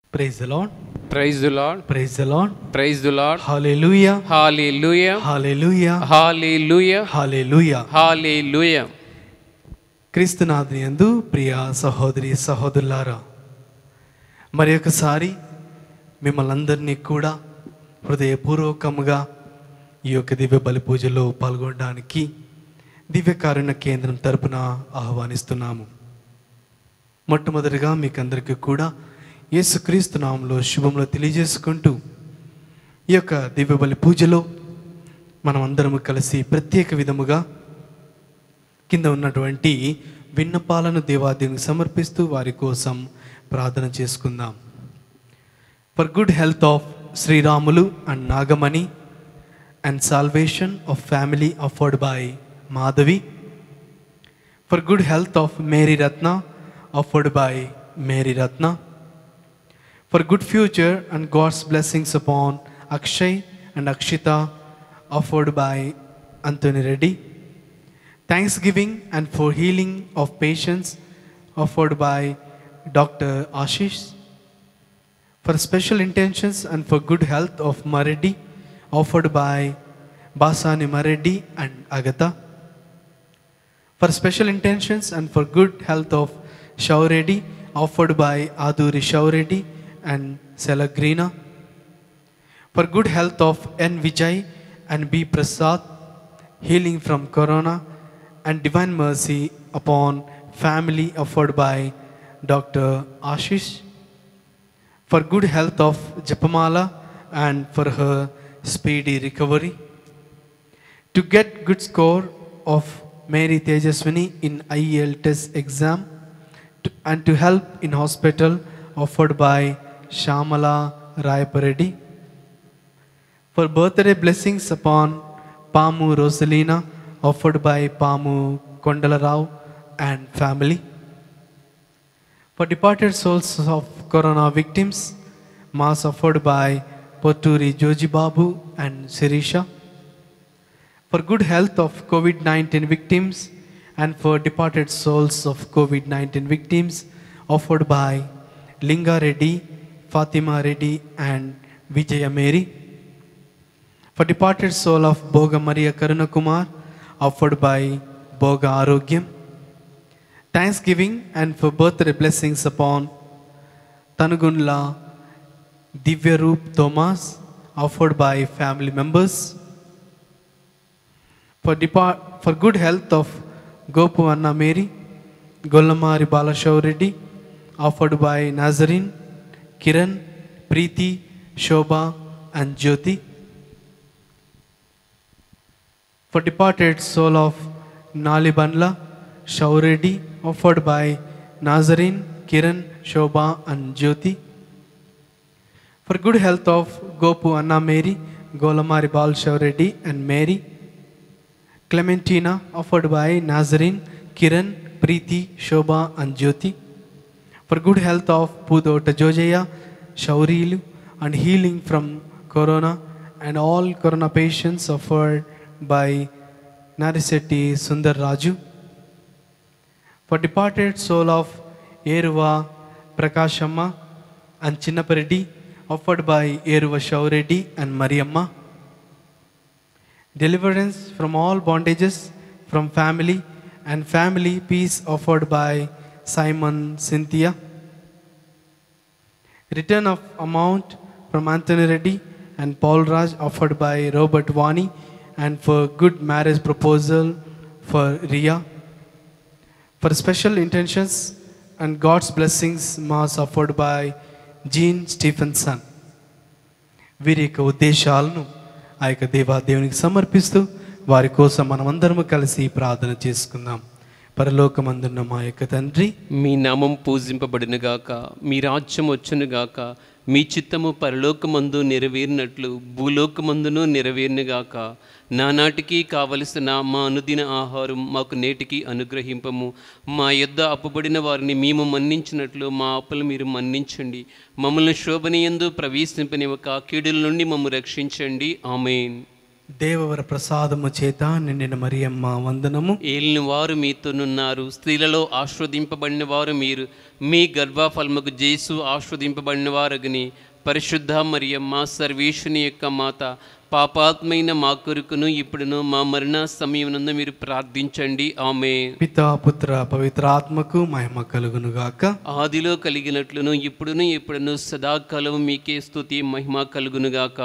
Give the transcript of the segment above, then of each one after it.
Praise the Lord. Praise the lord Praise the Lord. Praise the lord Hallelujah. Hallelujah Hallelujah. Hallelujah Hallelujah. Hallelujah క్రీస్తునాథుని యందు ప్రియ సహోదరి సహోదరులారా మరి ఒకసారి మిమ్మల్ని అందరినీ కూడా హృదయపూర్వకముగా ఈ యొక్క దివ్య బలి పూజలో పాల్గొనడానికి దివ్యకారుణ్య కేంద్రం తరపున ఆహ్వానిస్తున్నాము మొట్టమొదటిగా మీకు అందరికీ కూడా యేసుక్రీస్తు నామంలో శుభంలో తెలియజేసుకుంటూ ఈ యొక్క దివ్య బలి పూజలో మనం అందరము కలిసి ప్రత్యేక విధముగా కింద ఉన్నటువంటి విన్నపాలను దేవాదేవునికి సమర్పిస్తూ వారి కోసం ప్రార్థన చేసుకుందాం for good health of Sriramulu and Nagamani and salvation of family offered by Madhavi for good health of Mary Ratna offered by Mary Ratna for good future and God's blessings upon Akshay and Akshita offered by Anthony Reddy. Thanksgiving and for healing of patients offered by Dr. Ashish. For special intentions and for good health of Mareddy offered by Basani Mareddy and Agatha. For special intentions and for good health of Shauredi offered by Aduri Shauredi and Selagrina. For good health of N. Vijay and B. Prasad, healing from Corona and divine mercy upon family offered by Dr. Ashish. For good health of Japamala and for her speedy recovery to get good score of Mary Tejaswini in IEL test exam to, and to help in hospital offered by Shamala Raipareddy. For birthday blessings upon Pamu Rosalina offered by Pamu Kondalarao and family. For departed souls of corona victims, mass offered by Poturi Joji Babu and Sirisha for good health of COVID 19 victims and for departed souls of COVID 19 victims offered by Linga Reddy, Fatima Reddy, and Vijaya Mary. For departed soul of Boga Maria Karunakumar offered by Boga Arogyam. Thanksgiving and for birthday blessings upon Tanugunla Divya Roop Thomas offered by family members for, depart, for good health of Gopu Anna Mary, Golamari Balashaw Reddy, offered by Nazarene, Kiran, Preeti, Shobha, and Jyoti. For departed soul of Nali Banla, Shaw Reddy, offered by Nazarene, Kiran, Shobha, and Jyoti. For good health of Gopu Anna Mary, Golamari Bal Shaw Reddy, and Mary. Clementina offered by Nazarene, Kiran, Preeti, Shobha and Jyoti. For good health of Pudota Jojaya, Shaurilu and healing from Corona and all Corona patients offered by Narisetti Sundar Raju. For departed soul of Eruva Prakashamma and Chinnapareddy offered by Eruva Shaureddy and Mariamma deliverance from all bondages from family and family peace offered by Simon Cynthia. Return of amount from Anthony Reddy and Paul Raj offered by Robert Vani and for good marriage proposal for Ria. For special intentions and God's blessings mass offered by Jean Stephenson. వీరి యొక్క ఉద్దేశాలను ఆ యొక్క దేవా దేవునికి సమర్పిస్తూ వారి కోసం మనమందరము కలిసి ప్రార్థన చేసుకుందాం పరలోకమందున్న మా యొక్క తండ్రి మీ నామం పూజింపబడినగాక మీ రాజ్యం వచ్చునుగాక మీ చిత్తము పరలోకమందు నెరవేరినట్లు భూలోకమందును నెరవేరునుగాక నానాటికి కావలసిన మా అనుదిన ఆహారం మాకు నేటికి అనుగ్రహింపము మా యొద్ద అప్పుబడిన వారిని మేము మన్నించినట్లు మా అప్పులు మీరు మన్నించండి మమ్మల్ని శోభనీయందు ప్రవేశింపనివ్వక కీడుల నుండి మమ్ము రక్షించండి ఆమెన్ దేవవర ప్రసాదము చేత నిండిన మరియమ్మ వందనము ఏలిన వారు మీతోనున్నారు స్త్రీలలో ఆస్వాదింపబడిన వారు మీరు మీ గర్భఫలముకు జేసు ఆస్వాదింపబడిన వారగని పరిశుద్ధ మరియమ్మ సర్వేశుని యొక్క మాత పాపాత్మైన మా కొరకును ఇప్పుడును మా మరణ సమయమునందు మీరు ప్రార్థించండి ఆమె పితా పుత్ర పవిత్రాత్మకు మహిమ కలుగును గాక ఆదిలో కలిగినట్లును ఇప్పుడును ఎప్పుడును సదాకాలం మీకే స్తుతి మహిమ కలుగునుగాక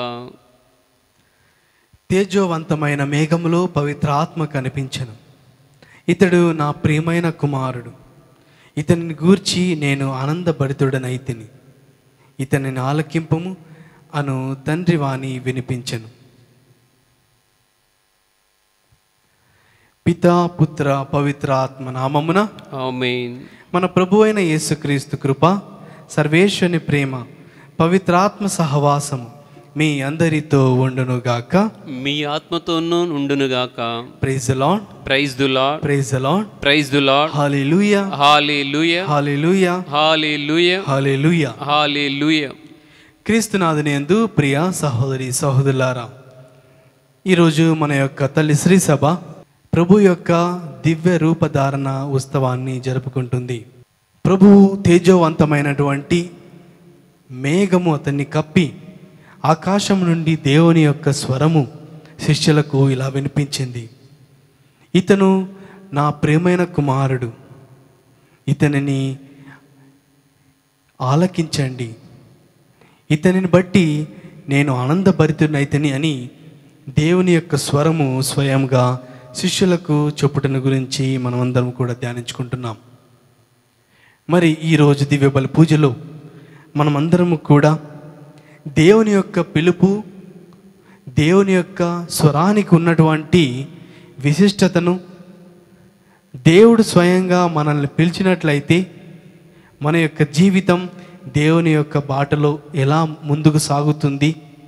తేజోవంతమైన మేఘములో పవిత్ర ఆత్మ కనిపించను ఇతడు నా ప్రియమైన కుమారుడు ఇతనిని గూర్చి నేను ఆనందభరితుడనైతిని ఇతనిని ఆలకింపము అను తండ్రి వాణి వినిపించను పితా పుత్ర పవిత్ర ఆత్మ నామమున ఆమేన్ మన ప్రభు అయిన యేసుక్రీస్తు కృప సర్వేశ్వని ప్రేమ పవిత్రాత్మ సహవాసము మీ అందరితో ఉండునుగాక మీ ఆత్మతోనూ ఉండునుగాక praise lord praise the lord praise lord praise the Lord hallelujah hallelujah hallelujah hallelujah hallelujah hallelujah క్రీస్తునాథుని యందు ప్రియ సహోదరి సహోదరులారా ఈరోజు మన యొక్క తల్లి శ్రీ సభ ప్రభు యొక్క దివ్య రూపధారణ ఉత్సవాన్ని జరుపుకుంటుంది ప్రభువు తేజోవంతమైనటువంటి మేఘము అతన్ని కప్పి ఆకాశం నుండి దేవుని యొక్క స్వరము శిష్యులకు ఇలా వినిపించింది ఇతను నా ప్రియమైన కుమారుడు ఇతనిని ఆలకించండి ఇతనిని బట్టి నేను ఆనందభరితునైతని అని దేవుని యొక్క స్వరము స్వయంగా శిష్యులకు చెప్పుటను గురించి మనమందరం కూడా ధ్యానించుకుంటున్నాం మరి ఈరోజు దివ్య బలి పూజలో మనమందరము కూడా దేవుని యొక్క పిలుపు దేవుని యొక్క స్వరానికి ఉన్నటువంటి విశిష్టతను దేవుడు స్వయంగా మనల్ని పిలిచినట్లయితే మన యొక్క జీవితం దేవుని యొక్క బాటలో ఎలా ముందుకు సాగుతుంది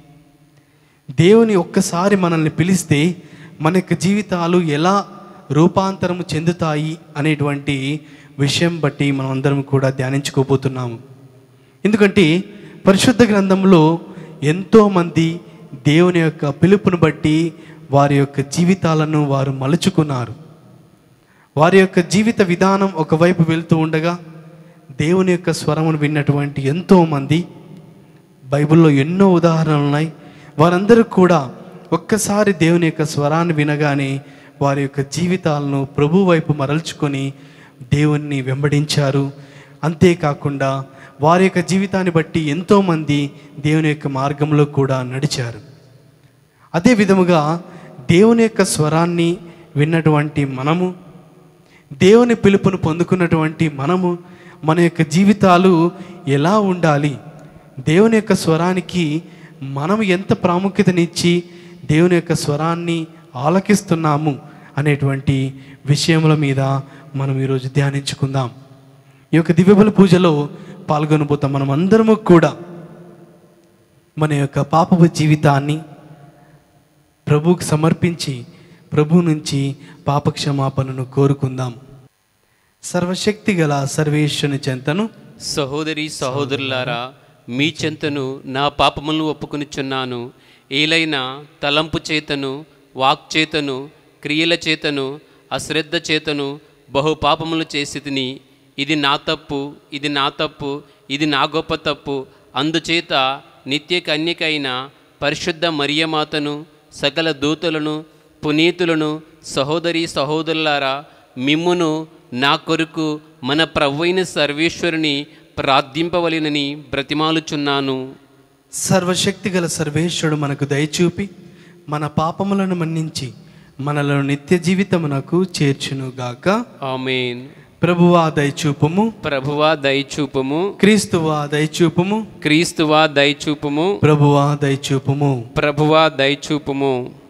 దేవుని ఒక్కసారి మనల్ని పిలిస్తే మన యొక్క జీవితాలు ఎలా రూపాంతరము చెందుతాయి అనేటువంటి విషయం బట్టి మనం అందరం కూడా ధ్యానించుకోబోతున్నాము ఎందుకంటే పరిశుద్ధ గ్రంథంలో ఎంతోమంది దేవుని యొక్క పిలుపును బట్టి వారి యొక్క జీవితాలను వారు మలుచుకున్నారు వారి యొక్క జీవిత విధానం ఒకవైపు వెళ్తూ ఉండగా దేవుని యొక్క స్వరమును విన్నటువంటి ఎంతోమంది బైబిల్లో ఎన్నో ఉదాహరణలు ఉన్నాయి వారందరూ కూడా ఒక్కసారి దేవుని యొక్క స్వరాన్ని వినగానే వారి యొక్క జీవితాలను ప్రభు వైపు మరల్చుకొని దేవుణ్ణి వెంబడించారు అంతేకాకుండా వారి యొక్క జీవితాన్ని బట్టి ఎంతోమంది దేవుని యొక్క మార్గంలో కూడా నడిచారు అదే విధముగా దేవుని యొక్క స్వరాన్ని విన్నటువంటి మనము దేవుని పిలుపును పొందుకున్నటువంటి మనము మన యొక్క జీవితాలు ఎలా ఉండాలి దేవుని యొక్క స్వరానికి మనం ఎంత ప్రాముఖ్యతనిచ్చి దేవుని యొక్క స్వరాన్ని ఆలకిస్తున్నాము అనేటువంటి విషయముల మీద మనం ఈరోజు ధ్యానించుకుందాం ఈ యొక్క దివ్యబల పూజలో పాల్గొనబోతాం మనం అందరము కూడా మన యొక్క పాపపు జీవితాన్ని ప్రభువుకు సమర్పించి ప్రభు నుంచి పాపక్షమాపణను కోరుకుందాం సర్వశక్తి గల సర్వేశ్వని చెంతను సహోదరి సహోదరులారా మీ చెంతను నా పాపములను ఒప్పుకొనిచున్నాను ఏలైనా తలంపు చేతను వాక్ చేతను క్రియల చేతను అశ్రద్ధ చేతను బహు పాపములు చేసి తిని ఇది నా తప్పు ఇది నా తప్పు ఇది నా గొప్ప తప్పు అందుచేత నిత్య కన్యకైన పరిశుద్ధ మరియమాతను సకల దూతలను పునీతులను సహోదరి సహోదరులారా మిమ్మును నా కొరకు మన ప్రవ్వైన సర్వేశ్వరుని ప్రార్థింపవలెనని బ్రతిమాలుచున్నాను సర్వశక్తి గల సర్వేశ్వరుడు మనకు దయచూపి మన పాపములను మన్నించి మనలో నిత్య జీవితమునకు చేర్చునుగాక ఆమెన్ ప్రభువా దయచూపుము ప్రభువా దయచూపుము క్రీస్తువా దయచూపుము క్రీస్తువా దయచూపుము ప్రభువా దయచూపుము ప్రభువా దయచూపుము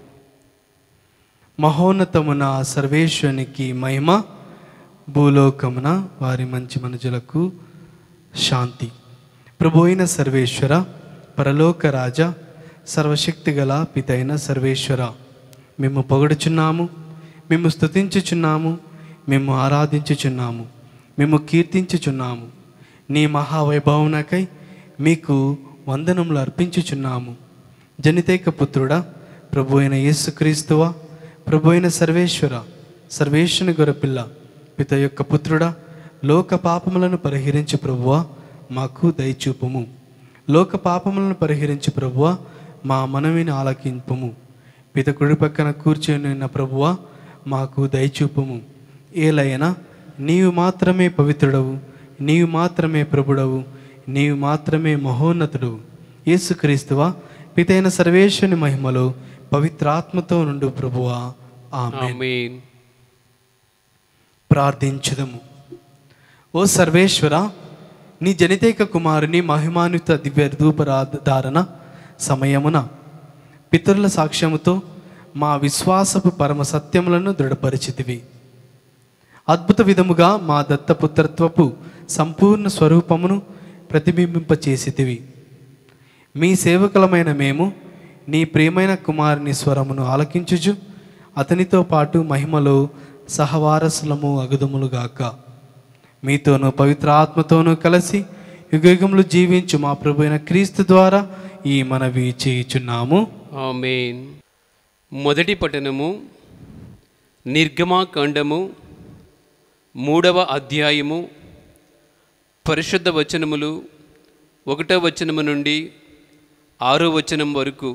మహోన్నతమున సర్వేశ్వరునికి మహిమ భూలోకమున వారి మంచి మనుజులకు శాంతి ప్రభు అయిన సర్వేశ్వర పరలోక రాజ సర్వశక్తి గల పితైన సర్వేశ్వర మేము పొగడుచున్నాము మేము స్తుతించుచున్నాము మేము ఆరాధించుచున్నాము మేము కీర్తించుచున్నాము నీ మహావైభవనకై మీకు వందనములు అర్పించుచున్నాము జనితైక పుత్రుడా ప్రభు అయిన యేసుక్రీస్తువా ప్రభు అయిన సర్వేశ్వర సర్వేశ్వని గొరపిల్ల పిత యొక్క పుత్రుడా లోక పాపములను పరిహరించి ప్రభువా మాకు దయచూపుము లోక పాపములను పరిహరించి ప్రభువా మా మనవిని ఆలకింపుము పిత కుడి పక్కన కూర్చొని ఉన్న ప్రభువా మాకు దయచూపుము ఏలైనా నీవు మాత్రమే పవిత్రుడవు నీవు మాత్రమే ప్రభుడవు నీవు మాత్రమే మహోన్నతుడు యేసుక్రీస్తువా పితైన సర్వేశ్వని మహిమలో పవిత్రాత్మతో నుండు ప్రభువా ఆమె ఆమేన్ ప్రార్థించుదము ఓ సర్వేశ్వర నీ జనితైక కుమారుని మహిమాన్విత దివ్య ధూపరాధారణ సమయమున పితరుల సాక్ష్యముతో మా విశ్వాసపు పరమ సత్యములను దృఢపరిచితివి అద్భుత విధముగా మా దత్తపుత్రత్వపు సంపూర్ణ స్వరూపమును ప్రతిబింబింపచేసితివి మీ సేవకులమైన మేము నీ ప్రియమైన కుమారుని స్వరమును ఆలకించుచు అతనితో పాటు మహిమలో సహవారసులము అగుదములుగాక మీతోనూ పవిత్ర ఆత్మతోనూ కలిసి యుగయుగములు జీవించు మా ప్రభు అయిన క్రీస్తు ద్వారా ఈ మనవి చేయుచున్నాము ఆమేన్ మొదటి పఠనము నిర్గమాకాండము మూడవ అధ్యాయము పరిశుద్ధ వచనములు ఒకటో వచనము నుండి ఆరో వచనం వరకు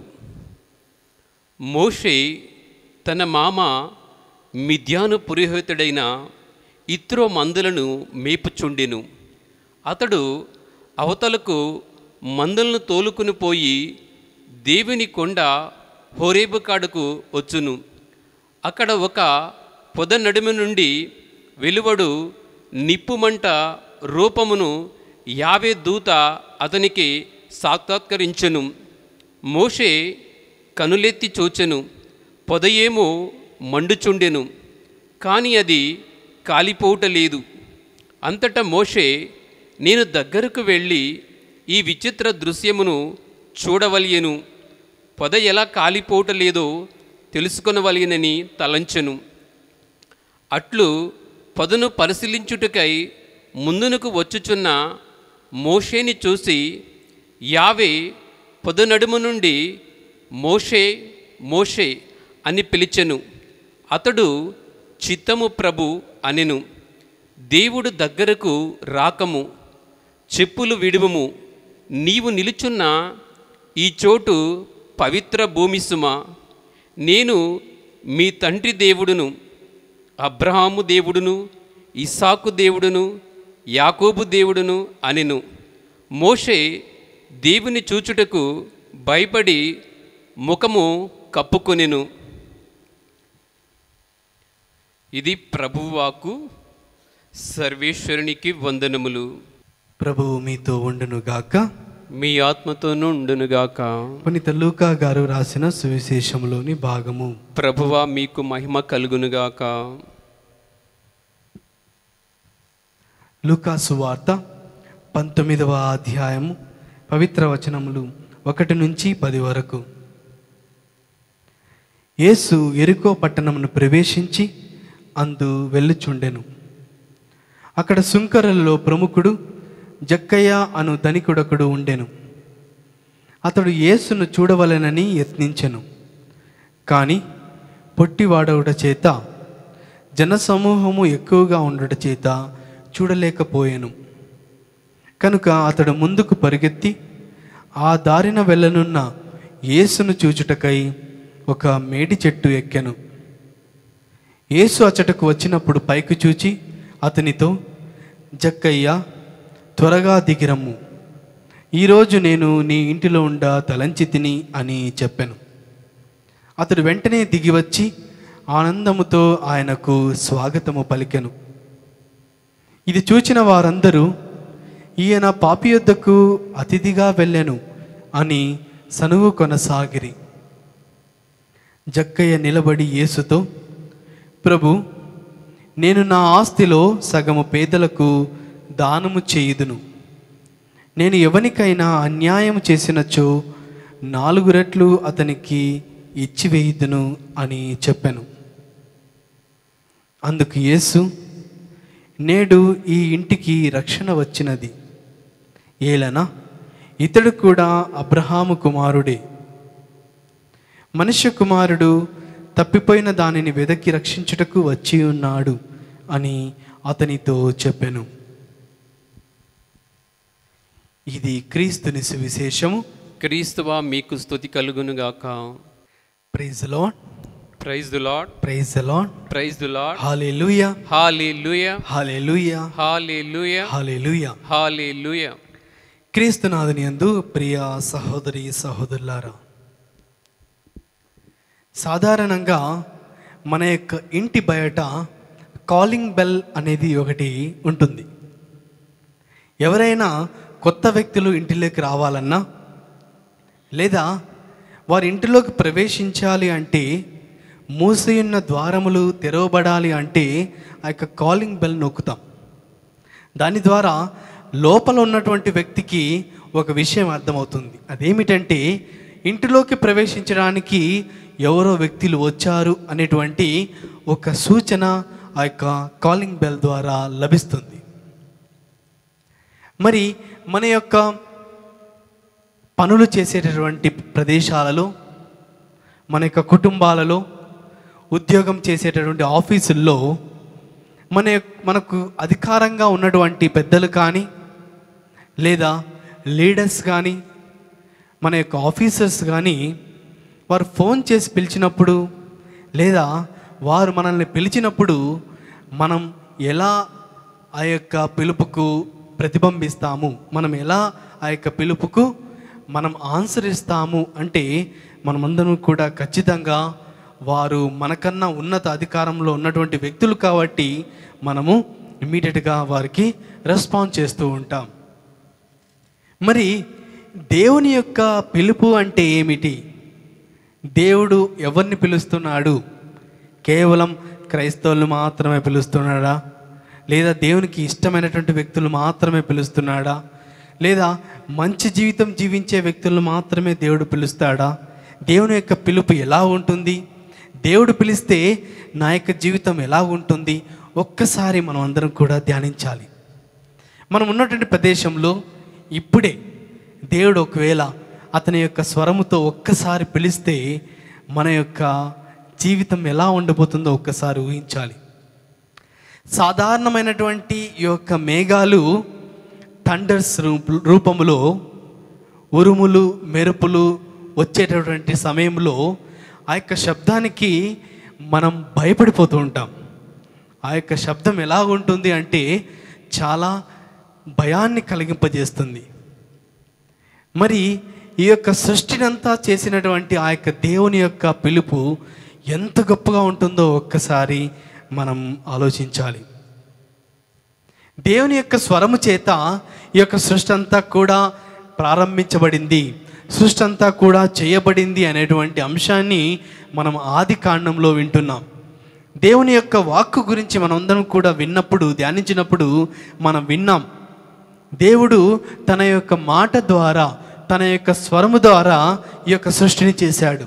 మోషే తన మామ మిథ్యాను పురోహితుడైన ఇత్రో మందులను మేపుచుండెను అతడు అవతలకు మందులను తోలుకుని పోయి దేవుని కొండ హోరేబు కాడుకు వచ్చును అక్కడ ఒక పొద నడుము నుండి వెలువడు నిప్పుమంట రూపమును యావే దూత అతనికి సాక్షాత్కరించెను మోషే కనులెత్తి చూచెను పొదయేమో మండుచుండెను కానీ అది కాలిపోవటలేదు అంతటా మోషే నేను దగ్గరకు వెళ్ళి ఈ విచిత్ర దృశ్యమును చూడవలయను పొద ఎలా కాలిపోవటలేదో తెలుసుకొనవలయనని తలంచెను అట్లు పొదను పరిశీలించుటకై ముందునకు వచ్చుచున్న మోషేని చూసి యావే పొద నడుము నుండి మోషే మోషే అని పిలిచెను అతడు చిత్తము ప్రభు అనెను దేవుడు దగ్గరకు రాకము చెప్పులు విడువము నీవు నిలుచున్న ఈ చోటు పవిత్ర భూమి సుమ నేను మీ తండ్రి దేవుడును అబ్రహాము దేవుడును ఇస్సాకు దేవుడును యాకోబు దేవుడును అనెను మోషే దేవుని చూచుటకు భయపడి ముఖము కప్పుకొనెను ఇది ప్రభువాకు సర్వేశ్వరునికి వందనములు ప్రభువు మీతో ఉండును గాక మీ ఆత్మతోనూ ఉండునుగాక పునీత లూకా గారు రాసిన సువిశేషంలోని భాగము ప్రభువా మీకు మహిమ కలుగునుగాక లూకా సువార్త పంతొమ్మిదవ అధ్యాయము పవిత్ర వచనములు ఒకటి నుంచి పది వరకు యేసు ఎరుకో పట్టణమును ప్రవేశించి అందు వెళ్ళుచుండెను అక్కడ సుంకరులలో ప్రముఖుడు జక్కయ్య అను ధనికుడొకడు ఉండెను అతడు యేసును చూడవలెనని యత్నించెను కానీ పొట్టివాడవుట చేత జనసమూహము ఎక్కువగా ఉండుట చేత చూడలేకపోయాను కనుక అతడు ముందుకు పరిగెత్తి ఆ దారిన వెళ్ళనున్న యేసును చూచుటకై ఒక మేడి చెట్టు ఎక్కెను యేసు అచ్చటకు వచ్చినప్పుడు పైకి చూచి అతనితో జక్కయ్య త్వరగా దిగిరమ్ము ఈరోజు నేను నీ ఇంటిలో ఉండ తలంచి తిని అని చెప్పాను అతడు వెంటనే దిగివచ్చి ఆనందముతో ఆయనకు స్వాగతము పలికెను ఇది చూచిన వారందరూ ఈయన పాపి యొద్దకు అతిథిగా వెళ్ళెను అని సనువు కొనసాగిరి జక్కయ్య నిలబడి యేసుతో ప్రభు నేను నా ఆస్తిలో సగము పేదలకు దానము చేయుదును నేను ఎవనికైనా అన్యాయం చేసినచో నాలుగు రెట్లు అతనికి ఇచ్చివేయుదును అని చెప్పాను అందుకు యేసు నేడు ఈ ఇంటికి రక్షణ వచ్చినది ఏలనా ఇతడు కూడా అబ్రహాము కుమారుడే మనుష్య కుమారుడు తప్పిపోయిన దానిని వెదకి రక్షించుటకు వచ్చి ఉన్నాడు అని అతనితో చెప్పెను ఇది క్రీస్తుని సువిశేషము క్రీస్తువా మీకు స్తుతి కలుగునుగాక praise lord praise the Lord praise lord praise the Lord hallelujah hallelujah hallelujah hallelujah hallelujah hallelujah క్రీస్తునాథుని యందు ప్రియ సహోదరి సహోదరులారా సాధారణంగా మన యొక్క ఇంటి బయట కాలింగ్ బెల్ అనేది ఒకటి ఉంటుంది ఎవరైనా కొత్త వ్యక్తులు ఇంటిలోకి రావాలన్నా లేదా వారి ఇంటిలోకి ప్రవేశించాలి అంటే మూసి ఉన్న ద్వారములు తెరవబడాలి అంటే ఆ యొక్క కాలింగ్ బెల్ నొక్కుతాం దాని ద్వారా లోపల ఉన్నటువంటి వ్యక్తికి ఒక విషయం అర్థమవుతుంది అదేమిటంటే ఇంటిలోకి ప్రవేశించడానికి ఎవరో వ్యక్తులు వచ్చారు అనేటువంటి ఒక సూచన ఆ యొక్క కాలింగ్ బెల్ ద్వారా లభిస్తుంది మరి మన యొక్క పనులు చేసేటటువంటి ప్రదేశాలలో మన యొక్క కుటుంబాలలో ఉద్యోగం చేసేటటువంటి ఆఫీసుల్లో మన యొక్క- మనకు అధికారంగా ఉన్నటువంటి పెద్దలు కానీ లేదా లీడర్స్ కానీ మన యొక్క ఆఫీసర్స్ కానీ వారు ఫోన్ చేసి పిలిచినప్పుడు లేదా వారు మనల్ని పిలిచినప్పుడు మనం ఎలా ఆ యొక్క పిలుపుకు ప్రతిబింబిస్తాము మనం ఎలా ఆ యొక్క పిలుపుకు మనం ఆన్సర్ ఇస్తాము అంటే మనమందరం కూడా ఖచ్చితంగా వారు మనకన్నా ఉన్నత అధికారంలో ఉన్నటువంటి వ్యక్తులు కాబట్టి మనము ఇమీడియట్గా వారికి రెస్పాన్స్ చేస్తూ ఉంటాం మరి దేవుని యొక్క పిలుపు అంటే ఏమిటి దేవుడు ఎవరిని పిలుస్తున్నాడు కేవలం క్రైస్తవులు మాత్రమే పిలుస్తున్నాడా లేదా దేవునికి ఇష్టమైనటువంటి వ్యక్తులు మాత్రమే పిలుస్తున్నాడా లేదా మంచి జీవితం జీవించే వ్యక్తులను మాత్రమే దేవుడు పిలుస్తాడా దేవుని యొక్క పిలుపు ఎలా ఉంటుంది దేవుడు పిలిస్తే నా యొక్క జీవితం ఎలా ఉంటుంది ఒక్కసారి మనం అందరం కూడా ధ్యానించాలి మనం ఉన్నటువంటి ప్రదేశంలో ఇప్పుడే దేవుడు ఒకవేళ అతని యొక్క స్వరముతో ఒక్కసారి పిలిస్తే మన యొక్క జీవితం ఎలా ఉండబోతుందో ఒక్కసారి ఊహించాలి సాధారణమైనటువంటి ఈ యొక్క మేఘాలు థండర్స్ రూప- రూపములో ఉరుములు మెరుపులు వచ్చేటటువంటి సమయంలో ఆ యొక్క శబ్దానికి మనం భయపడిపోతూ ఉంటాం ఆ యొక్క శబ్దం ఎలా ఉంటుంది అంటే చాలా భయాన్ని కలిగింపజేస్తుంది మరి ఈ యొక్క సృష్టినంతా చేసినటువంటి ఆ యొక్క దేవుని యొక్క పిలుపు ఎంత గొప్పగా ఉంటుందో ఒక్కసారి మనం ఆలోచించాలి దేవుని యొక్క స్వరము చేత ఈ యొక్క సృష్టి అంతా కూడా ప్రారంభించబడింది సృష్టి అంతా కూడా చేయబడింది అనేటువంటి అంశాన్ని మనం ఆది కాండంలో వింటున్నాం దేవుని యొక్క వాక్కు గురించి మనందరం కూడా విన్నప్పుడు ధ్యానించినప్పుడు మనం విన్నాం దేవుడు తన యొక్క మాట ద్వారా తన యొక్క స్వరము ద్వారా ఈ యొక్క సృష్టిని చేశాడు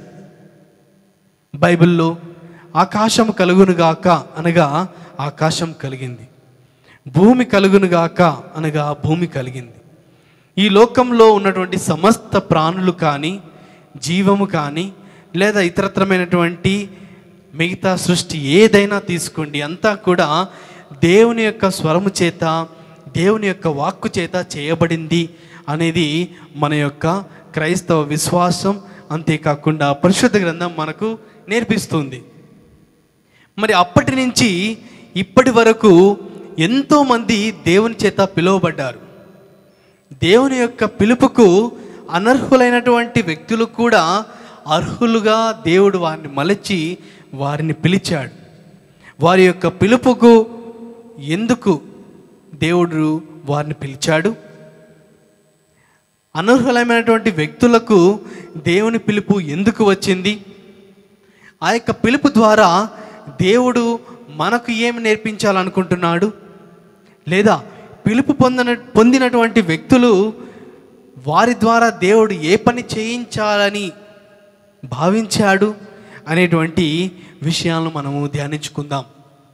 బైబిల్లో ఆకాశం కలుగునుగాక అనగా ఆకాశం కలిగింది భూమి కలుగునుగాక అనగా భూమి కలిగింది ఈ లోకంలో ఉన్నటువంటి సమస్త ప్రాణులు కానీ జీవము కానీ లేదా ఇతరత్రమైనటువంటి మిగతా సృష్టి ఏదైనా తీసుకోండి అంతా కూడా దేవుని యొక్క స్వరము చేత దేవుని యొక్క వాక్కు చేత చేయబడింది అనేది మన యొక్క క్రైస్తవ విశ్వాసం అంతేకాకుండా పరిశుద్ధ గ్రంథం మనకు నేర్పిస్తుంది మరి అప్పటి నుంచి ఇప్పటి వరకు ఎంతోమంది దేవుని చేత పిలువబడ్డారు దేవుని యొక్క పిలుపుకు అనర్హులైనటువంటి వ్యక్తులు కూడా అర్హులుగా దేవుడు వారిని మలచి వారిని పిలిచాడు వారి యొక్క పిలుపుకు ఎందుకు దేవుడు వారిని పిలిచాడు అనర్హులమైనటువంటి వ్యక్తులకు దేవుని పిలుపు ఎందుకు వచ్చింది ఆ యొక్క పిలుపు ద్వారా దేవుడు మనకు ఏమి నేర్పించాలనుకుంటున్నాడు లేదా పిలుపు పొందిన పొందినటువంటి వ్యక్తులు వారి ద్వారా దేవుడు ఏ పని చేయించాలని భావించాడు అనేటువంటి విషయాలను మనము ధ్యానించుకుందాం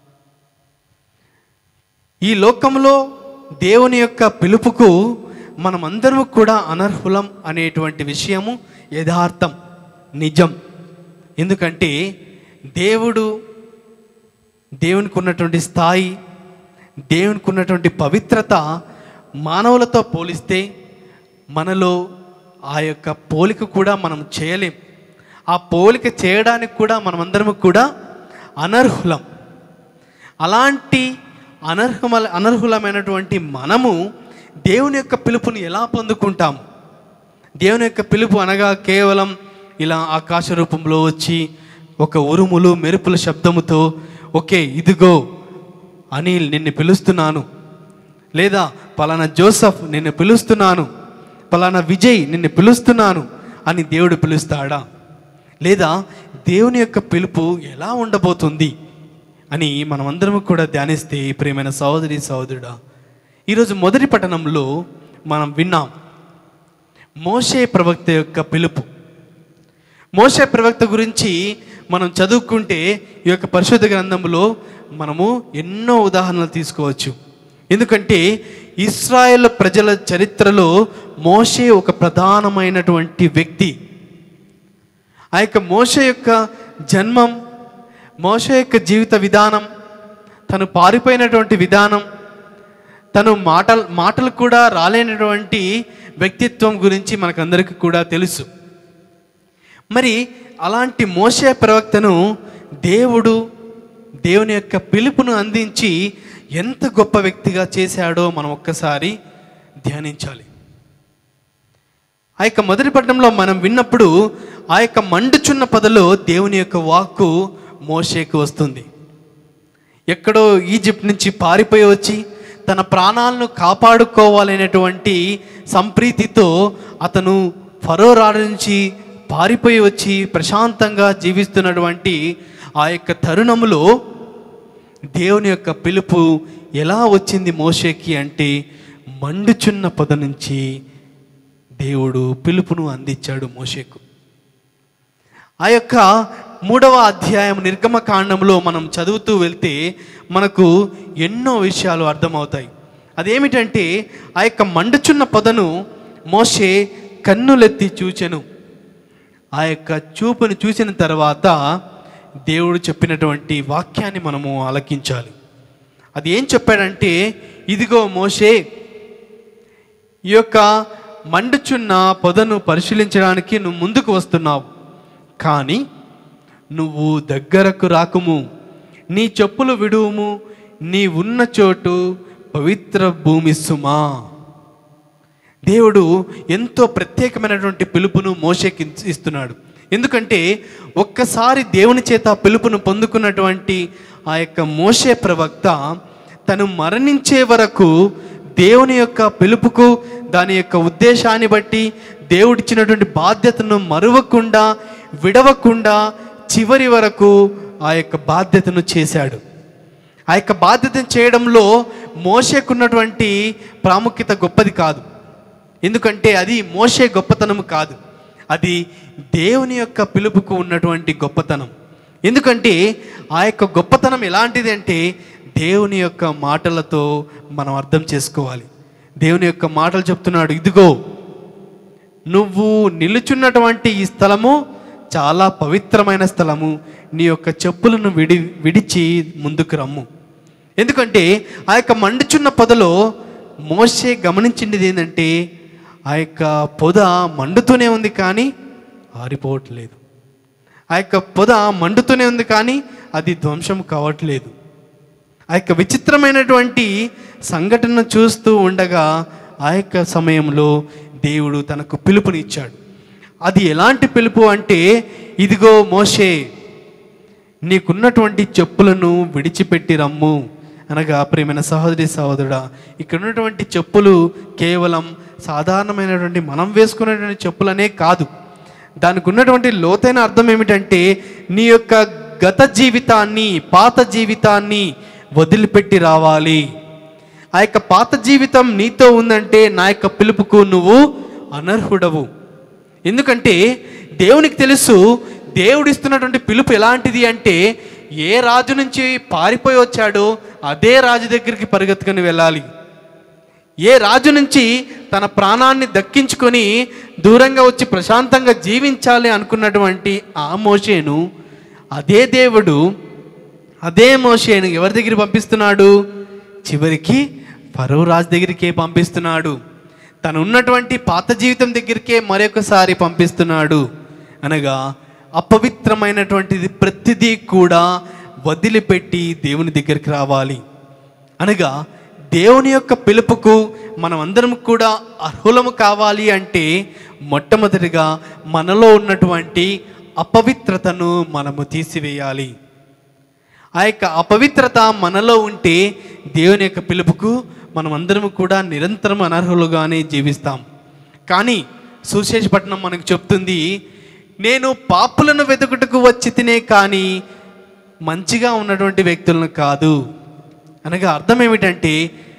ఈ లోకంలో దేవుని యొక్క పిలుపుకు మనమందరం కూడా అనర్హులం అనేటువంటి విషయము యథార్థం నిజం ఎందుకంటే దేవుడు దేవునికి ఉన్నటువంటి స్థాయి దేవునికి ఉన్నటువంటి పవిత్రత మానవులతో పోలిస్తే మనలో ఆ యొక్క పోలిక కూడా మనం చేయలేం ఆ పోలిక చేయడానికి కూడా మనమందరం కూడా అనర్హులం అలాంటి అనర్హమ అనర్హులమైనటువంటి మనము దేవుని యొక్క పిలుపుని ఎలా పొందుకుంటాము దేవుని యొక్క పిలుపు అనగా కేవలం ఇలా ఆకాశ రూపంలో వచ్చి ఒక ఉరుములు మెరుపుల శబ్దముతో ఓకే ఇదిగో అనిల్ నిన్ను పిలుస్తున్నాను లేదా పలానా జోసఫ్ నిన్ను పిలుస్తున్నాను పలానా విజయ్ నిన్ను పిలుస్తున్నాను అని దేవుడు పిలుస్తాడా లేదా దేవుని యొక్క పిలుపు ఎలా ఉండబోతుంది అని మనమందరం కూడా ధ్యానిస్తే ప్రియమైన సహోదరి సహోదరుడా ఈరోజు మొదటి పట్టణంలో మనం విన్నాం మోషే ప్రవక్త యొక్క పిలుపు మోషే ప్రవక్త గురించి మనం చదువుకుంటే ఈ యొక్క పరిశుద్ధ గ్రంథంలో మనము ఎన్నో ఉదాహరణలు తీసుకోవచ్చు ఎందుకంటే ఇస్రాయేల్ ప్రజల చరిత్రలో మోషే ఒక ప్రధానమైనటువంటి వ్యక్తి ఆ యొక్క మోషే యొక్క జన్మం మోషే యొక్క జీవిత విధానం తను పారిపోయినటువంటి విధానం తను మాటలు మాటలు కూడా రాలేనటువంటి వ్యక్తిత్వం గురించి మనకందరికీ కూడా తెలుసు మరి అలాంటి మోషే ప్రవక్తను దేవుడు దేవుని యొక్క పిలుపును అందించి ఎంత గొప్ప వ్యక్తిగా చేశాడో మనం ఒక్కసారి ధ్యానించాలి ఆ యొక్క మొదటి పట్టణంలో మనం విన్నప్పుడు ఆ యొక్క మండుచున్న పదలో దేవుని యొక్క వాక్కు మోషేకు వస్తుంది ఎక్కడో ఈజిప్ట్ నుంచి పారిపోయి వచ్చి తన ప్రాణాలను కాపాడుకోవాలనేటువంటి సంప్రీతితో అతను ఫరో రాడు నుంచి పారిపోయి వచ్చి ప్రశాంతంగా జీవిస్తున్నటువంటి ఆ యొక్క తరుణములో దేవుని యొక్క పిలుపు ఎలా వచ్చింది మోషేకి అంటే మండుచున్న పొద నుంచి దేవుడు పిలుపును అందించాడు మోషేకు ఆ యొక్క మూడవ అధ్యాయం నిర్గమకాండంలో మనం చదువుతూ వెళ్తే మనకు ఎన్నో విషయాలు అర్థమవుతాయి అదేమిటంటే ఆ యొక్క మండుచున్న పొదను మోషే కన్నులెత్తి చూచెను ఆ యొక్క చూపును చూసిన తర్వాత దేవుడు చెప్పినటువంటి వాక్యాన్ని మనము ఆలకించాలి అది ఏం చెప్పాడంటే ఇదిగో మోషే ఈ యొక్క మండుచున్న పొదను పరిశీలించడానికి నువ్వు ముందుకు వస్తున్నావు కానీ నువ్వు దగ్గరకు రాకుము నీ చెప్పులు విడువుము నీ ఉన్న చోటు పవిత్ర భూమి సుమా దేవుడు ఎంతో ప్రత్యేకమైనటువంటి పిలుపును మోషేకి ఇస్తున్నాడు ఎందుకంటే ఒక్కసారి దేవుని చేత ఆ పిలుపును పొందుకున్నటువంటి ఆ యొక్క మోషే ప్రవక్త తను మరణించే వరకు దేవుని యొక్క పిలుపుకు దాని యొక్క ఉద్దేశాన్ని బట్టి దేవుడిచ్చినటువంటి బాధ్యతను మరువకుండా విడవకుండా చివరి వరకు ఆ యొక్క బాధ్యతను చేశాడు ఆ యొక్క బాధ్యతను చేయడంలో మోసేకున్నటువంటి ప్రాముఖ్యత గొప్పది కాదు ఎందుకంటే అది మోసే గొప్పతనం కాదు అది దేవుని యొక్క పిలుపుకు ఉన్నటువంటి గొప్పతనం ఎందుకంటే ఆ యొక్క గొప్పతనం ఎలాంటిది అంటే దేవుని యొక్క మాటలతో మనం అర్థం చేసుకోవాలి దేవుని యొక్క మాటలు చెప్తున్నాడు ఇదిగో నువ్వు నిలుచున్నటువంటి ఈ స్థలము చాలా పవిత్రమైన స్థలము నీ యొక్క చెప్పులను విడి విడిచి ముందుకు రమ్ము ఎందుకంటే ఆ యొక్క మండుచున్న పొదలో మోసే గమనించింది ఏంటంటే ఆ యొక్క పొద మండుతూనే ఉంది కానీ ఆరిపోవట్లేదు ఆ యొక్క పొద మండుతూనే ఉంది కానీ అది ధ్వంసం కావట్లేదు ఆ యొక్క విచిత్రమైనటువంటి సంఘటన చూస్తూ ఉండగా ఆ యొక్క సమయంలో దేవుడు తనకు పిలుపునిచ్చాడు అది ఎలాంటి పిలుపు అంటే ఇదిగో మోషే నీకున్నటువంటి చెప్పులను విడిచిపెట్టి రమ్ము అనగా ప్రియమైన సహోదరి సహోదరుడా ఇక్కడ ఉన్నటువంటి చెప్పులు కేవలం సాధారణమైనటువంటి మనం వేసుకునేటువంటి చెప్పులనే కాదు దానికి ఉన్నటువంటి లోతైన అర్థం ఏమిటంటే నీ యొక్క గత జీవితాన్ని పాత జీవితాన్ని వదిలిపెట్టి రావాలి ఆ యొక్క పాత జీవితం నీతో ఉందంటే నా యొక్క పిలుపుకు నువ్వు అనర్హుడవు ఎందుకంటే దేవునికి తెలుసు దేవుడు ఇస్తున్నటువంటి పిలుపు ఎలాంటిది అంటే ఏ రాజు నుంచి పారిపోయి వచ్చాడో అదే రాజు దగ్గరికి పరిగెత్తుకొని వెళ్ళాలి ఏ రాజు నుంచి తన ప్రాణాన్ని దక్కించుకొని దూరంగా వచ్చి ప్రశాంతంగా జీవించాలి అనుకున్నటువంటి ఆ మోషేను అదే దేవుడు అదే మోషేను ఎవరి దగ్గర పంపిస్తున్నాడు చివరికి ఫరో రాజు దగ్గరికే పంపిస్తున్నాడు తను ఉన్నటువంటి పాత జీవితం దగ్గరికే మరొకసారి పంపిస్తున్నాడు అనగా అపవిత్రమైనటువంటిది ప్రతిదీ కూడా వదిలిపెట్టి దేవుని దగ్గరికి రావాలి అనగా దేవుని యొక్క పిలుపుకు మనం అందరం కూడా అర్హులము కావాలి అంటే మొట్టమొదటిగా మనలో ఉన్నటువంటి అపవిత్రతను మనము తీసివేయాలి ఆ యొక్క అపవిత్రత మనలో ఉంటే దేవుని యొక్క పిలుపుకు మనం అందరం కూడా నిరంతరం అనర్హులుగానే జీవిస్తాం కానీ సుశేషపట్నం మనకు చెప్తుంది నేను పాపులను వెతుకుటకు వచ్చి తినే కానీ మంచిగా ఉన్నటువంటి వ్యక్తులను కాదు అనగా అర్థం ఏమిటంటే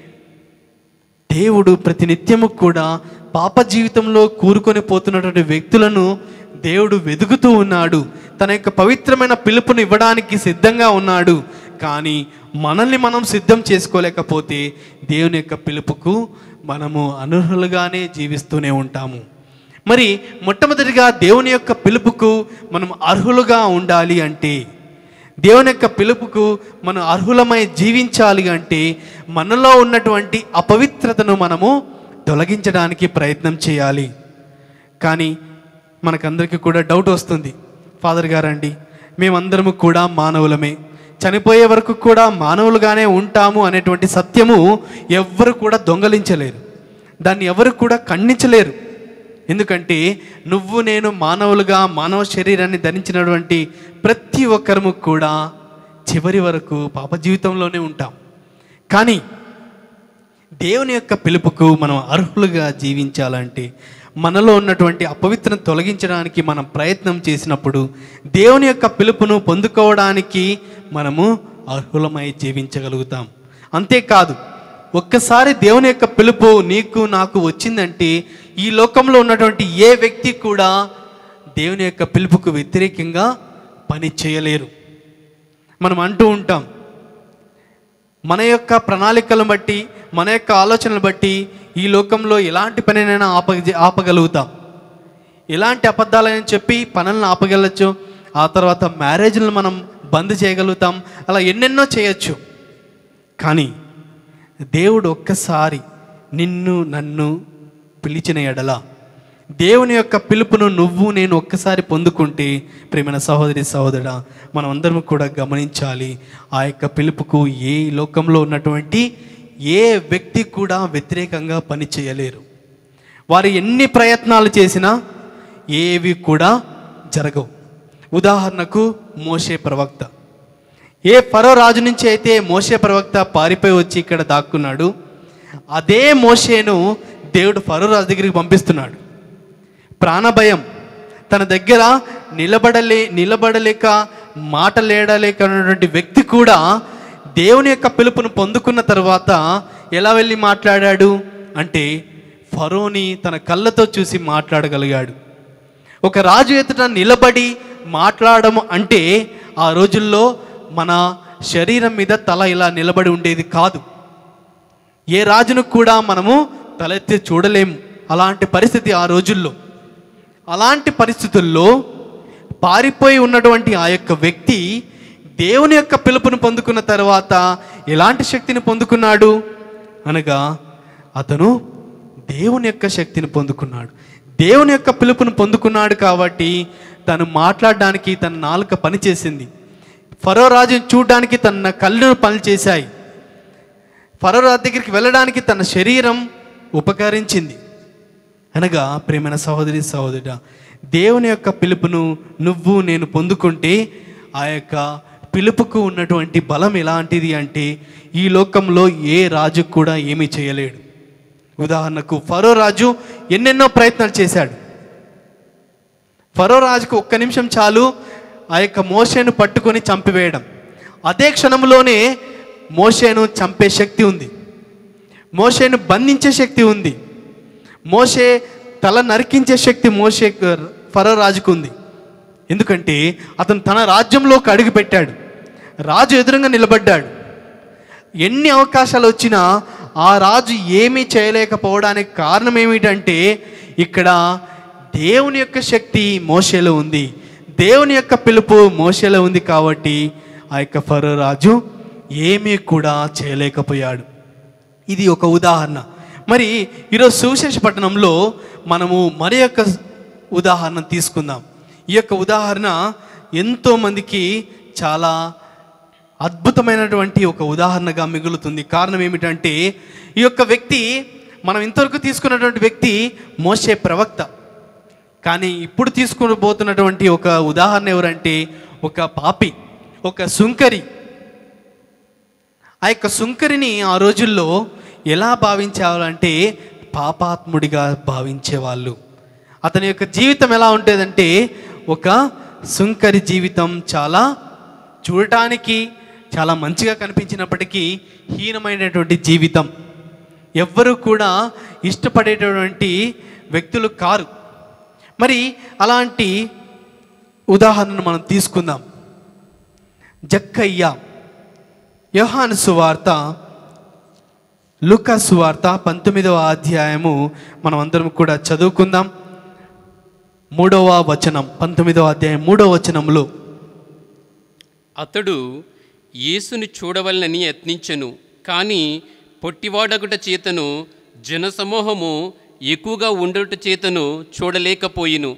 దేవుడు ప్రతినిత్యము కూడా పాప జీవితంలో కూరుకొని పోతున్నటువంటి వ్యక్తులను దేవుడు వెతుకుతూ ఉన్నాడు తన యొక్క పవిత్రమైన పిలుపుని ఇవ్వడానికి సిద్ధంగా ఉన్నాడు కానీ మనల్ని మనం సిద్ధం చేసుకోలేకపోతే దేవుని యొక్క పిలుపుకు మనము అనర్హులుగానే జీవిస్తూనే ఉంటాము మరి మొట్టమొదటిగా దేవుని యొక్క పిలుపుకు మనం అర్హులుగా ఉండాలి అంటే దేవుని యొక్క పిలుపుకు మనం అర్హులమై జీవించాలి అంటే మనలో ఉన్నటువంటి అపవిత్రతను మనము తొలగించడానికి ప్రయత్నం చేయాలి కానీ మనకందరికీ కూడా డౌట్ వస్తుంది ఫాదర్ గారండి మేమందరము కూడా మానవులమే చనిపోయే వరకు కూడా మానవులుగానే ఉంటాము అనేటువంటి సత్యము ఎవ్వరు కూడా దొంగలించలేరు దాన్ని ఎవరు కూడా ఖండించలేరు ఎందుకంటే నువ్వు నేను మానవులుగా మానవ శరీరాన్ని ధరించినటువంటి ప్రతి ఒక్కరము కూడా చివరి వరకు పాప జీవితంలోనే ఉంటాం కానీ దేవుని యొక్క పిలుపుకు మనం అర్హులుగా జీవించాలంటే మనలో ఉన్నటువంటి అపవిత్రను తొలగించడానికి మనం ప్రయత్నం చేసినప్పుడు దేవుని యొక్క పిలుపును పొందుకోవడానికి మనము అర్హులమై జీవించగలుగుతాం అంతేకాదు ఒక్కసారి దేవుని యొక్క పిలుపు నీకు నాకు వచ్చిందంటే ఈ లోకంలో ఉన్నటువంటి ఏ వ్యక్తి కూడా దేవుని యొక్క పిలుపుకు వ్యతిరేకంగా పని చేయలేరు మనం అంటూ ఉంటాం మన యొక్క ప్రణాళికలను బట్టి మన యొక్క ఆలోచనలు బట్టి ఈ లోకంలో ఎలాంటి పనినైనా ఆప ఆపగలుగుతాం ఎలాంటి అబద్ధాలని చెప్పి పనులను ఆపగలచ్చు ఆ తర్వాత మ్యారేజ్లను మనం బంద్ చేయగలుగుతాం అలా ఎన్నెన్నో చేయొచ్చు కానీ దేవుడు ఒక్కసారి నిన్ను నన్ను పిలిచిన ఎడల దేవుని యొక్క పిలుపును నువ్వు నేను ఒక్కసారి పొందుకుంటే ప్రేమైన సహోదరి సహోదరుడా మనం అందరం కూడా గమనించాలి ఆ యొక్క పిలుపుకు ఏ లోకంలో ఉన్నటువంటి ఏ వ్యక్తి కూడా వ్యతిరేకంగా పని చేయలేరు వారు ఎన్ని ప్రయత్నాలు చేసినా ఏవి కూడా జరగవు ఉదాహరణకు మోషే ప్రవక్త ఏ ఫరో రాజు నుంచి అయితే మోషే ప్రవక్త పారిపోయి వచ్చి ఇక్కడ దాక్కున్నాడు అదే మోషేను దేవుడు ఫరో రాజు దగ్గరికి పంపిస్తున్నాడు ప్రాణభయం తన దగ్గర నిలబడలే నిలబడలేక మాటలేడలేక ఉన్నటువంటి వ్యక్తి కూడా దేవుని యొక్క పిలుపును పొందుకున్న తర్వాత ఎలా వెళ్ళి మాట్లాడాడు అంటే ఫరోని తన కళ్ళతో చూసి మాట్లాడగలిగాడు ఒక రాజు ఎదుట నిలబడి మాట్లాడము అంటే ఆ రోజుల్లో మన శరీరం మీద తల ఇలా నిలబడి ఉండేది కాదు ఏ రాజును కూడా మనము తలెత్తి చూడలేము అలాంటి పరిస్థితి ఆ రోజుల్లో అలాంటి పరిస్థితుల్లో పారిపోయి ఉన్నటువంటి ఆ యొక్క వ్యక్తి దేవుని యొక్క పిలుపును పొందుకున్న తర్వాత ఎలాంటి శక్తిని పొందుకున్నాడు అనగా అతను దేవుని యొక్క శక్తిని పొందుకున్నాడు దేవుని యొక్క పిలుపును పొందుకున్నాడు కాబట్టి తను మాట్లాడడానికి తన నాలుక పనిచేసింది ఫరో రాజుని చూడడానికి తన కళ్ళు పనిచేశాయి ఫరో రాజు దగ్గరికి వెళ్ళడానికి తన శరీరం ఉపకరించింది అనగా ప్రేమైన సహోదరి సహోదరుడా దేవుని యొక్క పిలుపును నువ్వు నేను పొందుకుంటే ఆ యొక్క పిలుపుకు ఉన్నటువంటి బలం ఎలాంటిది అంటే ఈ లోకంలో ఏ రాజు కూడా ఏమీ చేయలేడు ఉదాహరణకు ఫరో రాజు ఎన్నెన్నో ప్రయత్నాలు చేశాడు ఫరో రాజుకు ఒక్క నిమిషం చాలు ఆ యొక్క మోషేను పట్టుకొని చంపివేయడం అదే క్షణంలోనే మోషేను చంపే శక్తి ఉంది మోషేను బంధించే శక్తి ఉంది మోషే తల నరికించే శక్తి మోషే ఫరో రాజుకు ఉంది ఎందుకంటే అతను తన రాజ్యంలోకి అడుగు పెట్టాడు రాజు ఎదురుగా నిలబడ్డాడు ఎన్ని అవకాశాలు వచ్చినా ఆ రాజు ఏమీ చేయలేకపోవడానికి కారణం ఏమిటంటే ఇక్కడ దేవుని యొక్క శక్తి మోషేలో ఉంది దేవుని యొక్క పిలుపు మోషేలో ఉంది కాబట్టి ఆ యొక్క ఫరో రాజు ఏమీ కూడా చేయలేకపోయాడు ఇది ఒక ఉదాహరణ మరి ఈరోజు సువిశేష పట్టణంలో మనము మరి యొక్క ఉదాహరణ తీసుకుందాం ఈ యొక్క ఉదాహరణ ఎంతోమందికి చాలా అద్భుతమైనటువంటి ఒక ఉదాహరణగా మిగులుతుంది కారణం ఏమిటంటే ఈ యొక్క వ్యక్తి మనం ఇంతవరకు తీసుకున్నటువంటి వ్యక్తి మోసే ప్రవక్త కానీ ఇప్పుడు తీసుకుని పోతున్నటువంటి ఒక ఉదాహరణ ఎవరంటే ఒక పాపి ఒక సుంకరి ఆ యొక్క సుంకరిని ఆ రోజుల్లో ఎలా భావించేవాళ్ళంటే పాపాత్ముడిగా భావించేవాళ్ళు అతని యొక్క జీవితం ఎలా ఉండేదంటే ఒక సుంకరి జీవితం చాలా చూడటానికి చాలా మంచిగా కనిపించినప్పటికీ హీనమైనటువంటి జీవితం ఎవ్వరూ కూడా ఇష్టపడేటటువంటి వ్యక్తులు కారు మరి అలాంటి ఉదాహరణను మనం తీసుకుందాం జక్కయ్య యోహాను సువార్త లుకా సువార్త పంతొమ్మిదవ అధ్యాయము మనం అందరం కూడా చదువుకుందాం మూడవ వచనం పంతొమ్మిదవ అధ్యాయం మూడవ వచనంలో అతడు యేసుని చూడవలనని యత్నించెను కానీ పొట్టివాడగుట చేతను జనసమూహము ఎక్కువగా ఉండుట చేతను చూడలేకపోయిను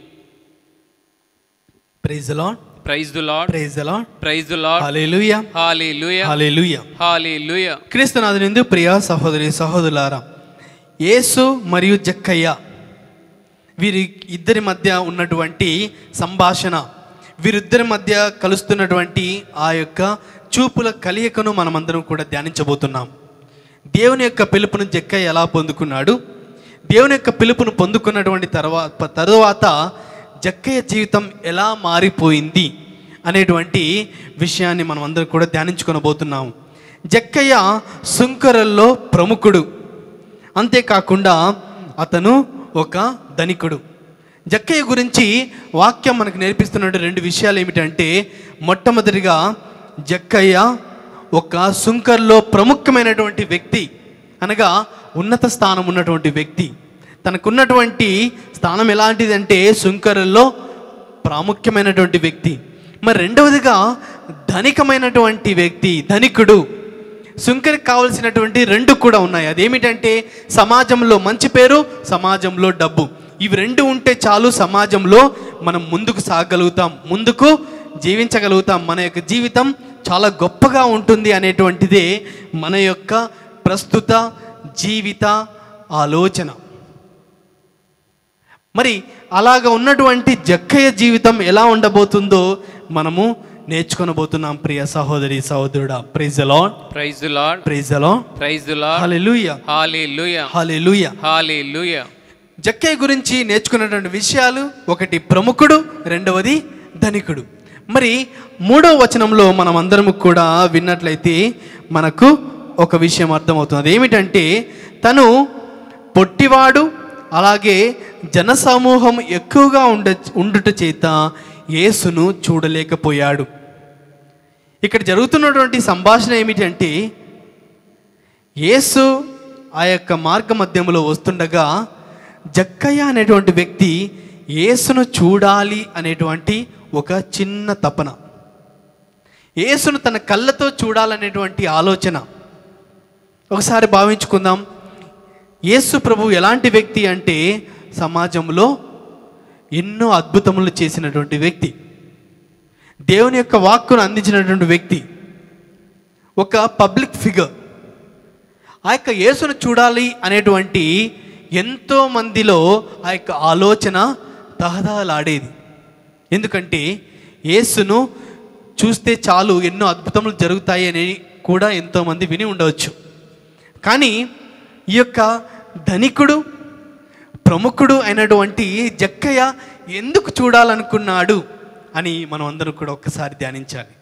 praise lord praise the Lord praise lord praise the Lord hallelujah hallelujah hallelujah hallelujah క్రీస్తునాథునిందు ప్రియ సహోదరి సహోదరులారా యేసు మరియు జక్కయ్య వీరి ఇద్దరి మధ్య ఉన్నటువంటి సంభాషణ వీరిద్దరి మధ్య కలుస్తున్నటువంటి ఆ యొక్క చూపుల కలియకను మనమందరం కూడా ధ్యానించబోతున్నాం దేవుని యొక్క పిలుపును జక్కయ్య ఎలా పొందుకున్నాడు దేవుని యొక్క పిలుపును పొందుకున్నటువంటి తర్వాత తరువాత జక్కయ్య జీవితం ఎలా మారిపోయింది అనేటువంటి విషయాన్ని మనం అందరం కూడా ధ్యానించుకొనబోతున్నాము జక్కయ్య సుంకరల్లో ప్రముఖుడు అంతేకాకుండా అతను ఒక ధనికుడు జక్కయ్య గురించి వాక్యం మనకు నేర్పిస్తున్న రెండు విషయాలు ఏమిటంటే మొట్టమొదటిగా జక్కయ్య ఒక సుంకర్లో ప్రముఖమైనటువంటి వ్యక్తి అనగా ఉన్నత స్థానం ఉన్నటువంటి వ్యక్తి తనకున్నటువంటి స్థానం ఎలాంటిదంటే సుంకరుల్లో ప్రాముఖ్యమైనటువంటి వ్యక్తి మరి రెండవదిగా ధనికమైనటువంటి వ్యక్తి ధనికుడు సుంకరికి కావలసినటువంటి రెండు కూడా ఉన్నాయి అదేమిటంటే సమాజంలో మంచి పేరు సమాజంలో డబ్బు ఇవి రెండు ఉంటే చాలు సమాజంలో మనం ముందుకు సాగలుగుతాం ముందుకు జీవించగలుగుతాం మన యొక్క జీవితం చాలా గొప్పగా ఉంటుంది అనేటువంటిదే మన యొక్క ప్రస్తుత జీవిత ఆలోచన మరి అలాగ ఉన్నటువంటి జక్కయ్య జీవితం ఎలా ఉండబోతుందో మనము నేర్చుకొనబోతున్నాం ప్రియ సహోదరి సహోదరుడా praise Lord praise the Lord praise Lord praise the Lord hallelujah hallelujah hallelujah hallelujah Jakkayya గురించి నేర్చుకున్నటువంటి విషయాలు ఒకటి ప్రముఖుడు రెండవది ధనికుడు మరి మూడో వచనంలో మనం అందరము కూడా విన్నట్లయితే మనకు ఒక విషయం అర్థమవుతుంది అదేమిటంటే తను పొట్టివాడు అలాగే జనసమూహం ఎక్కువగా ఉండ ఉండుట చేత యేసును చూడలేకపోయాడు ఇక్కడ జరుగుతున్నటువంటి సంభాషణ ఏమిటంటే యేసు ఆ యొక్క మార్గ మధ్యంలో వస్తుండగా జక్కయ్య అనేటువంటి వ్యక్తి యేసును చూడాలి అనేటువంటి ఒక చిన్న తపన యేసును తన కళ్ళతో చూడాలనేటువంటి ఆలోచన ఒకసారి భావించుకుందాం యేసు ప్రభు ఎలాంటి వ్యక్తి అంటే సమాజంలో ఎన్నో అద్భుతములు చేసినటువంటి వ్యక్తి దేవుని యొక్క వాక్కును అందించినటువంటి వ్యక్తి ఒక పబ్లిక్ ఫిగర్ ఆ యొక్క యేసును చూడాలి అనేటువంటి ఎంతో మందిలో ఆ యొక్క ఆలోచన తహదహలాడేది ఎందుకంటే యేసును చూస్తే చాలు ఎన్నో అద్భుతములు జరుగుతాయి అని కూడా ఎంతోమంది విని ఉండవచ్చు కానీ ఈ యొక్క ధనికుడు ప్రముఖుడు అయినటువంటి జక్కయ్య ఎందుకు చూడాలనుకున్నాడు అని మనం అందరం కూడా ఒక్కసారి ధ్యానించాలి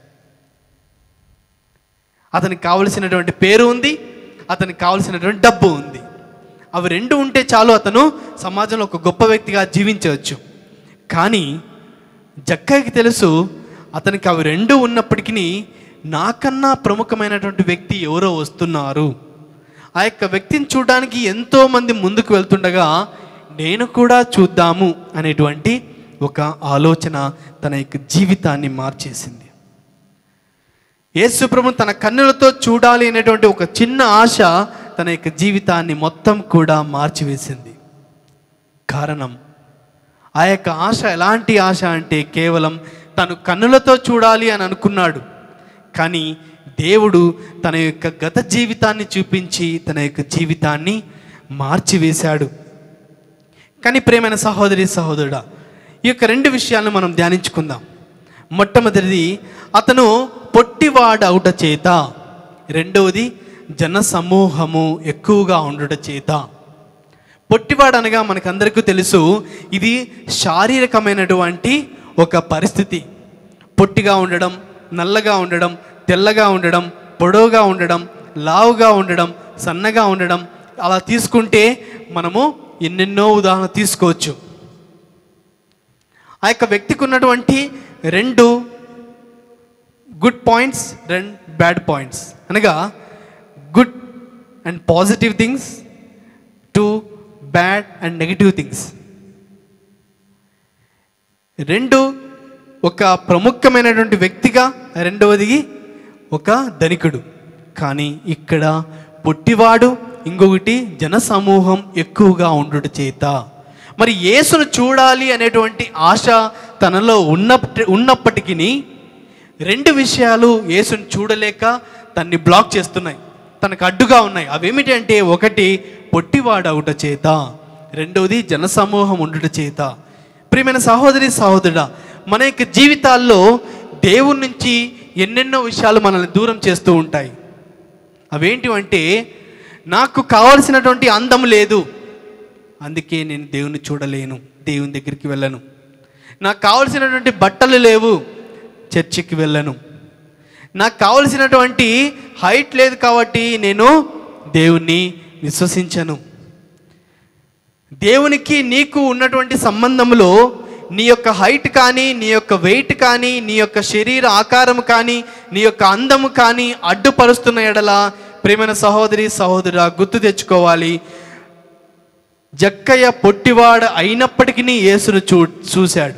అతనికి కావలసినటువంటి పేరు ఉంది అతనికి కావలసినటువంటి డబ్బు ఉంది అవి రెండు ఉంటే చాలు అతను సమాజంలో ఒక గొప్ప వ్యక్తిగా జీవించవచ్చు కానీ జక్కయ్యకి తెలుసు అతనికి అవి రెండు ఉన్నప్పటికీ నాకన్నా ప్రముఖమైనటువంటి వ్యక్తి ఎవరో వస్తున్నారు ఆ యొక్క వ్యక్తిని చూడడానికి ఎంతో మంది ముందుకు వెళ్తుండగా నేను కూడా చూద్దాము అనేటువంటి ఒక ఆలోచన తన యొక్క జీవితాన్ని మార్చేసింది యేసుప్రభు తన కన్నులతో చూడాలి అనేటువంటి ఒక చిన్న ఆశ తన యొక్క జీవితాన్ని మొత్తం కూడా మార్చివేసింది కారణం ఆ యొక్క ఆశ ఎలాంటి ఆశ అంటే కేవలం తను కన్నులతో చూడాలి అని అనుకున్నాడు కానీ దేవుడు తన యొక్క గత జీవితాన్ని చూపించి తన యొక్క జీవితాన్ని మార్చివేశాడు కానీ ప్రేమైన సహోదరి సహోదరుడా ఈ యొక్క రెండు విషయాలను మనం ధ్యానించుకుందాం మొట్టమొదటిది అతను పొట్టివాడు అవుట చేత రెండవది జన సమూహము ఎక్కువగా ఉండుట చేత పొట్టివాడు అనగా మనకందరికీ తెలుసు ఇది శారీరకమైనటువంటి ఒక పరిస్థితి పొట్టిగా ఉండడం నల్లగా ఉండడం తెల్లగా ఉండడం పొడవుగా ఉండడం లావుగా ఉండడం సన్నగా ఉండడం అలా తీసుకుంటే మనము ఎన్నెన్నో ఉదాహరణ తీసుకోవచ్చు ఆ యొక్క వ్యక్తికి ఉన్నటువంటి రెండు గుడ్ పాయింట్స్ రెండు బ్యాడ్ పాయింట్స్ అనగా good and positive things two bad and negative things రెండు ఒక ప్రముఖమైనటువంటి వ్యక్తిగా రెండవది ఒక ధనికుడు కానీ ఇక్కడ పొట్టివాడు ఇంకొకటి జనసమూహం ఎక్కువగా ఉండుట చేత మరి యేసును చూడాలి అనేటువంటి ఆశ తనలో ఉన్న ఉన్నప్పటికీ రెండు విషయాలు యేసును చూడలేక తన్ని బ్లాక్ చేస్తున్నాయి తనకు అడ్డుగా ఉన్నాయి అవేమిటి అంటే ఒకటి పొట్టివాడవుట చేత రెండవది జనసమూహం ఉండుట చేత ప్రియమైన సహోదరి సహోదరుడా మన యొక్క జీవితాల్లో దేవుని నుంచి ఎన్నెన్నో విషయాలు మనల్ని దూరం చేస్తూ ఉంటాయి అవేంటివంటే నాకు కావలసినటువంటి అందం లేదు అందుకే నేను దేవుని చూడలేను దేవుని దగ్గరికి వెళ్ళను నాకు కావలసినటువంటి బట్టలు లేవు చర్చికి వెళ్ళను నాకు కావలసినటువంటి హైట్ లేదు కాబట్టి నేను దేవుణ్ణి విశ్వసించను దేవునికి నీకు ఉన్నటువంటి సంబంధంలో నీ యొక్క హైట్ కానీ నీ యొక్క వెయిట్ కానీ నీ యొక్క శరీర ఆకారం కానీ నీ యొక్క అందము కానీ అడ్డుపరుస్తున్న ఎడల ప్రేమైన సహోదరి సహోదరా గుర్తు తెచ్చుకోవాలి జక్కయ్య పొట్టివాడు అయినప్పటికీ యేసును చూ చూశాడు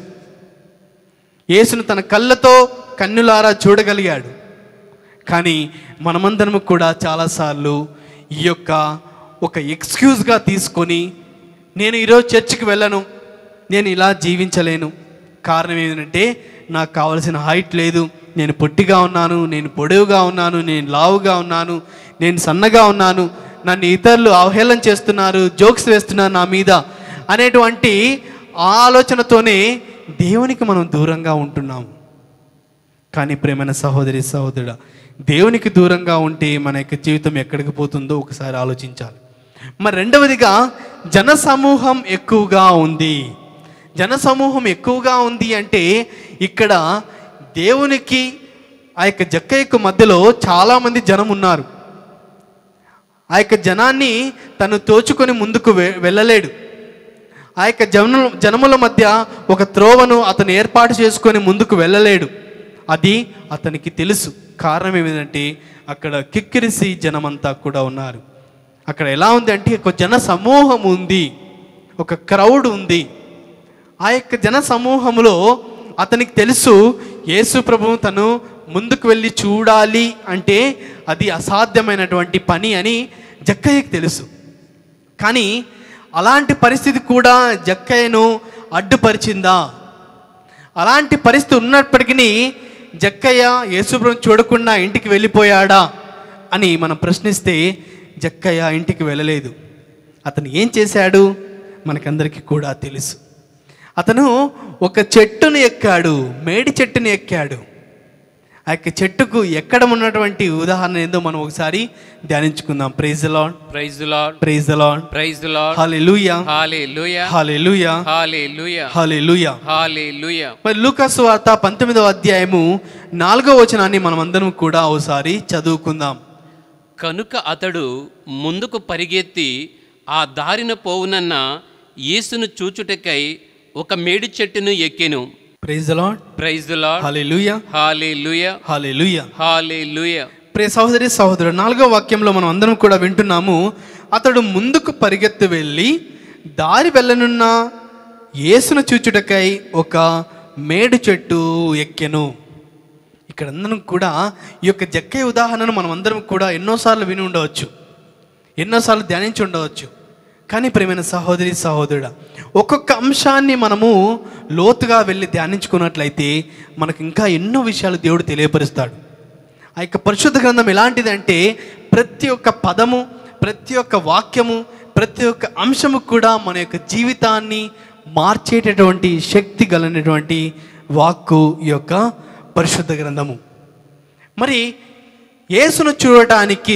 యేసును తన కళ్ళతో కన్నులారా చూడగలిగాడు కానీ మనమందరము కూడా చాలాసార్లు ఈ యొక్క ఒక ఎక్స్క్యూజ్గా తీసుకొని నేను ఈరోజు చర్చికి వెళ్ళను నేను ఇలా జీవించలేను కారణం ఏంటంటే నాకు కావలసిన హైట్ లేదు నేను పొట్టిగా ఉన్నాను నేను పొడవుగా ఉన్నాను నేను లావుగా ఉన్నాను నేను సన్నగా ఉన్నాను నన్ను ఇతరులు అవహేళన చేస్తున్నారు జోక్స్ వేస్తున్నారు నా మీద అనేటువంటి ఆ ఆలోచనతోనే దేవునికి మనం దూరంగా ఉంటున్నాము కానీ ప్రేమైన సహోదరి సహోదరుడా దేవునికి దూరంగా ఉంటే మన యొక్క జీవితం ఎక్కడికి పోతుందో ఒకసారి ఆలోచించాలి మరి రెండవదిగా జనసమూహం ఎక్కువగా ఉంది జనసమూహం ఎక్కువగా ఉంది అంటే ఇక్కడ దేవునికి ఆ యొక్క జక్కయ్యకు మధ్యలో చాలామంది జనం ఉన్నారు ఆ యొక్క జనాన్ని తను తోచుకొని ముందుకు వె- వెళ్ళలేడు ఆ యొక్క జన జనముల మధ్య ఒక త్రోవను అతను ఏర్పాటు చేసుకొని ముందుకు వెళ్ళలేడు అది అతనికి తెలుసు కారణం ఏమిటంటే అక్కడ కిక్కిరిసి జనమంతా కూడా ఉన్నారు అక్కడ ఎలా ఉంది అంటే ఒక జన సమూహం ఉంది ఒక క్రౌడ్ ఉంది ఆ యొక్క జన సమూహంలో అతనికి తెలుసు యేసు ప్రభువు తను ముందుకు వెళ్ళి చూడాలి అంటే అది అసాధ్యమైనటువంటి పని అని జక్కయ్యకి తెలుసు కానీ అలాంటి పరిస్థితి కూడా జక్కయ్యను అడ్డుపరిచిందా అలాంటి పరిస్థితి ఉన్నప్పటికీ జక్కయ్య యేసుప్రభు చూడకుండా ఇంటికి వెళ్ళిపోయాడా అని మనం ప్రశ్నిస్తే జక్కయ్య ఇంటికి వెళ్ళలేదు అతను ఏం చేశాడు మనకందరికీ కూడా తెలుసు అతను ఒక చెట్టును ఎక్కాడు మేడి చెట్టుని ఎక్కాడు ఆ యొక్క చెట్టుకు ఎక్కడ ఉన్నటువంటి ఉదాహరణ ఏందో మనం ఒకసారి ధ్యానించుకుందాం praise lord praise lord praise lord praise lord hallelujah hallelujah hallelujah hallelujah hallelujah hallelujah మరి లూకాసు వార్త పంతొమ్మిదవ అధ్యాయము నాలుగో వచనాన్ని మనం అందరం కూడా ఒకసారి చదువుకుందాం కనుక అతడు ముందుకు పరిగెత్తి ఆ దారిన పోవునన్న యేసును చూచుటకై ఒక మేడి చెట్టును ఎక్కెను praise lord praise lord hallelujah hallelujah hallelujah hallelujah ప్రియ సహోదరి సహోదరుడు నాలుగో వాక్యంలో మనం అందరం కూడా వింటున్నాము అతడు ముందుకు పరిగెత్తి వెళ్ళి దారి వెళ్ళనున్న యేసును చూచుటకై ఒక మేడు చెట్టు ఎక్కెను ఇక్కడ అందరం కూడా ఈ యొక్క జక్కయ్య ఉదాహరణను మనం అందరం కూడా ఎన్నోసార్లు విని ఉండవచ్చు ఎన్నోసార్లు ధ్యానించి ఉండవచ్చు కానీ ప్రేమైన సహోదరి సహోదరుడా ఒక్కొక్క అంశాన్ని మనము లోతుగా వెళ్ళి ధ్యానించుకున్నట్లయితే మనకు ఇంకా ఎన్నో విషయాలు దేవుడు తెలియపరుస్తాడు ఆ యొక్క పరిశుద్ధ గ్రంథం ఎలాంటిదంటే ప్రతి ఒక్క పదము ప్రతి ఒక్క వాక్యము ప్రతి ఒక్క అంశము కూడా మన యొక్క జీవితాన్ని మార్చేటటువంటి శక్తి గలనటువంటి వాక్కు ఈ యొక్క పరిశుద్ధ గ్రంథము మరి యేసును చూడటానికి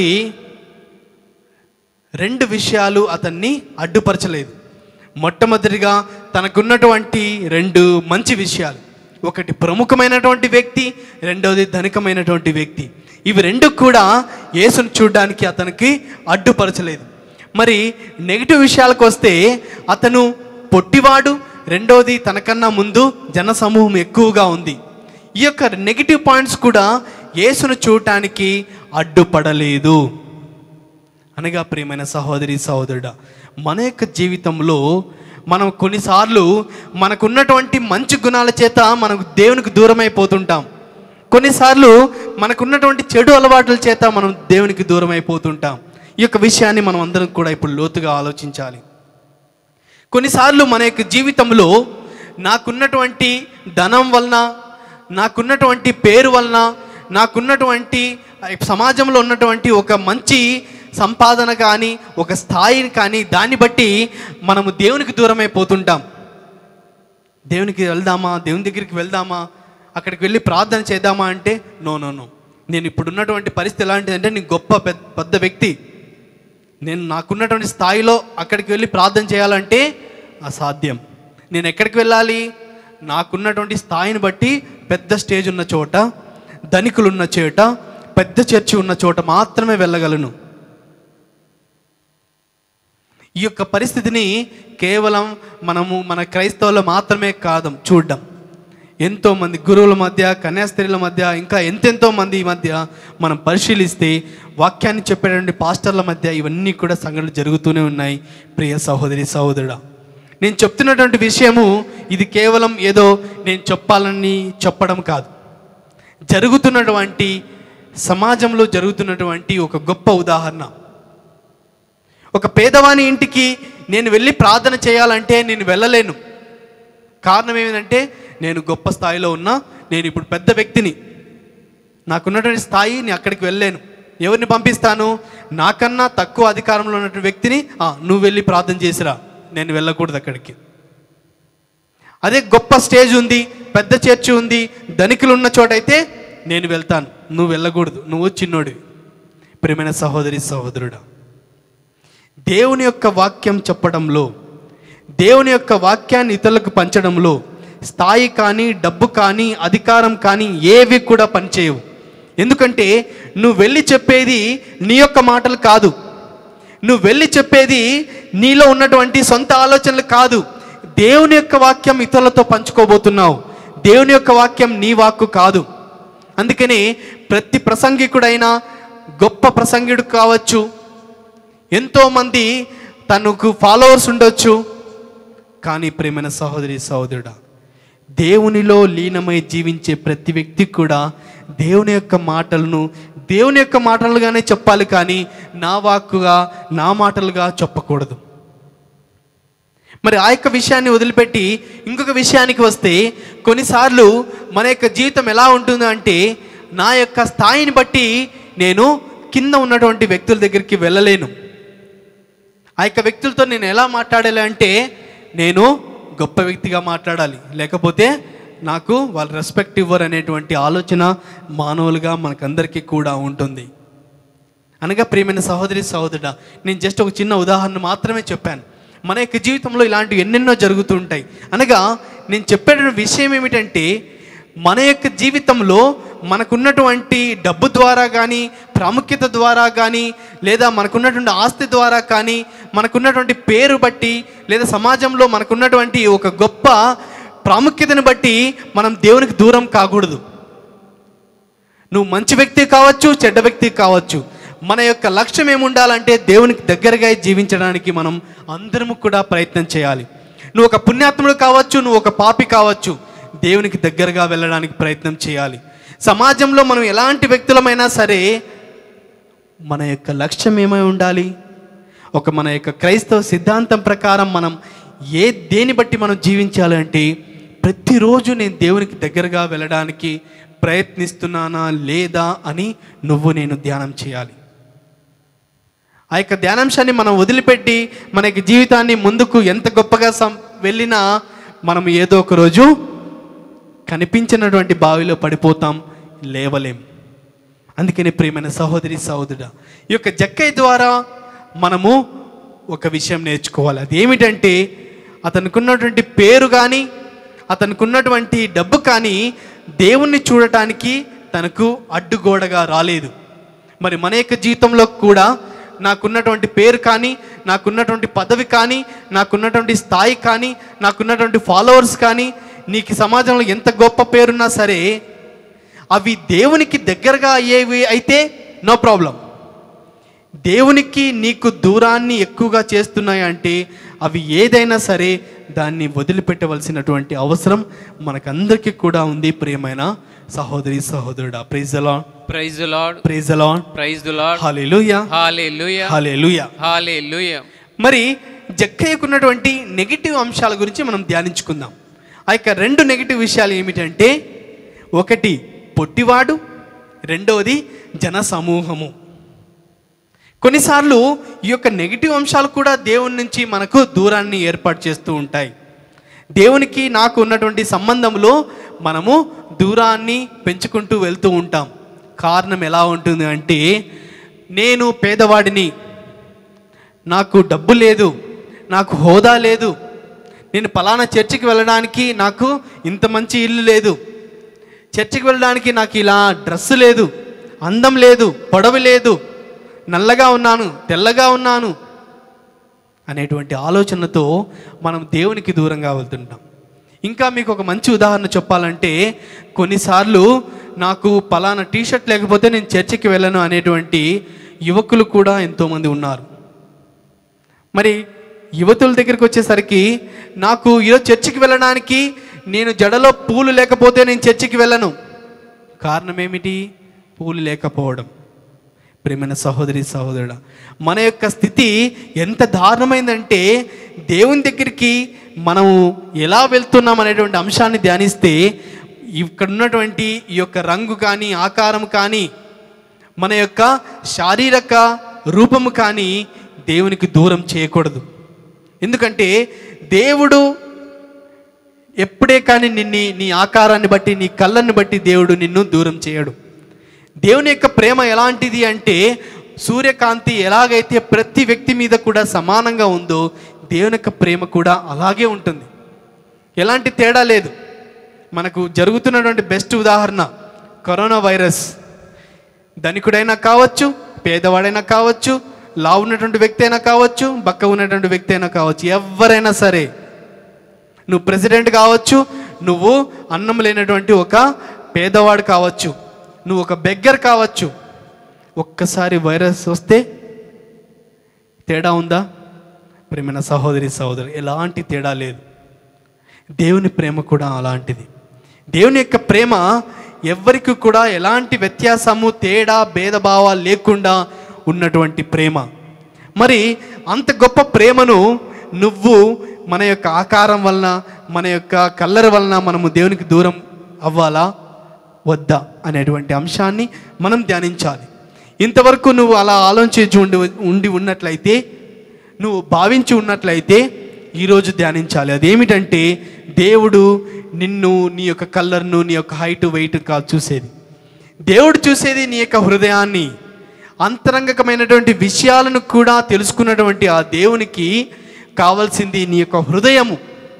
రెండు విషయాలు అతన్ని అడ్డుపరచలేదు మొట్టమొదటిగా తనకున్నటువంటి రెండు మంచి విషయాలు ఒకటి ప్రముఖమైనటువంటి వ్యక్తి రెండవది ధనికమైనటువంటి వ్యక్తి ఇవి రెండు కూడా యేసును చూడడానికి అతనికి అడ్డుపరచలేదు మరి నెగిటివ్ విషయాలకు వస్తే అతను పొట్టివాడు రెండవది తనకన్నా ముందు జన సమూహం ఎక్కువగా ఉంది ఈ యొక్క నెగిటివ్ పాయింట్స్ కూడా యేసును చూడటానికి అడ్డుపడలేదు అనగా ప్రియమైన సహోదరి సహోదరుడా మన యొక్క జీవితంలో మనం కొన్నిసార్లు మనకున్నటువంటి మంచి గుణాల చేత మనకు దేవునికి దూరం అయిపోతుంటాం కొన్నిసార్లు మనకున్నటువంటి చెడు అలవాట్ల చేత మనం దేవునికి దూరం అయిపోతుంటాం ఈ యొక్క విషయాన్ని మనం అందరం కూడా ఇప్పుడు లోతుగా ఆలోచించాలి కొన్నిసార్లు మన యొక్క జీవితంలో నాకున్నటువంటి ధనం వలన నాకున్నటువంటి పేరు వలన నాకున్నటువంటి సమాజంలో ఉన్నటువంటి ఒక మంచి సంపాదన కానీ ఒక స్థాయిని కానీ దాన్ని బట్టి మనము దేవునికి దూరం అయిపోతుంటాం దేవునికి వెళ్దామా దేవుని దగ్గరికి వెళ్దామా అక్కడికి వెళ్ళి ప్రార్థన చేద్దామా అంటే నో నో నో నేను ఇప్పుడు ఉన్నటువంటి పరిస్థితి ఎలాంటిదంటే నేను గొప్ప పెద్ద పెద్ద వ్యక్తి నేను నాకున్నటువంటి స్థాయిలో అక్కడికి వెళ్ళి ప్రార్థన చేయాలంటే అసాధ్యం నేను ఎక్కడికి వెళ్ళాలి నాకున్నటువంటి స్థాయిని బట్టి పెద్ద స్టేజ్ ఉన్న చోట ధనికులు ఉన్న చోట పెద్ద చర్చి ఉన్న చోట మాత్రమే వెళ్ళగలను ఈ యొక్క పరిస్థితిని కేవలం మనము మన క్రైస్తవులు మాత్రమే కాదు చూడడం ఎంతోమంది గురువుల మధ్య కన్యాస్త్రీల మధ్య ఇంకా ఎంతెంతో మంది ఈ మధ్య మనం పరిశీలిస్తే వాక్యాన్ని చెప్పేటువంటి పాస్టర్ల మధ్య ఇవన్నీ కూడా సంఘటనలు జరుగుతూనే ఉన్నాయి ప్రియ సహోదరి సహోదరుడా నేను చెప్తున్నటువంటి విషయము ఇది కేవలం ఏదో నేను చెప్పాలని చెప్పడం కాదు జరుగుతున్నటువంటి సమాజంలో జరుగుతున్నటువంటి ఒక గొప్ప ఉదాహరణ ఒక పేదవాని ఇంటికి నేను వెళ్ళి ప్రార్థన చేయాలంటే నేను వెళ్ళలేను కారణం ఏమిటంటే నేను గొప్ప స్థాయిలో ఉన్నా నేను ఇప్పుడు పెద్ద వ్యక్తిని నాకున్నటువంటి స్థాయి నేను అక్కడికి వెళ్ళలేను ఎవరిని పంపిస్తాను నాకన్నా తక్కువ అధికారంలో ఉన్నటువంటి వ్యక్తిని "ఆ, నువ్వు వెళ్ళి ప్రార్థన చేసిరా నేను వెళ్ళకూడదు అక్కడికి అదే గొప్ప స్టేజ్ ఉంది పెద్ద చర్చి ఉంది ధనికులు ఉన్న చోట అయితే నేను వెళ్తాను నువ్వు వెళ్ళకూడదు నువ్వు చిన్నోడివి ప్రియమైన సహోదరి సహోదరుడా దేవుని యొక్క వాక్యం చెప్పడంలో దేవుని యొక్క వాక్యాన్ని ఇతరులకు పంచడంలో స్థాయి కానీ డబ్బు కానీ అధికారం కానీ ఏవి కూడా పనిచేయవు ఎందుకంటే నువ్వు వెళ్ళి చెప్పేది నీ యొక్క మాటలు కాదు నువ్వు వెళ్ళి చెప్పేది నీలో ఉన్నటువంటి సొంత ఆలోచనలు కాదు దేవుని యొక్క వాక్యం ఇతరులతో పంచుకోబోతున్నావు దేవుని యొక్క వాక్యం నీ వాక్కు కాదు అందుకని ప్రతి ప్రసంగికుడైనా గొప్ప ప్రసంగిడు కావచ్చు ఎంతోమంది తనకు ఫాలోవర్స్ ఉండొచ్చు కానీ ప్రేమైన సహోదరి సహోదరుడా దేవునిలో లీనమై జీవించే ప్రతి వ్యక్తికి కూడా దేవుని యొక్క మాటలను దేవుని యొక్క మాటలుగానే చెప్పాలి కానీ నా వాక్కుగా నా మాటలుగా చెప్పకూడదు మరి ఆ యొక్క విషయాన్ని వదిలిపెట్టి ఇంకొక విషయానికి వస్తే కొన్నిసార్లు మన యొక్క జీవితం ఎలా ఉంటుంది అంటే నా యొక్క స్థాయిని బట్టి నేను కింద ఉన్నటువంటి వ్యక్తుల దగ్గరికి వెళ్ళలేను ఆ యొక్క వ్యక్తులతో నేను ఎలా మాట్లాడాలి అంటే నేను గొప్ప వ్యక్తిగా మాట్లాడాలి లేకపోతే నాకు వాళ్ళు రెస్పెక్ట్ ఇవ్వరు అనేటువంటి ఆలోచన మానవులుగా మనకందరికీ కూడా ఉంటుంది అనగా ప్రియమైన సహోదరి సహోదరుడా నేను జస్ట్ ఒక చిన్న ఉదాహరణ మాత్రమే చెప్పాను మన యొక్క జీవితంలో ఇలాంటివి ఎన్నెన్నో జరుగుతూ ఉంటాయి అనగా నేను చెప్పే విషయం ఏమిటంటే మన యొక్క జీవితంలో మనకున్నటువంటి డబ్బు ద్వారా కానీ ప్రాముఖ్యత ద్వారా కానీ లేదా మనకున్నటువంటి ఆస్తి ద్వారా కానీ మనకున్నటువంటి పేరు బట్టి లేదా సమాజంలో మనకున్నటువంటి ఒక గొప్ప ప్రాముఖ్యతను బట్టి మనం దేవునికి దూరం కాకూడదు నువ్వు మంచి వ్యక్తి కావచ్చు చెడ్డ వ్యక్తి కావచ్చు మన యొక్క లక్ష్యం ఏముండాలంటే దేవునికి దగ్గరగా జీవించడానికి మనం అందరము కూడా ప్రయత్నం చేయాలి నువ్వు ఒక పుణ్యాత్ముడు కావచ్చు నువ్వు ఒక పాపి కావచ్చు దేవునికి దగ్గరగా వెళ్ళడానికి ప్రయత్నం చేయాలి సమాజంలో మనం ఎలాంటి వ్యక్తులమైనా సరే మన యొక్క లక్ష్యం ఏమై ఉండాలి ఒక మన యొక్క క్రైస్తవ సిద్ధాంతం ప్రకారం మనం ఏ దేని బట్టి మనం జీవించాలి అంటే ప్రతిరోజు నేను దేవునికి దగ్గరగా వెళ్ళడానికి ప్రయత్నిస్తున్నానా లేదా అని నువ్వు నేను ధ్యానం చేయాలి ఆ యొక్క ధ్యానాంశాన్ని మనం వదిలిపెట్టి మన యొక్క జీవితాన్ని ముందుకు ఎంత గొప్పగా సం వెళ్ళినా మనం ఏదో ఒక రోజు కనిపించినటువంటి బావిలో పడిపోతాం లేవలేం అందుకని ప్రియమైన సహోదరి సహోదరుడా ఈ యొక్క జక్కయ్య ద్వారా మనము ఒక విషయం నేర్చుకోవాలి అది ఏమిటంటే అతనికి ఉన్నటువంటి పేరు కానీ అతనికి ఉన్నటువంటి డబ్బు కానీ దేవుణ్ణి చూడటానికి తనకు అడ్డుగోడగా రాలేదు మరి మన యొక్క జీవితంలో కూడా నాకున్నటువంటి పేరు కానీ నాకున్నటువంటి పదవి కానీ నాకున్నటువంటి స్థాయి కానీ నాకున్నటువంటి ఫాలోవర్స్ కానీ నీకు సమాజంలో ఎంత గొప్ప పేరున్నా సరే అవి దేవునికి దగ్గరగా అయ్యేవి అయితే నో ప్రాబ్లం దేవునికి నీకు దూరాన్ని ఎక్కువగా చేస్తున్నాయి అంటే అవి ఏదైనా సరే దాన్ని వదిలిపెట్టవలసినటువంటి అవసరం మనకందరికీ కూడా ఉంది ప్రియమైన సహోదరి సహోదరుడా ప్రైజ్ అలా ప్రైజ్ లార్డ్ ప్రైజ్ అలా praise the lord hallelujah hallelujah hallelujah hallelujah మరి జక్కయ్యకున్నటువంటి నెగిటివ్ అంశాల గురించి మనం ధ్యానించుకుందాం ఆ యొక్క రెండు నెగిటివ్ విషయాలు ఏమిటంటే ఒకటి పొట్టివాడు రెండవది జన సమూహము కొన్నిసార్లు ఈ యొక్క నెగిటివ్ అంశాలు కూడా దేవుని నుంచి మనకు దూరాన్ని ఏర్పాటు చేస్తూ ఉంటాయి దేవునికి నాకు ఉన్నటువంటి సంబంధంలో మనము దూరాన్ని పెంచుకుంటూ వెళ్తూ ఉంటాం కారణం ఎలా ఉంటుంది అంటే నేను పేదవాడిని నాకు డబ్బు లేదు నాకు హోదా లేదు నేను పలానా చర్చికి వెళ్ళడానికి నాకు ఇంత మంచి ఇల్లు లేదు చర్చికి వెళ్ళడానికి నాకు ఇలా డ్రెస్ లేదు అందం లేదు పొడవు లేదు నల్లగా ఉన్నాను తెల్లగా ఉన్నాను అనేటువంటి ఆలోచనతో మనం దేవునికి దూరంగా వెళ్తుంటాం ఇంకా మీకు ఒక మంచి ఉదాహరణ చెప్పాలంటే కొన్నిసార్లు నాకు పలానా టీషర్ట్ లేకపోతే నేను చర్చికి వెళ్ళను అనేటువంటి యువకులు కూడా ఎంతోమంది ఉన్నారు మరి యువతుల దగ్గరికి వచ్చేసరికి నాకు ఈరోజు చర్చికి వెళ్ళడానికి నేను జడలో పూలు లేకపోతే నేను చర్చికి వెళ్ళను కారణం ఏమిటి పూలు లేకపోవడం ప్రేమైన సహోదరి సహోదరుడా మన యొక్క స్థితి ఎంత దారుణమైందంటే దేవుని దగ్గరికి మనము ఎలా వెళ్తున్నాం అనేటువంటి అంశాన్ని ధ్యానిస్తే ఇక్కడ ఉన్నటువంటి ఈ యొక్క రంగు కానీ ఆకారం కానీ మన యొక్క శారీరక రూపము కానీ దేవునికి దూరం చేయకూడదు ఎందుకంటే దేవుడు ఎప్పుడే కానీ నిన్ని నీ ఆకారాన్ని బట్టి నీ కళ్ళని బట్టి దేవుడు నిన్ను దూరం చేయడు దేవుని యొక్క ప్రేమ ఎలాంటిది అంటే సూర్యకాంతి ఎలాగైతే ప్రతి వ్యక్తి మీద కూడా సమానంగా ఉందో దేవుని యొక్క ప్రేమ కూడా అలాగే ఉంటుంది ఎలాంటి తేడా లేదు మనకు జరుగుతున్నటువంటి బెస్ట్ ఉదాహరణ కరోనా వైరస్ ధనికుడైనా కావచ్చు పేదవాడైనా కావచ్చు లా ఉన్నటువంటి వ్యక్తి అయినా కావచ్చు బక్క ఉన్నటువంటి వ్యక్తి అయినా కావచ్చు ఎవరైనా సరే నువ్వు ప్రెసిడెంట్ కావచ్చు నువ్వు అన్నం లేనటువంటి ఒక పేదవాడు కావచ్చు నువ్వు ఒక బెగ్గర్ కావచ్చు ఒక్కసారి వైరస్ వస్తే తేడా ఉందా ప్రేమైన సహోదరి సహోదరు ఎలాంటి తేడా లేదు దేవుని ప్రేమ కూడా అలాంటిది దేవుని యొక్క ప్రేమ ఎవ్వరికి కూడా ఎలాంటి వ్యత్యాసము తేడా భేదభావాలు లేకుండా ఉన్నటువంటి ప్రేమ మరి అంత గొప్ప ప్రేమను నువ్వు మన యొక్క ఆకారం వలన మన యొక్క కల్లర్ వలన మనము దేవునికి దూరం అవ్వాలా వద్దా అనేటువంటి అంశాన్ని మనం ధ్యానించాలి ఇంతవరకు నువ్వు అలా ఆలోచించి ఉండి ఉండి ఉన్నట్లయితే నువ్వు భావించి ఉన్నట్లయితే ఈరోజు ధ్యానించాలి అదేమిటంటే దేవుడు నిన్ను నీ యొక్క కలర్ను నీ యొక్క హైట్ వెయిట్ కాదు చూసేది దేవుడు చూసేది నీ యొక్క హృదయాన్ని అంతరంగకమైనటువంటి విషయాలను కూడా తెలుసుకున్నటువంటి ఆ దేవునికి కావాల్సింది నీ యొక్క హృదయము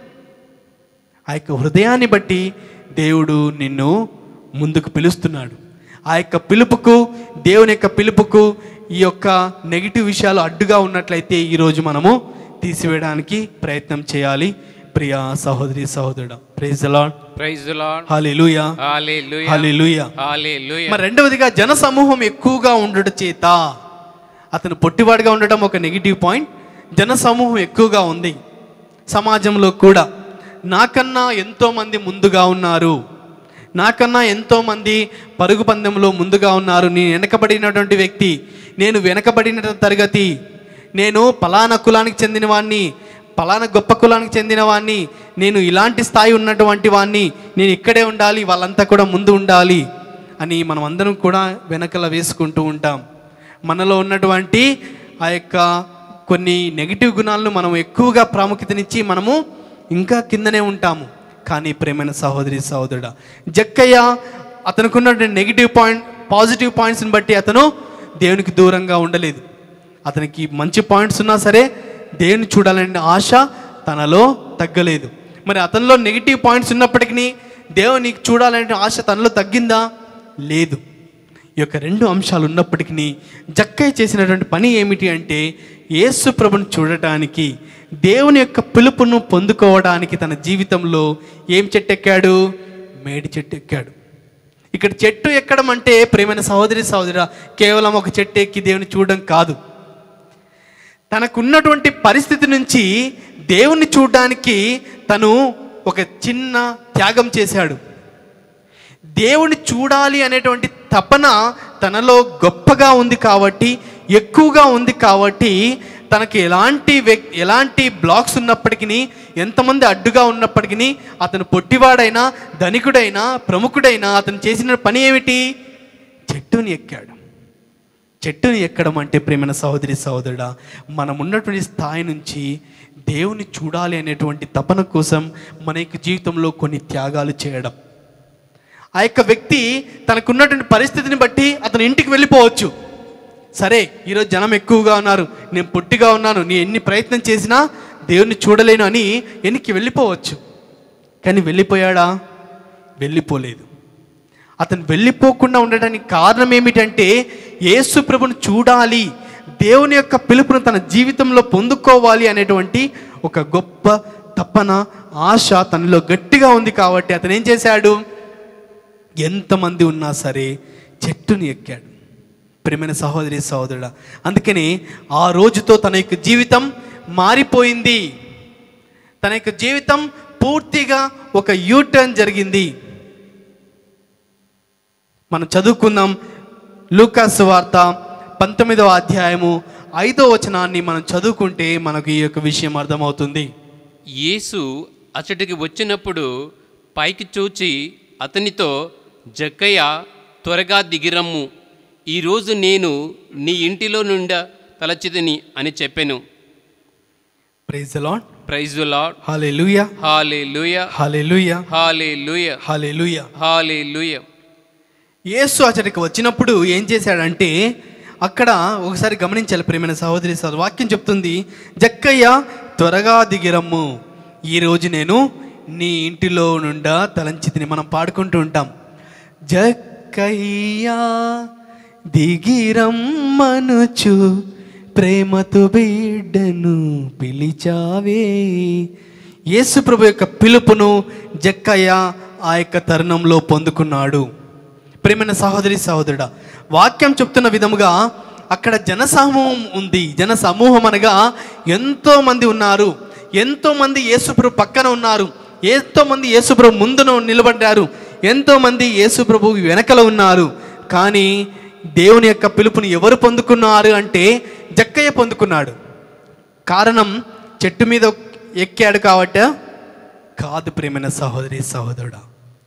ఆ యొక్క హృదయాన్ని బట్టి దేవుడు నిన్ను ముందుకు పిలుస్తున్నాడు ఆ యొక్క పిలుపుకు దేవుని యొక్క పిలుపుకు ఈ యొక్క నెగిటివ్ విషయాలు అడ్డుగా ఉన్నట్లయితే ఈరోజు మనము తీసివేయడానికి ప్రయత్నం చేయాలి ప్రియ సహోదరి సహోదరుడు praise lord praise lord hallelujah hallelujah hallelujah hallelujah మరి రెండవదిగా జన సమూహం ఎక్కువగా ఉండడం చేత అతను పొట్టివాడిగా ఉండటం ఒక నెగిటివ్ పాయింట్ జన సమూహం ఎక్కువగా ఉంది సమాజంలో కూడా నాకన్నా ఎంతో మంది ముందుగా ఉన్నారు నాకన్నా ఎంతో మంది పరుగు పందెంలో ముందుగా ఉన్నారు నేను వెనకబడినటువంటి వ్యక్తి నేను వెనకబడిన తరగతి నేను పలానా కులానికి చెందిన వాడిని పలానా గొప్ప కులానికి చెందిన వాడిని నేను ఇలాంటి స్థాయి ఉన్నటువంటి వాడిని నేను ఇక్కడే ఉండాలి వాళ్ళంతా కూడా ముందు ఉండాలి అని మనం అందరం కూడా వెనకల వేసుకుంటూ ఉంటాం మనలో ఉన్నటువంటి ఆ యొక్క కొన్ని నెగిటివ్ గుణాలను మనం ఎక్కువగా ప్రాముఖ్యతనిచ్చి మనము ఇంకా కిందనే ఉంటాము కానీ ప్రేమైన సహోదరి సహోదరుడా జక్కయ్య అతనికి ఉన్నటువంటి నెగిటివ్ పాయింట్ పాజిటివ్ పాయింట్స్ని బట్టి అతను దేవునికి దూరంగా ఉండలేదు అతనికి మంచి పాయింట్స్ ఉన్నా సరే దేవుని చూడాలనే ఆశ తనలో తగ్గలేదు మరి అతనిలో నెగిటివ్ పాయింట్స్ ఉన్నప్పటికీ దేవుని చూడాలనే ఆశ తనలో తగ్గిందా లేదు ఈ యొక్క రెండు అంశాలు ఉన్నప్పటికీ జక్కయ్య చేసినటువంటి పని ఏమిటి అంటే యేసు ప్రభుని చూడటానికి దేవుని యొక్క పిలుపును పొందుకోవడానికి తన జీవితంలో ఏం చెట్టు ఎక్కాడు మేడి చెట్టు ఎక్కాడు ఇక్కడ చెట్టు ఎక్కడం అంటే ప్రేమైన సహోదరి సహోదర కేవలం ఒక చెట్టు ఎక్కి దేవుని చూడడం కాదు తనకున్నటువంటి పరిస్థితి నుంచి దేవుణ్ణి చూడడానికి తను ఒక చిన్న త్యాగం చేశాడు దేవుని చూడాలి అనేటువంటి తపన తనలో గొప్పగా ఉంది కాబట్టి ఎక్కువగా ఉంది కాబట్టి తనకి ఎలాంటి వ్యక్ ఎలాంటి బ్లాక్స్ ఉన్నప్పటికీ ఎంతమంది అడ్డుగా ఉన్నప్పటికీ అతను పొట్టివాడైనా ధనికుడైనా ప్రముఖుడైనా అతను చేసిన పని ఏమిటి చెట్టుని ఎక్కాడు చెట్టుని ఎక్కడం అంటే ప్రేమైన సహోదరి సహోదరుడా మనం ఉన్నటువంటి స్థాయి నుంచి దేవుని చూడాలి అనేటువంటి తపన కోసం మన యొక్క జీవితంలో కొన్ని త్యాగాలు చేయడం ఆ యొక్క వ్యక్తి తనకున్నటువంటి పరిస్థితిని బట్టి అతను ఇంటికి వెళ్ళిపోవచ్చు సరే ఈరోజు జనం ఎక్కువగా ఉన్నారు నేను పొట్టిగా ఉన్నాను నీ ఎన్ని ప్రయత్నం చేసినా దేవుణ్ణి చూడలేను అని వెనక్కి వెళ్ళిపోవచ్చు కానీ వెళ్ళిపోయాడా వెళ్ళిపోలేదు అతను వెళ్ళిపోకుండా ఉండడానికి కారణం ఏమిటంటే యేసు ప్రభుని చూడాలి దేవుని యొక్క పిలుపును తన జీవితంలో పొందుకోవాలి అనేటువంటి ఒక గొప్ప తపన ఆశ తనలో గట్టిగా ఉంది కాబట్టి అతను ఏం చేశాడు ఎంతమంది ఉన్నా సరే చెట్టుని ఎక్కాడు ప్రియమైన సహోదరి సహోదరుడా అందుకని ఆ రోజుతో తన యొక్క జీవితం మారిపోయింది తన యొక్క జీవితం పూర్తిగా ఒక యూటర్న్ జరిగింది మనం చదువుకుందాం లూకాస్ వార్త పంతొమ్మిదవ అధ్యాయము ఐదో వచనాన్ని మనం చదువుకుంటే మనకు ఈ యొక్క విషయం అర్థమవుతుంది యేసు అచ్చటికి వచ్చినప్పుడు పైకి చూచి అతనితో జక్కయ్య త్వరగా దిగిరమ్ము ఈరోజు నేను నీ ఇంటిలో నుండ తలచితిని అని చెప్పాను ప్రైజ్ లాడ్ ప్రైజ్ లాడ్ హాలే లూయా హాలే లూయ హాలే లూయా హాలే లూయ హాలే లూయా హాలే లూయ యేసు అతడికి వచ్చినప్పుడు ఏం చేశాడంటే అక్కడ ఒకసారి గమనించాలి ప్రేమైన సహోదరి సహోదరు వాక్యం చెప్తుంది జక్కయ్య త్వరగా దిగిరమ్ము ఈరోజు నేను నీ ఇంటిలో నుండా తలంచితిని మనం పాడుకుంటూ ఉంటాం జక్కయ్యా దిగిరమ్మనుచు ప్రేమతో బిడ్డను పిలిచావే యేసు ప్రభు యొక్క పిలుపును జక్కయ్య ఆ యొక్క తరుణంలో పొందుకున్నాడు ప్రేమైన సహోదరి సహోదరుడా వాక్యం చెప్తున్న విధముగా అక్కడ జన సమూహం ఉంది జన సమూహం అనగా ఎంతో మంది ఉన్నారు ఎంతో మంది యేసుప్రభు పక్కన ఉన్నారు ఎంతో మంది యేసుప్రభు ముందున నిలబడ్డారు ఎంతో మంది యేసుప్రభు వెనకల ఉన్నారు కానీ దేవుని యొక్క పిలుపుని ఎవరు పొందుకున్నారు అంటే జక్కయ్య పొందుకున్నాడు కారణం చెట్టు మీద ఎక్కాడు కాబట్టి కాదు ప్రేమైన సహోదరి సహోదరుడా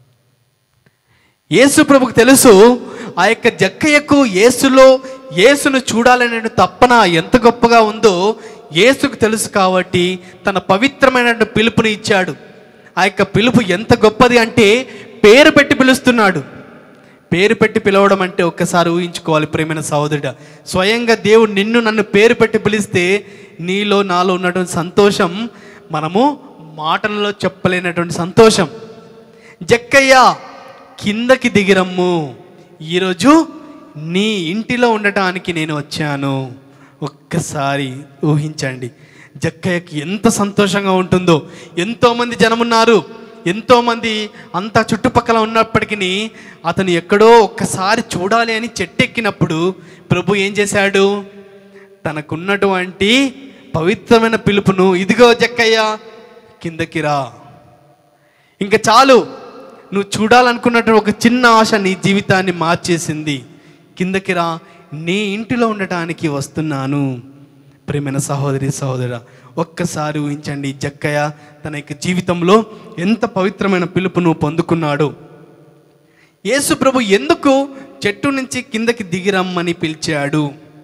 యేసు ప్రభుకు తెలుసు ఆ యొక్క జక్కయ్యకు యేసులో యేసును చూడాలనే తప్పన ఎంత గొప్పగా ఉందో యేసుకు తెలుసు కాబట్టి తన పవిత్రమైన పిలుపుని ఇచ్చాడు ఆ యొక్క పిలుపు ఎంత గొప్పది అంటే పేరు పెట్టి పిలుస్తున్నాడు పేరు పెట్టి పిలవడం అంటే ఒక్కసారి ఊహించుకోవాలి ప్రేమైన సహోదరుడ స్వయంగా దేవుడు నిన్ను నన్ను పేరు పెట్టి పిలిస్తే నీలో నాలో ఉన్నటువంటి సంతోషం మనము మాటలలో చెప్పలేనటువంటి సంతోషం జక్కయ్య కిందకి దిగిరమ్ము ఈరోజు నీ ఇంటిలో ఉండటానికి నేను వచ్చాను ఒక్కసారి ఊహించండి జక్కయ్యకి ఎంత సంతోషంగా ఉంటుందో ఎంతోమంది జనమున్నారు ఎంతోమంది అంతా చుట్టుపక్కల ఉన్నప్పటికీ అతను ఎక్కడో ఒక్కసారి చూడాలి అని చెట్టెక్కినప్పుడు ప్రభు ఏం చేశాడు తనకున్నటువంటి పవిత్రమైన పిలుపును ఇదిగో జక్కయ్య కిందకి రా ఇంకా చాలు నువ్వు చూడాలనుకున్నట్టు ఒక చిన్న ఆశ నీ జీవితాన్ని మార్చేసింది కిందకి రా నీ ఇంటిలో ఉండటానికి వస్తున్నాను ప్రేమైన సహోదరి సహోదర ఒక్కసారి ఊహించండి జక్కయ్య తన యొక్క జీవితంలో ఎంత పవిత్రమైన పిలుపును పొందుకున్నాడు యేసు ప్రభు ఎందుకు చెట్టు నుంచి కిందకి దిగిరమ్మని పిలిచాడు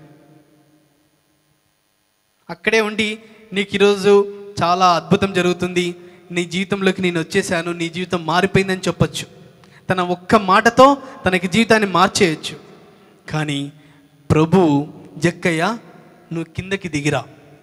అక్కడే ఉండి నీకు ఈరోజు చాలా అద్భుతం జరుగుతుంది నీ జీవితంలోకి నేను వచ్చేసాను నీ జీవితం మారిపోయిందని చెప్పొచ్చు తన ఒక్క మాటతో తనకి జీవితాన్ని మార్చేయచ్చు కానీ ప్రభు జక్కయ్య నువ్వు కిందకి దిగిరా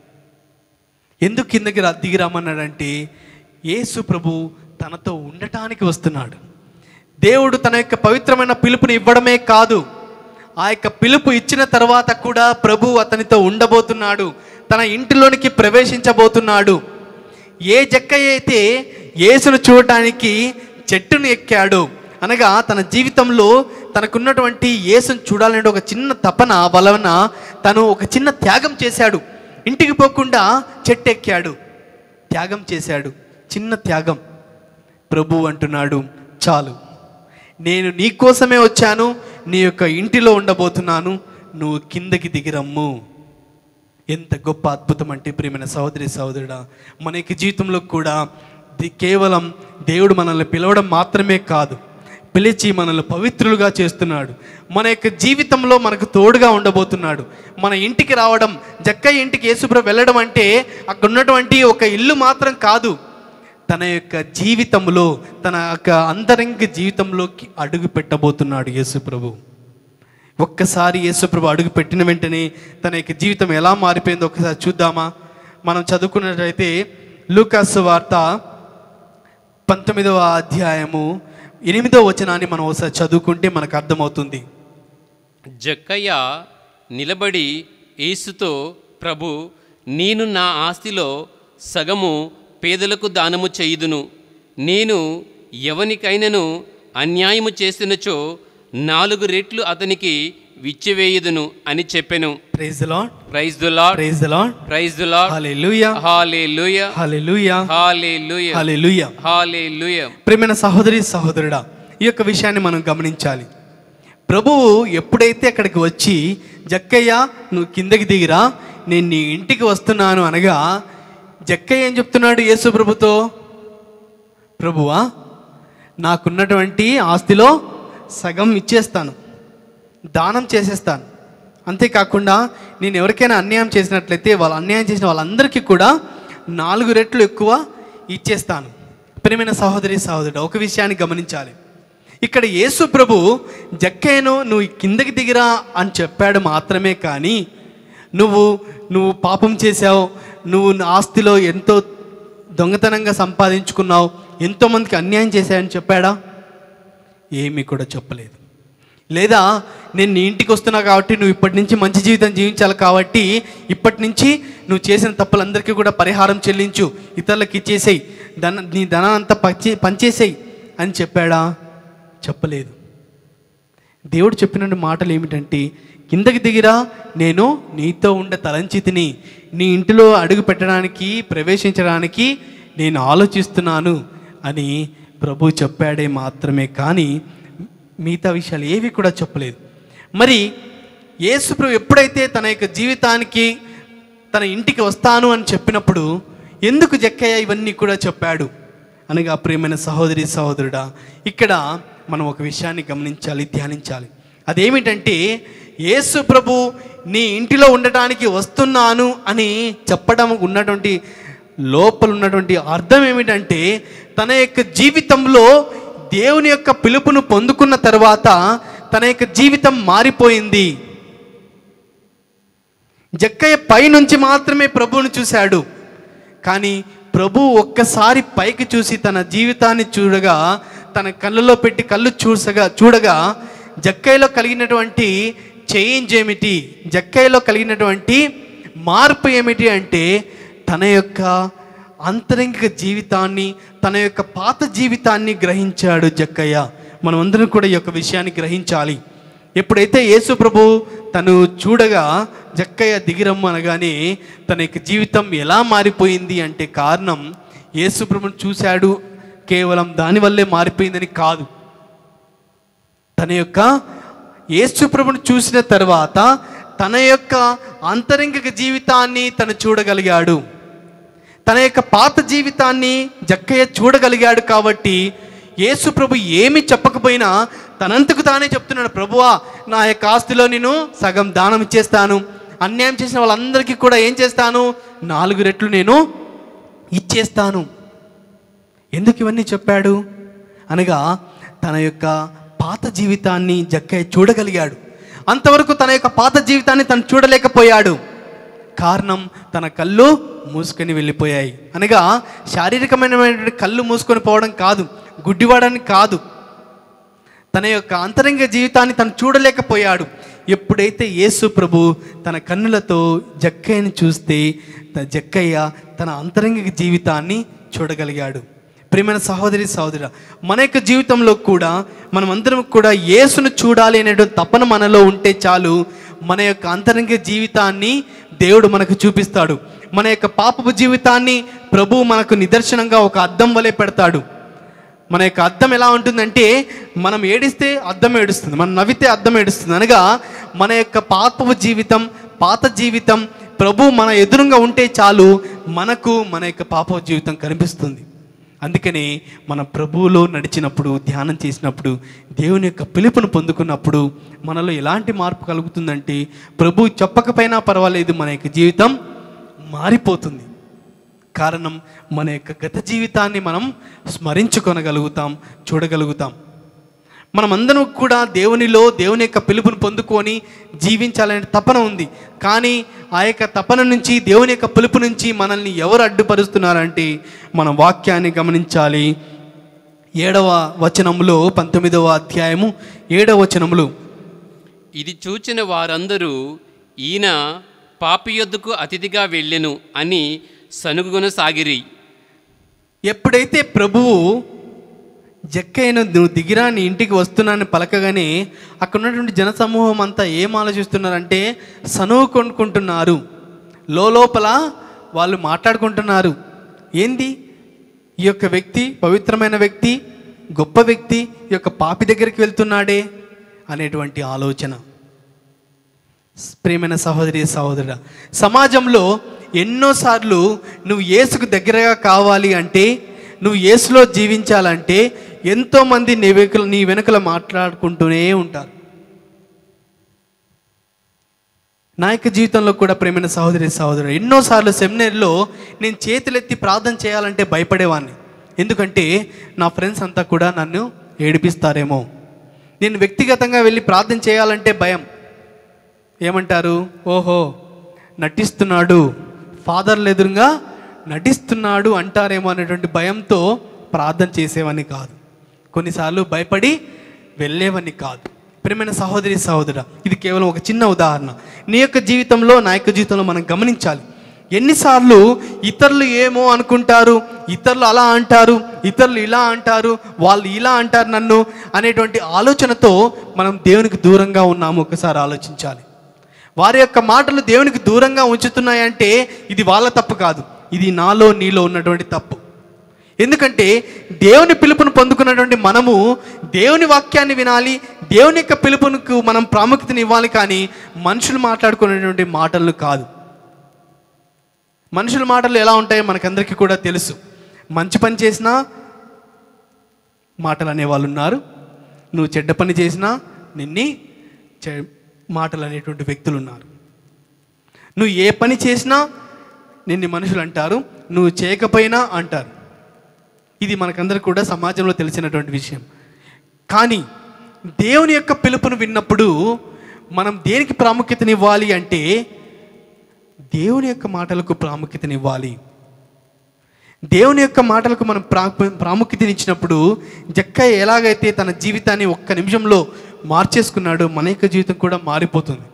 ఎందుకు కిందకి రా దిగిరామన్నాడంటే యేసు ప్రభు తనతో ఉండటానికి వస్తున్నాడు దేవుడు తన యొక్క పవిత్రమైన పిలుపుని ఇవ్వడమే కాదు ఆ యొక్క పిలుపు ఇచ్చిన తర్వాత కూడా ప్రభు అతనితో ఉండబోతున్నాడు తన ఇంటిలోనికి ప్రవేశించబోతున్నాడు ఏ జక్కయ్య అయితే యేసును చూడటానికి చెట్టును ఎక్కాడు అనగా తన జీవితంలో తనకున్నటువంటి యేసును చూడాలనే ఒక చిన్న తపన వలన తను ఒక చిన్న త్యాగం చేశాడు ఇంటికి పోకుండా చెట్టు ఎక్కాడు త్యాగం చేశాడు చిన్న త్యాగం ప్రభు అంటున్నాడు చాలు నేను నీ కోసమే వచ్చాను నీ యొక్క ఇంటిలో ఉండబోతున్నాను నువ్వు కిందకి దిగిరమ్ము ఎంత గొప్ప అద్భుతం అంటే ప్రియమైన సహోదరి సహోదరుడా మన యొక్క జీవితంలో కూడా ది- కేవలం దేవుడు మనల్ని పిలవడం మాత్రమే కాదు పిలిచి మనల్ని పవిత్రులుగా చేస్తున్నాడు మన యొక్క జీవితంలో మనకు తోడుగా ఉండబోతున్నాడు మన ఇంటికి రావడం జక్కయ్య ఇంటికి యేసుప్రభు వెళ్ళడం అంటే అక్కడ ఉన్నటువంటి ఒక ఇల్లు మాత్రం కాదు తన యొక్క జీవితంలో తన యొక్క అంతరంగ జీవితంలోకి అడుగు పెట్టబోతున్నాడు యేసుప్రభు ఒక్కసారి యేసుప్రభు అడుగు పెట్టిన వెంటనే తన యొక్క జీవితం ఎలా మారిపోయిందో ఒకసారి చూద్దామా మనం చదువుకున్నట్లయితే లూకాసు వార్త పంతొమ్మిదవ అధ్యాయము ఎనిమిదవ వచనాన్ని మనం ఒకసారి చదువుకుంటే మనకు అర్థమవుతుంది జక్కయ్య నిలబడి యేసుతో ప్రభు నేను నా ఆస్తిలో సగము పేదలకు దానము చేయుదును నేను ఎవనికైనను అన్యాయము చేసినచో నాలుగు రెట్లు అతనికి విచ్చివేయుదును అని చెప్పెను praise the lord praise the lord praise the lord praise the lord hallelujah hallelujah hallelujah hallelujah hallelujah hallelujah ప్రియమైన సహోదరి సహోదరుడా ఈ యొక్క విషయాన్ని మనం గమనించాలి ప్రభువు ఎప్పుడైతే అక్కడికి వచ్చి జక్కయ్య నువ్వు కిందకి దిగిరా నేను నీ ఇంటికి వస్తున్నాను అనగా జక్కయ్య ఏం చెప్తున్నాడు యేసు ప్రభుతో ప్రభువా నాకున్నటువంటి ఆస్తిలో సగం ఇచ్చేస్తాను దానం చేసేస్తాను అంతేకాకుండా నేను ఎవరికైనా అన్యాయం చేసినట్లయితే వాళ్ళు అన్యాయం చేసిన వాళ్ళందరికీ కూడా నాలుగు రెట్లు ఎక్కువ ఇచ్చేస్తాను ప్రియమైన సహోదరి సహోదరుడు ఒక విషయాన్ని గమనించాలి ఇక్కడ యేసు ప్రభు జక్కయ్యను నువ్వు కిందకి దిగిరా అని చెప్పాడు మాత్రమే కానీ నువ్వు నువ్వు పాపం చేశావు నువ్వు నా ఆస్తిలో ఎంతో దొంగతనంగా సంపాదించుకున్నావు ఎంతోమందికి అన్యాయం చేశావని చెప్పాడా ఏమీ కూడా చెప్పలేదు లేదా నేను నీ ఇంటికి వస్తున్నా కాబట్టి నువ్వు ఇప్పటి నుంచి మంచి జీవితం జీవించాలి కాబట్టి ఇప్పటి నుంచి నువ్వు చేసిన తప్పులందరికీ కూడా పరిహారం చెల్లించు ఇతరులకు ఇచ్చేసేయి ధన నీ ధనం అంతా పంచే పంచేసేయి అని చెప్పాడా చెప్పలేదు దేవుడు చెప్పిన మాటలు ఏమిటంటే కిందకి దిగిరా నేను నీతో ఉండే తలంచితిని నీ ఇంటిలో అడుగు పెట్టడానికి ప్రవేశించడానికి నేను ఆలోచిస్తున్నాను అని ప్రభు చెప్పాడే మాత్రమే కానీ మిగతా విషయాలు ఏవి కూడా చెప్పలేదు మరి యేసు ప్రభు ఎప్పుడైతే తన యొక్క జీవితానికి తన ఇంటికి వస్తాను అని చెప్పినప్పుడు ఎందుకు జక్కయ్య ఇవన్నీ కూడా చెప్పాడు అనగా ప్రియమైన సహోదరి సహోదరుడా ఇక్కడ మనం ఒక విషయాన్ని గమనించాలి ధ్యానించాలి అదేమిటంటే యేసు ప్రభు నీ ఇంటిలో ఉండటానికి వస్తున్నాను అని చెప్పడం ఉన్నటువంటి లోపల ఉన్నటువంటి అర్థం ఏమిటంటే తన యొక్క జీవితంలో దేవుని యొక్క పిలుపును పొందుకున్న తర్వాత తన యొక్క జీవితం మారిపోయింది జక్కయ్య పైనుంచి మాత్రమే ప్రభువును చూశాడు కానీ ప్రభు ఒక్కసారి పైకి చూసి తన జీవితాన్ని చూడగా తన కళ్ళలో పెట్టి కళ్ళు చూసగా చూడగా జక్కయ్యలో కలిగినటువంటి చేంజ్ ఏమిటి జక్కయ్యలో కలిగినటువంటి మార్పు ఏమిటి అంటే తన యొక్క అంతరంగిక జీవితాన్ని తన యొక్క పాత జీవితాన్ని గ్రహించాడు జక్కయ్య మనమందరం కూడా ఈ యొక్క విషయాన్ని గ్రహించాలి ఎప్పుడైతే యేసు ప్రభు తను చూడగా జక్కయ్య దిగిరమ్ము అనగానే తన యొక్క జీవితం ఎలా మారిపోయింది అంటే కారణం యేసు ప్రభుని చూశాడు కేవలం దానివల్లే మారిపోయిందని కాదు తన యొక్క యేసు ప్రభుని చూసిన తర్వాత తన యొక్క అంతరంగిక జీవితాన్ని తను చూడగలిగాడు తన యొక్క పాత జీవితాన్ని జక్కయ్య చూడగలిగాడు కాబట్టి యేసు ప్రభు ఏమి చెప్పకపోయినా తనంతకు తానే చెప్తున్నాడు ప్రభువా నా యొక్క ఆస్తిలో నేను సగం దానం ఇచ్చేస్తాను అన్యాయం చేసిన వాళ్ళందరికీ కూడా ఏం చేస్తాను నాలుగు రెట్లు నేను ఇచ్చేస్తాను ఎందుకు ఇవన్నీ చెప్పాడు అనగా తన యొక్క పాత జీవితాన్ని జక్కయ్య చూడగలిగాడు అంతవరకు తన యొక్క పాత జీవితాన్ని తను చూడలేకపోయాడు కారణం తన కళ్ళు మూసుకొని వెళ్ళిపోయాయి అనగా శారీరకమైనటువంటి కళ్ళు మూసుకొని పోవడం కాదు గుడ్డివాడని కాదు తన యొక్క అంతరంగ జీవితాన్ని తను చూడలేకపోయాడు ఎప్పుడైతే యేసు ప్రభు తన కన్నులతో జక్కయ్యని చూస్తే త- జక్కయ్య తన అంతరంగిక జీవితాన్ని చూడగలిగాడు ప్రియమైన సహోదరి సహోదర మన యొక్క జీవితంలో కూడా మనం అందరం కూడా యేసును చూడాలి అనేటువంటి తపన మనలో ఉంటే చాలు మన యొక్క అంతరంగ జీవితాన్ని దేవుడు మనకు చూపిస్తాడు మన యొక్క పాపపు జీవితాన్ని ప్రభువు మనకు నిదర్శనంగా ఒక అద్దం వలె పెడతాడు మన యొక్క అద్దం ఎలా ఉంటుందంటే మనం ఏడిస్తే అద్దం ఏడుస్తుంది మనం నవ్వితే అద్దం ఏడుస్తుంది అనగా మన యొక్క పాపపు జీవితం పాత జీవితం ప్రభు మన ఎదురుగా ఉంటే చాలు మనకు మన యొక్క పాపపు జీవితం కనిపిస్తుంది అందుకని మన ప్రభువులో నడిచినప్పుడు ధ్యానం చేసినప్పుడు దేవుని యొక్క పిలుపును పొందుకున్నప్పుడు మనలో ఎలాంటి మార్పు కలుగుతుందంటే ప్రభు చెప్పకపోయినా పర్వాలేదు మన యొక్క జీవితం మారిపోతుంది కారణం మన యొక్క గత జీవితాన్ని మనం స్మరించుకొనగలుగుతాం చూడగలుగుతాం మనమందరం కూడా దేవునిలో దేవుని యొక్క పిలుపుని పొందుకొని జీవించాలనే తపన ఉంది కానీ ఆ యొక్క తపన నుంచి దేవుని యొక్క పిలుపు నుంచి మనల్ని ఎవరు అడ్డుపరుస్తున్నారంటే మన వాక్యాన్ని గమనించాలి ఏడవ వచనములో పంతొమ్మిదవ అధ్యాయము ఏడవ వచనములు ఇది చూచిన వారందరూ ఈయన పాపి యొద్దకు అతిథిగా వెళ్ళెను అని సనుగునసాగిరి ఎప్పుడైతే ప్రభువు జక్కయ్యను నువ్వు దిగిరా నీ ఇంటికి వస్తున్నానని పలకగానే అక్కడ ఉన్నటువంటి జనసమూహం అంతా ఏం ఆలోచిస్తున్నారంటే సనువు కొనుక్కుంటున్నారు లోపల వాళ్ళు మాట్లాడుకుంటున్నారు ఏంది ఈ యొక్క వ్యక్తి పవిత్రమైన వ్యక్తి గొప్ప వ్యక్తి ఈ యొక్క పాపి దగ్గరికి వెళ్తున్నాడే అనేటువంటి ఆలోచన ప్రియమైన సహోదరి సహోదరుడ సమాజంలో ఎన్నోసార్లు నువ్వు యేసుకు దగ్గరగా కావాలి అంటే నువ్వు యేసులో జీవించాలంటే ఎంతోమంది నీ వెనుకల నీ వెనుకల మాట్లాడుకుంటూనే ఉంటారు నా యొక్క జీవితంలో కూడా ప్రేమైన సహోదరి సహోదరు ఎన్నోసార్లు సెమినార్లో నేను చేతులెత్తి ప్రార్థన చేయాలంటే భయపడేవాడిని ఎందుకంటే నా ఫ్రెండ్స్ అంతా కూడా నన్ను ఏడిపిస్తారేమో నేను వ్యక్తిగతంగా వెళ్ళి ప్రార్థన చేయాలంటే భయం ఏమంటారు ఓహో నటిస్తున్నాడు ఫాదర్లు ఎదురుగా నటిస్తున్నాడు అంటారేమో అనేటువంటి భయంతో ప్రార్థన చేసేవాడిని కాదు కొన్నిసార్లు భయపడి వెళ్ళేవని కాదు ప్రియమైన సహోదరి సహోదర ఇది కేవలం ఒక చిన్న ఉదాహరణ నీ యొక్క జీవితంలో నా యొక్క జీవితంలో మనం గమనించాలి ఎన్నిసార్లు ఇతరులు ఏమో అనుకుంటారు ఇతరులు అలా అంటారు ఇతరులు ఇలా అంటారు వాళ్ళు ఇలా అంటారు నన్ను అనేటువంటి ఆలోచనతో మనం దేవునికి దూరంగా ఉన్నాము ఒకసారి ఆలోచించాలి వారి యొక్క మాటలు దేవునికి దూరంగా ఉంచుతున్నాయంటే ఇది వాళ్ళ తప్పు కాదు ఇది నాలో నీలో ఉన్నటువంటి తప్పు ఎందుకంటే దేవుని పిలుపును పొందుకున్నటువంటి మనము దేవుని వాక్యాన్ని వినాలి దేవుని యొక్క పిలుపునకు మనం ప్రాముఖ్యతని ఇవ్వాలి కానీ మనుషులు మాట్లాడుకునేటువంటి మాటలను కాదు మనుషుల మాటలు ఎలా ఉంటాయో మనకందరికీ కూడా తెలుసు మంచి పని చేసినా మాటలు అనేవాళ్ళు ఉన్నారు నువ్వు చెడ్డ పని చేసినా నిన్ని చె మాటలు అనేటువంటి వ్యక్తులు ఉన్నారు నువ్వు ఏ పని చేసినా నిన్ను మనుషులు అంటారు నువ్వు చేయకపోయినా అంటారు ఇది మనకందరికి కూడా సమాజంలో తెలిసినటువంటి విషయం కానీ దేవుని యొక్క పిలుపును విన్నప్పుడు మనం దేనికి ప్రాముఖ్యతనివ్వాలి అంటే దేవుని యొక్క మాటలకు ప్రాముఖ్యతనివ్వాలి దేవుని యొక్క మాటలకు మనం ప్రా ప్రాముఖ్యతనిచ్చినప్పుడు జక్కయ్య ఎలాగైతే తన జీవితాన్ని ఒక్క నిమిషంలో మార్చేసుకున్నాడో మన యొక్క జీవితం కూడా మారిపోతుంది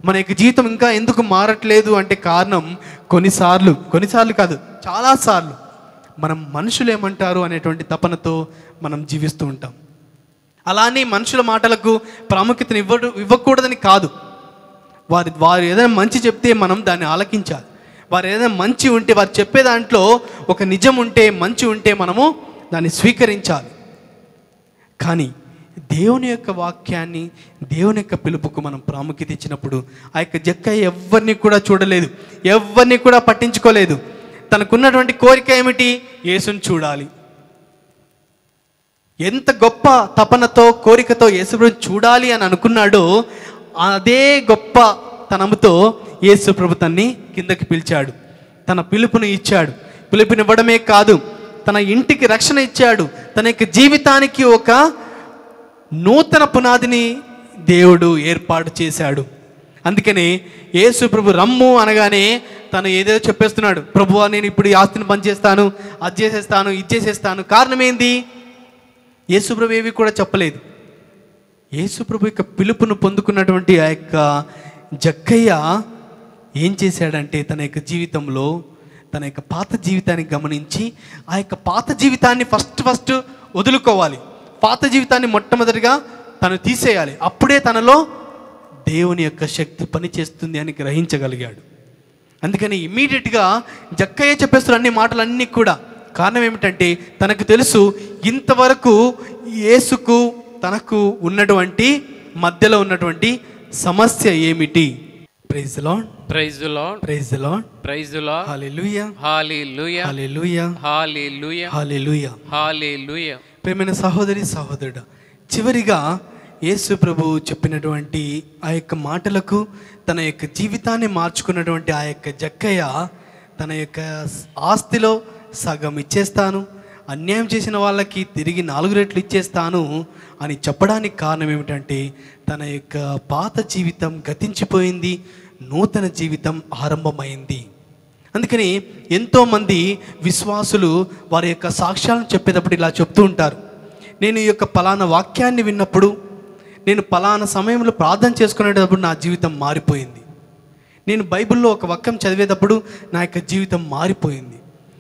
మన యొక్క జీవితం ఇంకా ఎందుకు మారట్లేదు అంటే కారణం కొన్నిసార్లు కొన్నిసార్లు కాదు చాలాసార్లు మనం మనుషులు ఏమంటారు అనేటువంటి తపనతో మనం జీవిస్తూ ఉంటాం అలానే మనుషుల మాటలకు ప్రాముఖ్యతను ఇవ్వడు ఇవ్వకూడదని కాదు వారి వారు ఏదైనా మంచి చెప్తే మనం దాన్ని ఆలకించాలి వారు ఏదైనా మంచి ఉంటే వారు చెప్పే దాంట్లో ఒక నిజం ఉంటే మంచి ఉంటే మనము దాన్ని స్వీకరించాలి కానీ దేవుని యొక్క వాక్యాన్ని దేవుని యొక్క పిలుపుకు మనం ప్రాముఖ్యత ఇచ్చినప్పుడు ఆ యొక్క జక్కయ్య ఎవరిని కూడా చూడలేదు ఎవరిని కూడా పట్టించుకోలేదు తనకున్నటువంటి కోరిక ఏమిటి యేసుని చూడాలి ఎంత గొప్ప తపనతో కోరికతో యేసుప్రభు చూడాలి అని అనుకున్నాడో అదే గొప్ప తనముతో యేసుప్రభు తన్ని కిందకి పిలిచాడు తన పిలుపును ఇచ్చాడు పిలుపునివ్వడమే కాదు తన ఇంటికి రక్షణ ఇచ్చాడు తన యొక్క జీవితానికి ఒక నూతన పునాదిని దేవుడు ఏర్పాటు చేశాడు అందుకని యేసు ప్రభు రమ్ము అనగానే తను ఏదేదో చెప్పేస్తున్నాడు ప్రభువా నేను ఇప్పుడు ఈ ఆస్తిని పనిచేస్తాను అది చేసేస్తాను ఇది చేసేస్తాను కారణం ఏంది యేసుప్రభు ఏవి కూడా చెప్పలేదు యేసుప్రభు యొక్క పిలుపును పొందుకున్నటువంటి ఆ యొక్క జక్కయ్య ఏం చేశాడంటే తన యొక్క జీవితంలో తన యొక్క పాత జీవితాన్ని గమనించి ఆ యొక్క పాత జీవితాన్ని ఫస్ట్ ఫస్ట్ వదులుకోవాలి పాత జీవితాన్ని మొట్టమొదటిగా తను తీసేయాలి అప్పుడే తనలో దేవుని యొక్క శక్తి పనిచేస్తుంది అని గ్రహించగలిగాడు అందుకని ఇమ్మీడియట్గా జక్కయ్య చెప్పేస్తున్న అన్ని మాటలన్నీ కూడా కారణం ఏమిటంటే తనకు తెలుసు ఇంతవరకు యేసుకు తనకు ఉన్నటువంటి మధ్యలో ఉన్నటువంటి సమస్య ఏమిటి praise lord praise lord praise lord praise lord hallelujah hallelujah hallelujah hallelujah hallelujah hallelujah ప్రేమైన సహోదరి సహోదరుడు చివరిగా యేసు ప్రభు చెప్పినటువంటి ఆ యొక్క మాటలకు తన యొక్క జీవితాన్ని మార్చుకున్నటువంటి ఆ యొక్క జక్కయ్య తన యొక్క ఆస్తిలో సగం ఇచ్చేస్తాను అన్యాయం చేసిన వాళ్ళకి తిరిగి నాలుగు రెట్లు ఇచ్చేస్తాను అని చెప్పడానికి కారణం ఏమిటంటే తన యొక్క పాత జీవితం గతించిపోయింది నూతన జీవితం ఆరంభమైంది అందుకని ఎంతోమంది విశ్వాసులు వారి యొక్క సాక్ష్యాలను చెప్పేటప్పుడు ఇలా చెప్తూ ఉంటారు నేను ఈ యొక్క పలానా వాక్యాన్ని విన్నప్పుడు నేను పలానా సమయంలో ప్రార్థన చేసుకునేటప్పుడు నా జీవితం మారిపోయింది నేను బైబిల్లో ఒక వాక్యం చదివేటప్పుడు నా యొక్క జీవితం మారిపోయింది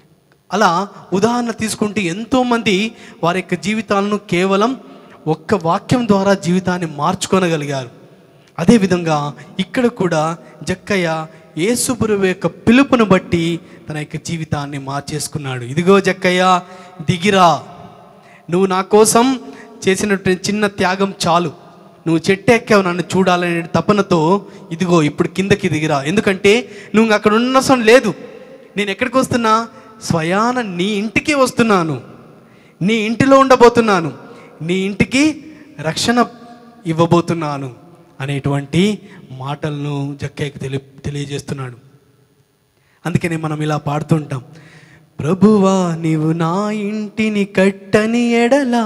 అలా ఉదాహరణ తీసుకుంటే ఎంతోమంది వారి యొక్క జీవితాలను కేవలం ఒక్క వాక్యం ద్వారా జీవితాన్ని మార్చుకొనగలిగారు అదేవిధంగా ఇక్కడ కూడా జక్కయ్య యేసుపురువు యొక్క పిలుపును బట్టి తన యొక్క జీవితాన్ని మార్చేసుకున్నాడు ఇదిగో జక్కయ్య దిగిరా నువ్వు నా కోసం చేసినటువంటి చిన్న త్యాగం చాలు నువ్వు చెట్టు ఎక్కావు నన్ను చూడాలనే తపనతో ఇదిగో ఇప్పుడు కిందకి దిగిరా ఎందుకంటే నువ్వు అక్కడ ఉన్నసం లేదు నేను ఎక్కడికి వస్తున్నా స్వయాన నీ ఇంటికి వస్తున్నాను నీ ఇంటిలో ఉండబోతున్నాను నీ ఇంటికి రక్షణ ఇవ్వబోతున్నాను అనేటువంటి మాటలను జక్కయ్యకి తెలి తెలియజేస్తున్నాడు అందుకనే మనం ఇలా పాడుతుంటాం ప్రభువా నీవు నా ఇంటిని కట్టని ఎడలా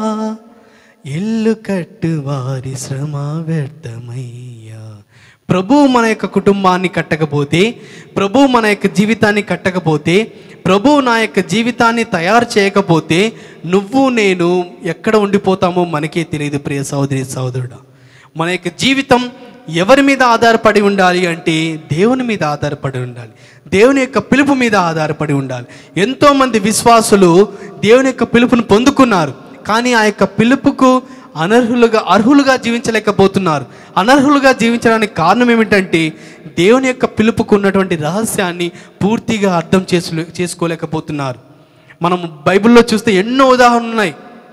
ఇల్లు కట్టు వారి శ్రమ వ్యర్థమయ్యా ప్రభు మన యొక్క కుటుంబాన్ని కట్టకపోతే ప్రభు మన యొక్క జీవితాన్ని కట్టకపోతే ప్రభు నా యొక్క జీవితాన్ని తయారు చేయకపోతే నువ్వు నేను ఎక్కడ ఉండిపోతామో మనకే తెలియదు ప్రియ సహోదరి సహోదరుడా మన యొక్క జీవితం ఎవరి మీద ఆధారపడి ఉండాలి అంటే దేవుని మీద ఆధారపడి ఉండాలి దేవుని యొక్క పిలుపు మీద ఆధారపడి ఉండాలి ఎంతోమంది విశ్వాసులు దేవుని యొక్క పిలుపును పొందుకున్నారు కానీ ఆ యొక్క పిలుపుకు అనర్హులుగా అర్హులుగా జీవించలేకపోతున్నారు అనర్హులుగా జీవించడానికి కారణం ఏమిటంటే దేవుని యొక్క పిలుపుకు ఉన్నటువంటి రహస్యాన్ని పూర్తిగా అర్థం చేసు చేసుకోలేకపోతున్నారు మనం బైబిల్లో చూస్తే ఎన్నో ఉదాహరణలు ఉన్నాయి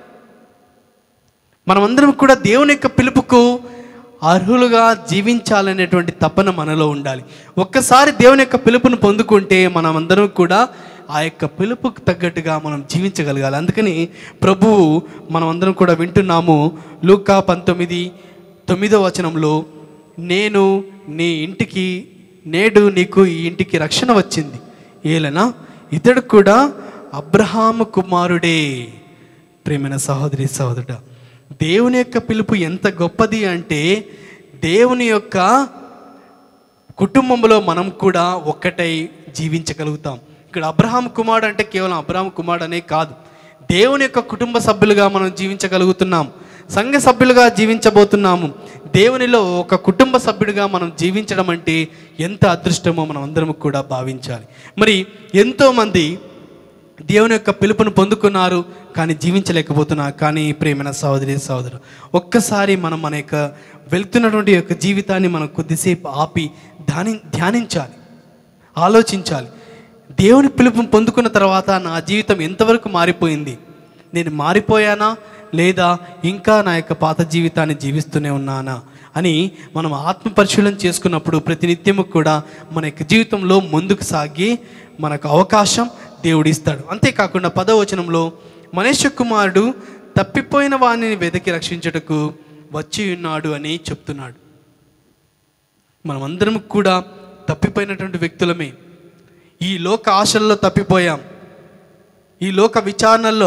మనమందరం కూడా దేవుని యొక్క పిలుపుకు అర్హులుగా జీవించాలనేటువంటి తపన మనలో ఉండాలి ఒక్కసారి దేవుని యొక్క పిలుపును పొందుకుంటే మనమందరం కూడా ఆ యొక్క పిలుపుకు తగ్గట్టుగా మనం జీవించగలగాలి అందుకని ప్రభువు మనమందరం కూడా వింటున్నాము లూకా పంతొమ్మిది తొమ్మిదో వచనంలో నేను నీ ఇంటికి నేడు నీకు ఈ ఇంటికి రక్షణ వచ్చింది ఏలనా ఇతడు కూడా అబ్రహాము కుమారుడే ప్రేమైన సహోదరి సహోదరుడ దేవుని యొక్క పిలుపు ఎంత గొప్పది అంటే దేవుని యొక్క కుటుంబంలో మనం కూడా ఒక్కటై జీవించగలుగుతాం ఇక్కడ అబ్రహాం కుమారుడు అంటే కేవలం అబ్రహాం కుమారుడు అనే కాదు దేవుని యొక్క కుటుంబ సభ్యులుగా మనం జీవించగలుగుతున్నాం సంఘ సభ్యులుగా జీవించబోతున్నాము దేవునిలో ఒక కుటుంబ సభ్యుడిగా మనం జీవించడం అంటే ఎంత అదృష్టమో మనం అందరం కూడా భావించాలి మరి ఎంతోమంది దేవుని యొక్క పిలుపును పొందుకున్నారు కానీ జీవించలేకపోతున్నారు కానీ ప్రేమైన సహోదరి సహోదరు ఒక్కసారి మనం మన యొక్క వెళ్తున్నటువంటి యొక్క జీవితాన్ని మనం కొద్దిసేపు ఆపి ధ్యాని ధ్యానించాలి ఆలోచించాలి దేవుని పిలుపును పొందుకున్న తర్వాత నా జీవితం ఎంతవరకు మారిపోయింది నేను మారిపోయానా లేదా ఇంకా నా యొక్క పాత జీవితాన్ని జీవిస్తూనే ఉన్నానా అని మనం ఆత్మ పరిశీలన చేసుకున్నప్పుడు ప్రతినిత్యము కూడా మన యొక్క జీవితంలో ముందుకు సాగి మనకు అవకాశం దేవుడు ఇస్తాడు అంతేకాకుండా పదవ వచనంలో మనుష్య కుమారుడు తప్పిపోయిన వాణిని వెదకి రక్షించుటకు వచ్చి ఉన్నాడు అని చెప్తున్నాడు మనమందరం కూడా తప్పిపోయినటువంటి వ్యక్తులమే ఈ లోక ఆశల్లో తప్పిపోయాం ఈ లోక విచారణల్లో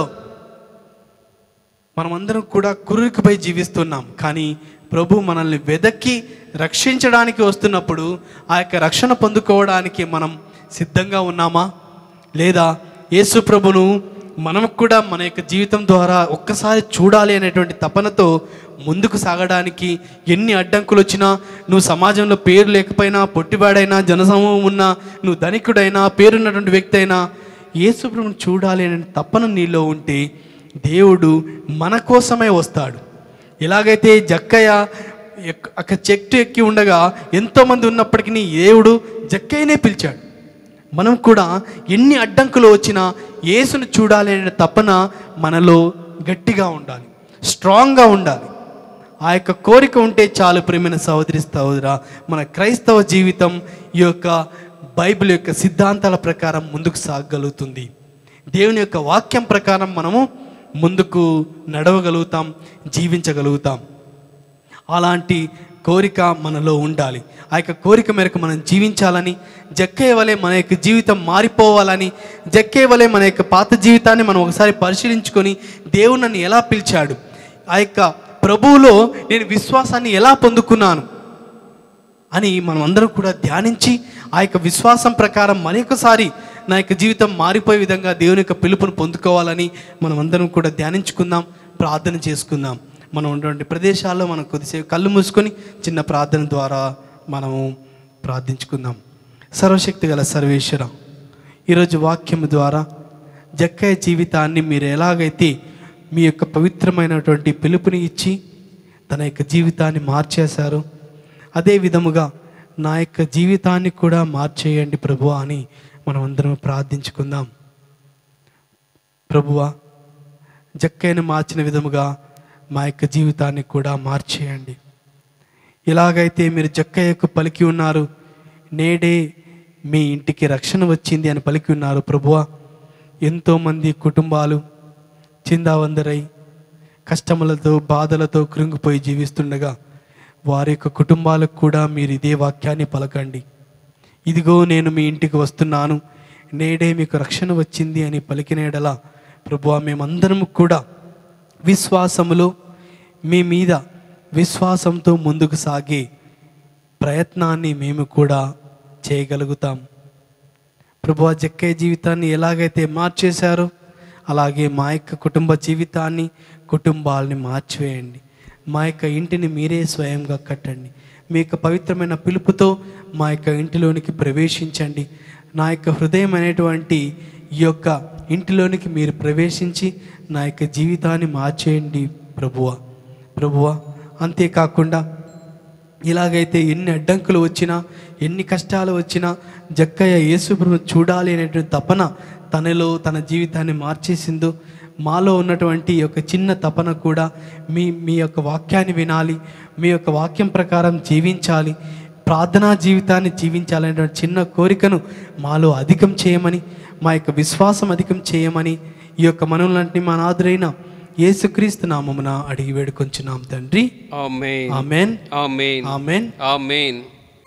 మనమందరం కూడా కురుకుపై జీవిస్తున్నాం కానీ ప్రభు మనల్ని వెదక్కి రక్షించడానికి వస్తున్నప్పుడు ఆ యొక్క రక్షణ పొందుకోవడానికి మనం సిద్ధంగా ఉన్నామా లేదా యేసు ప్రభును మనం కూడా మన యొక్క జీవితం ద్వారా ఒక్కసారి చూడాలి అనేటువంటి తపనతో ముందుకు సాగడానికి ఎన్ని అడ్డంకులు వచ్చినా నువ్వు సమాజంలో పేరు లేకపోయినా పొట్టివాడైనా జనసమూహం ఉన్నా నువ్వు ధనికుడైనా పేరున్నటువంటి వ్యక్తి అయినా యేసు ప్రభుని చూడాలి అనే తపన నీలో ఉంటే దేవుడు మన కోసమే వస్తాడు ఎలాగైతే జక్కయ్య ఎక్- అక్కడ చెట్టు ఎక్కి ఉండగా ఎంతోమంది ఉన్నప్పటికీ దేవుడు జక్కయ్యనే పిలిచాడు మనం కూడా ఎన్ని అడ్డంకులు వచ్చినా యేసును చూడాలి అనే తపన మనలో గట్టిగా ఉండాలి స్ట్రాంగ్గా ఉండాలి ఆ యొక్క కోరిక ఉంటే చాలు ప్రేమైన సహోదరి సహోదర మన క్రైస్తవ జీవితం ఈ యొక్క బైబిల్ యొక్క సిద్ధాంతాల ప్రకారం ముందుకు సాగగలుగుతుంది దేవుని యొక్క వాక్యం ప్రకారం మనము ముందుకు నడవగలుగుతాం జీవించగలుగుతాం అలాంటి కోరిక మనలో ఉండాలి ఆ యొక్క కోరిక మేరకు మనం జీవించాలని జక్కే వలె మన యొక్క జీవితం మారిపోవాలని జక్కే వలె మన యొక్క పాత జీవితాన్ని మనం ఒకసారి పరిశీలించుకొని దేవుడు నన్ను ఎలా పిలిచాడు ఆ యొక్క ప్రభువులో నేను విశ్వాసాన్ని ఎలా పొందుకున్నాను అని మనం అందరం కూడా ధ్యానించి ఆ యొక్క విశ్వాసం ప్రకారం మరొకసారి నా యొక్క జీవితం మారిపోయే విధంగా దేవుని యొక్క పిలుపును పొందుకోవాలని మనం అందరం కూడా ధ్యానించుకుందాం ప్రార్థన చేసుకుందాం మనం ఉన్నటువంటి ప్రదేశాల్లో మనం కొద్దిసేపు కళ్ళు మూసుకొని చిన్న ప్రార్థన ద్వారా మనము ప్రార్థించుకుందాం సర్వశక్తి గల సర్వేశ్వర ఈరోజు వాక్యం ద్వారా జక్కయ్య జీవితాన్ని మీరు ఎలాగైతే మీ యొక్క పవిత్రమైనటువంటి పిలుపుని ఇచ్చి తన యొక్క జీవితాన్ని మార్చేశారు అదే విధముగా నా యొక్క జీవితాన్ని కూడా మార్చేయండి ప్రభువా అని మనం అందరం ప్రార్థించుకుందాం ప్రభువా జక్కయ్యను మార్చిన విధముగా మా యొక్క జీవితాన్ని కూడా మార్చేయండి ఎలాగైతే మీరు జక్కయ్యకు పలికి ఉన్నారు నేడే మీ ఇంటికి రక్షణ వచ్చింది అని పలికి ఉన్నారు ప్రభువా ఎంతోమంది కుటుంబాలు చిందావందరై కష్టములతో బాధలతో కృంగిపోయి జీవిస్తుండగా వారి యొక్క కుటుంబాలకు కూడా మీరు ఇదే వాక్యాన్ని పలకండి ఇదిగో నేను మీ ఇంటికి వస్తున్నాను నేడే మీకు రక్షణ వచ్చింది అని పలికినేడలా ప్రభువా మేమందరం కూడా విశ్వాసములో మీ మీద విశ్వాసంతో ముందుకు సాగే ప్రయత్నాన్ని మేము కూడా చేయగలుగుతాం ప్రభు జక్కయ్య జీవితాన్ని ఎలాగైతే మార్చేశారో అలాగే మా యొక్క కుటుంబ జీవితాన్ని కుటుంబాలని మార్చివేయండి మా యొక్క ఇంటిని మీరే స్వయంగా కట్టండి మీ యొక్క పవిత్రమైన పిలుపుతో మా యొక్క ఇంటిలోనికి ప్రవేశించండి నా యొక్క హృదయం అనేటువంటి ఈ యొక్క ఇంటిలోనికి మీరు ప్రవేశించి నా యొక్క జీవితాన్ని మార్చేయండి ప్రభువ ప్రభువ అంతేకాకుండా ఇలాగైతే ఎన్ని అడ్డంకులు వచ్చినా ఎన్ని కష్టాలు వచ్చినా జక్కయ్య యేసుప్రభు చూడాలి అనేటువంటి తపన తనలో తన జీవితాన్ని మార్చేసిందో మాలో ఉన్నటువంటి ఈ యొక్క చిన్న తపన కూడా మీ మీ యొక్క వాక్యాన్ని వినాలి మీ యొక్క వాక్యం ప్రకారం జీవించాలి ప్రార్థనా జీవితాన్ని జీవించాలనేటువంటి చిన్న కోరికను మాలో అధికం చేయమని మా యొక్క విశ్వాసం అధికం చేయమని ఈ యొక్క మనవులంటి మా నాదురైన యేసుక్రీస్తు నామమున అడిగి వేడుకొంచున్నాం తండ్రి ఆమేన్ ఆమెన్ ఆమేన్ ఆమెన్ ఆమేన్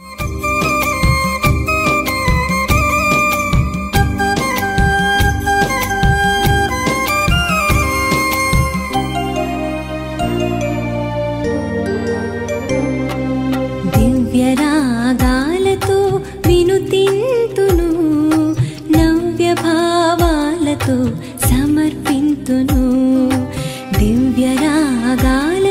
దివ్యరాగాలతో వినుతింతును నవ్య భావాలతో సమర్పింతును దివ్యరాగాల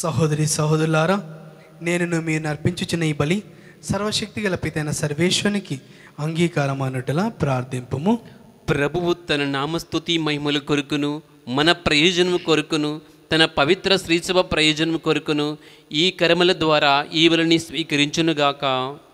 సహోదరి సహోదరులారా నేను మీరు అర్పించుచున్న ఈ బలి సర్వశక్తి గల పితైన సర్వేశ్వనికి అంగీకారం అన్నట్టులా ప్రార్థింపము ప్రభువు తన నామస్తుతి మహిమల కొరకును మన ప్రయోజనం కొరకును తన పవిత్ర శ్రీసభ ప్రయోజనం కొరకును ఈ కర్మల ద్వారా ఈవలని స్వీకరించునుగాక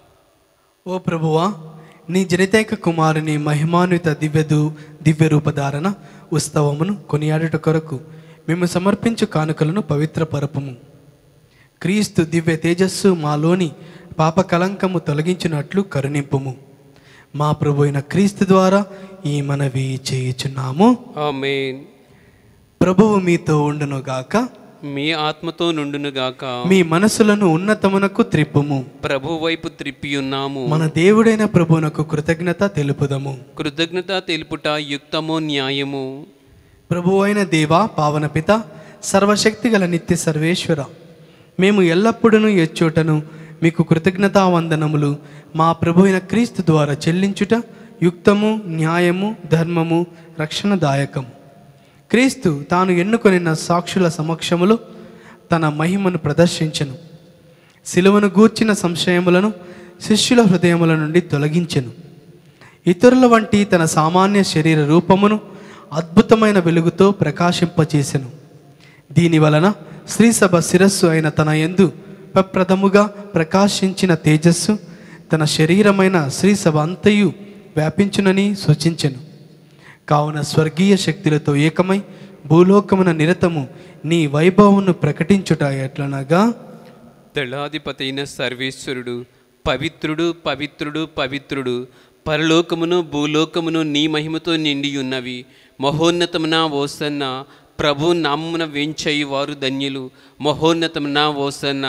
ఓ ప్రభువా నీ జనితైక కుమారుని మహిమాన్విత దివ్యదు దివ్య రూపధారణ ఉత్సవమును కొనియాడుట కొరకు మేము సమర్పించు కానుకలను పవిత్రపరపము క్రీస్తు దివ్య తేజస్సు మాలోని పాప కలంకము తొలగించినట్లు కరుణింపుము మా ప్రభు అయిన క్రీస్తు ద్వారా ఈ మనవి చేయుచున్నాము ఆమేన్ ప్రభువు మీతో ఉండునుగాక మీ ఆత్మతో నుండునుగాక మీ మనసులను ఉన్నతమునకు త్రిప్పుము ప్రభు వైపు త్రిప్పి ఉన్నాము మన దేవుడైన ప్రభువునకు కృతజ్ఞత తెలుపుదము కృతజ్ఞత తెలుపుట యుక్తమో న్యాయము ప్రభు అయిన దేవ పావన పిత సర్వశక్తి గల నిత్య సర్వేశ్వర మేము ఎల్లప్పుడూ ఎచ్చోటను మీకు కృతజ్ఞతా వందనములు మా ప్రభు అయిన క్రీస్తు ద్వారా చెల్లించుట యుక్తము న్యాయము ధర్మము రక్షణదాయకం క్రీస్తు తాను ఎన్నుకొనిన సాక్షుల సమక్షములో తన మహిమను ప్రదర్శించెను శిలువను గూర్చిన సంశయములను శిష్యుల హృదయముల నుండి తొలగించెను ఇతరుల వంటి తన సామాన్య శరీర రూపమును అద్భుతమైన వెలుగుతో ప్రకాశింపచేసెను దీని వలన శ్రీసభ శిరస్సు అయిన తన ఎందు ప్రప్రథముగా ప్రకాశించిన తేజస్సు తన శరీరమైన శ్రీసభ అంతయు వ్యాపించునని సూచించెను కావున స్వర్గీయ శక్తులతో ఏకమై భూలోకమున నిరతము నీ వైభవమును ప్రకటించుట ఎట్లనగా దళాధిపతి అయిన సర్వేశ్వరుడు పవిత్రుడు పవిత్రుడు పవిత్రుడు పరలోకమును భూలోకమును నీ మహిమతో నిండి ఉన్నవి మహోన్నతమున ఓసన్న ప్రభు నామమున వెంచయి వారు ధన్యులు మహోన్నతమున ఓసన్న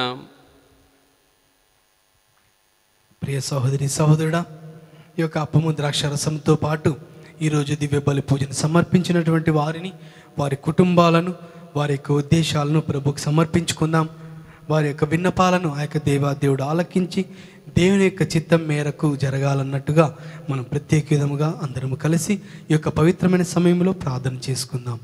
ప్రియ సహోదరి సహోదరుడా ఈ యొక్క అప్పము ద్రాక్ష రసంతో పాటు ఈరోజు దివ్య బలి పూజను సమర్పించినటువంటి వారిని వారి కుటుంబాలను వారి యొక్క ఉద్దేశాలను ప్రభుకు సమర్పించుకుందాం వారి యొక్క విన్నపాలను ఆ యొక్క దేవా దేవుడు ఆలకించి దేవుని యొక్క చిత్తం మేరకు జరగాలన్నట్టుగా మనం ప్రత్యేక విధముగా అందరము కలిసి ఈ యొక్క పవిత్రమైన సమయంలో ప్రార్థన చేసుకుందాం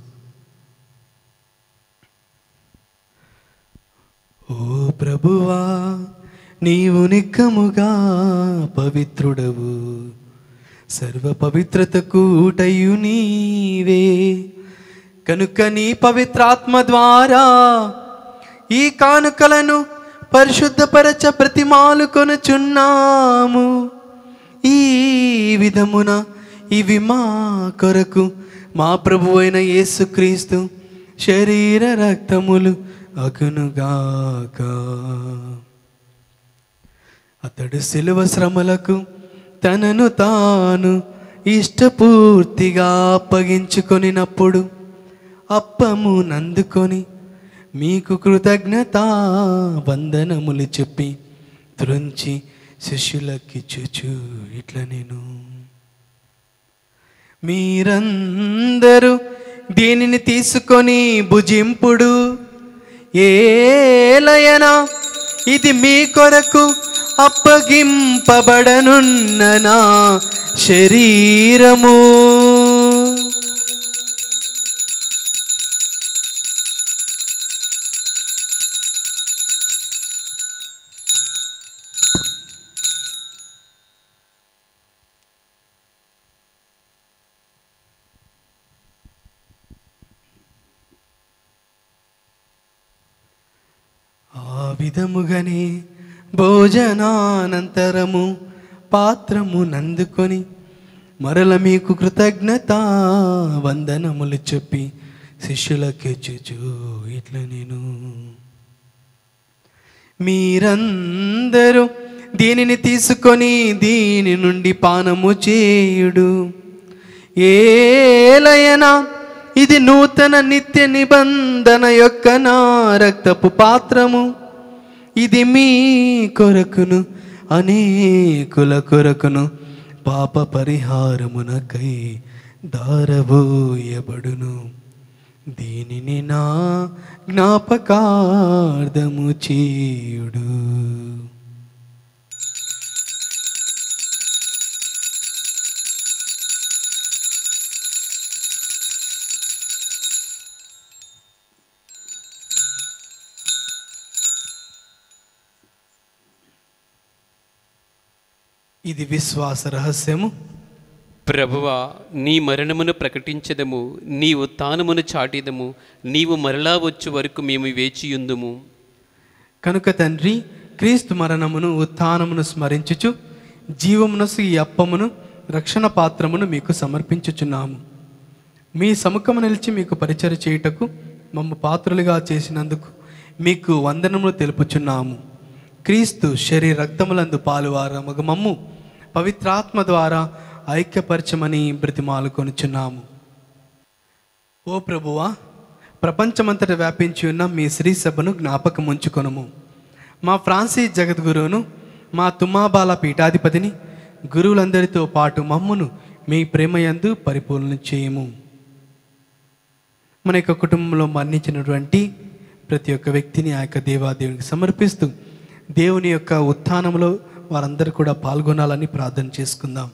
ఓ ప్రభువా నీవు నిక్కముగా పవిత్రుడవు సర్వ పవిత్రతకు ఊటయు నీవే కనుక నీ పవిత్రాత్మ ద్వారా ఈ కానుకలను పరిశుద్ధపరచ ప్రతిమాలు కొనుచున్నాము ఈ విధమున ఇవి మా కొరకు మా ప్రభు అయిన యేసుక్రీస్తు శరీర రక్తములు అగునుగాక అతడు శిలువ శ్రమలకు తనను తాను ఇష్టపూర్తిగా అప్పగించుకొనినప్పుడు అప్పము నందుకొని మీకు కృతజ్ఞత వందనములు చెప్పి త్రుంచి శిష్యులకిచ్చుచు ఇట్లా నేను మీరందరూ దీనిని తీసుకొని భుజింపుడు ఏలయనా ఇది మీ కొరకు అప్పగింపబడనున్న నా శరీరము ఆ విధముగానే భోజనానంతరము పాత్రము నందుకొని మరల మీకు కృతజ్ఞత వందనములు చెప్పి శిష్యులకెచ్చుచు ఇట్లా నేను మీరందరూ దీనిని తీసుకొని దీని నుండి పానము చేయుడు ఏలయనా ఇది నూతన నిత్య నిబంధన యొక్క నా రక్తపు పాత్రము ఇది మీ కొరకును అనేకుల కొరకును పాప పరిహారమునకై దారబోయబడును దీనిని నా జ్ఞాపకార్థము చేయుడు ఇది విశ్వాస రహస్యము ప్రభువా నీ మరణమును ప్రకటించదము నీ ఉత్థానమును చాటిదము నీవు మరలా వచ్చు వరకు మేము వేచియుందుము కనుక తండ్రి క్రీస్తు మరణమును ఉత్థానమును స్మరించుచు జీవమునసు ఈ అప్పమును రక్షణ పాత్రమును మీకు సమర్పించుచున్నాము మీ సముఖము నిలిచి మీకు పరిచయ చేయుటకు మమ్మ పాత్రులుగా చేసినందుకు మీకు వందనములు తెలుపుచున్నాము క్రీస్తు శరీర రక్తములందు పాలువార మగ మమ్ము పవిత్రాత్మ ద్వారా ఐక్యపరచమని బ్రతిమాలు కొనుచున్నాము ఓ ప్రభువా ప్రపంచమంతట వ్యాపించి ఉన్న మీ శ్రీ సభను జ్ఞాపకం ఉంచుకొనుము మా ఫ్రాన్సిస్ జగద్గురువును మా తుమ్మాబాల పీఠాధిపతిని గురువులందరితో పాటు మమ్మును మీ ప్రేమయందు పరిపూర్ణ చేయము మన యొక్క కుటుంబంలో మరణించినటువంటి ప్రతి ఒక్క వ్యక్తిని ఆ యొక్క దేవాదేవునికి సమర్పిస్తూ దేవుని యొక్క ఉత్థానంలో వారందరూ కూడా పాల్గొనాలని ప్రార్థన చేసుకుందాం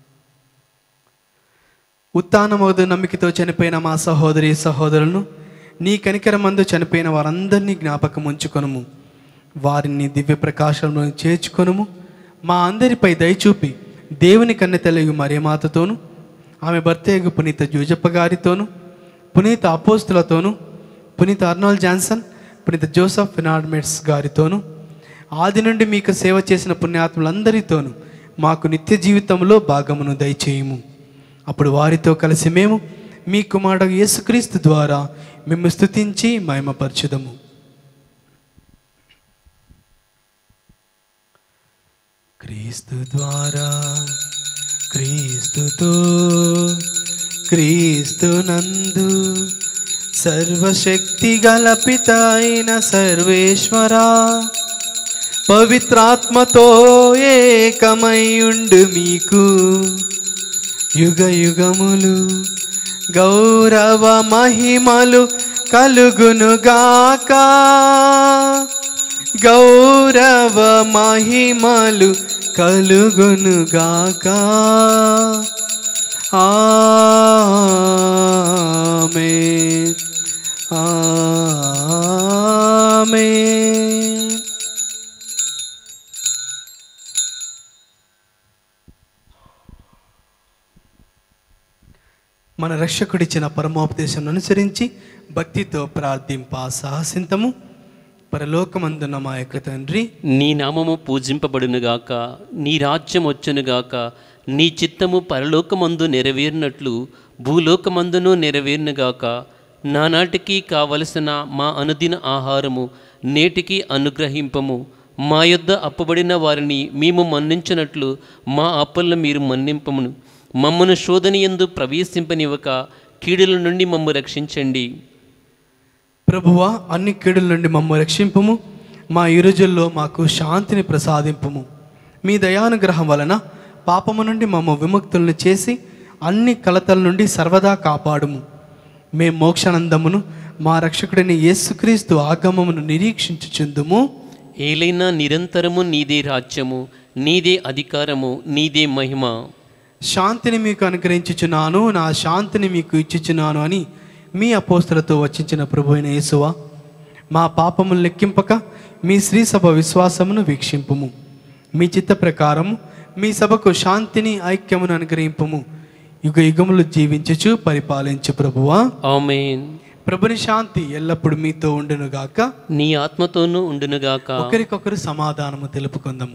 ఉత్థానమోదు నమ్మికతో చనిపోయిన మా సహోదరి సహోదరులను నీ కనికరమందు చనిపోయిన వారందరినీ జ్ఞాపకం ఉంచుకొనుము వారిని దివ్య ప్రకాశంలో చేర్చుకొనుము మా అందరిపై దయచూపి దేవుని కన్నె తెలుగు మరియమాతతోను ఆమె భర్తయ్యగు పునీత జూజప్ప గారితోను పునీత అపోస్తులతోను పునీత అర్నాల్డ్ జాన్సన్ పునీత జోసఫ్ ఫినార్మెట్స్ గారితోను ఆది నుండి మీకు సేవ చేసిన పుణ్యాత్ములందరితోనూ మాకు నిత్య జీవితంలో భాగమును దయచేయము అప్పుడు వారితో కలిసి మేము మీ కుమారుడు యేసుక్రీస్తు ద్వారా మేము స్తుతించి మహిమపరచుదము క్రీస్తు ద్వారా క్రీస్తుతో క్రీస్తు నందు సర్వశక్తి గల పిత అయిన సర్వేశ్వరా పవిత్రాత్మతో ఏకమయుండు మీకు యుగ యుగములు గౌరవ మహిమలు కలుగునుగాక గౌరవ మహిమలు కలుగునుగాక ఆమె ఆమె మన రక్షకుడిచ్చిన పరమోపదేశం అనుసరించి భక్తితో ప్రార్థింప సాహసింతము పరలోకమందున్న మా యొక్క తండ్రి నీ నామము పూజింపబడునుగాక నీ రాజ్యం వచ్చునుగాక నీ చిత్తము పరలోకమందు నెరవేరినట్లు భూలోకమందును నెరవేరునుగాక నానాటికి కావలసిన మా అనుదిన ఆహారము నేటికి అనుగ్రహింపము మా యొద్ద అప్పబడిన వారిని మేము మన్నించినట్లు మా అప్పులను మీరు మన్నింపమును మమ్మను శోధనయందు ప్రవేశింపనివ్వక కీడుల నుండి మమ్ము రక్షించండి ప్రభువా అన్ని కీడుల నుండి మమ్మ రక్షింపుము మా ఈ రోజుల్లో మాకు శాంతిని ప్రసాదింపుము మీ దయానుగ్రహం వలన పాపము నుండి మమ్మ విముక్తులను చేసి అన్ని కలతల నుండి సర్వదా కాపాడుము మేము మోక్షానందమును మా రక్షకుడిని యేసుక్రీస్తు ఆగమమును నిరీక్షించుచుందుము ఏలైనా నిరంతరము నీదే రాజ్యము నీదే అధికారము నీదే మహిమ శాంతిని మీకు అనుగ్రహించుచున్నాను నా శాంతిని మీకు ఇచ్చుచున్నాను అని మీ అపోస్తులతో వచ్చించిన ప్రభు అయిన యేసువా మా పాపములు లెక్కింపక మీ శ్రీ సభ విశ్వాసమును వీక్షింపుము మీ చిత్త ప్రకారము మీ సభకు శాంతిని ఐక్యమును అనుగ్రహింపుము యుగ యుగములు జీవించుచు పరిపాలించు ప్రభువా ఆమేన్ ప్రభుని శాంతి ఎల్లప్పుడు మీతో ఉండునుగాక నీ ఆత్మతోనూ ఉండునుగాక ఒకరికొకరు సమాధానము తెలుపుకుందాము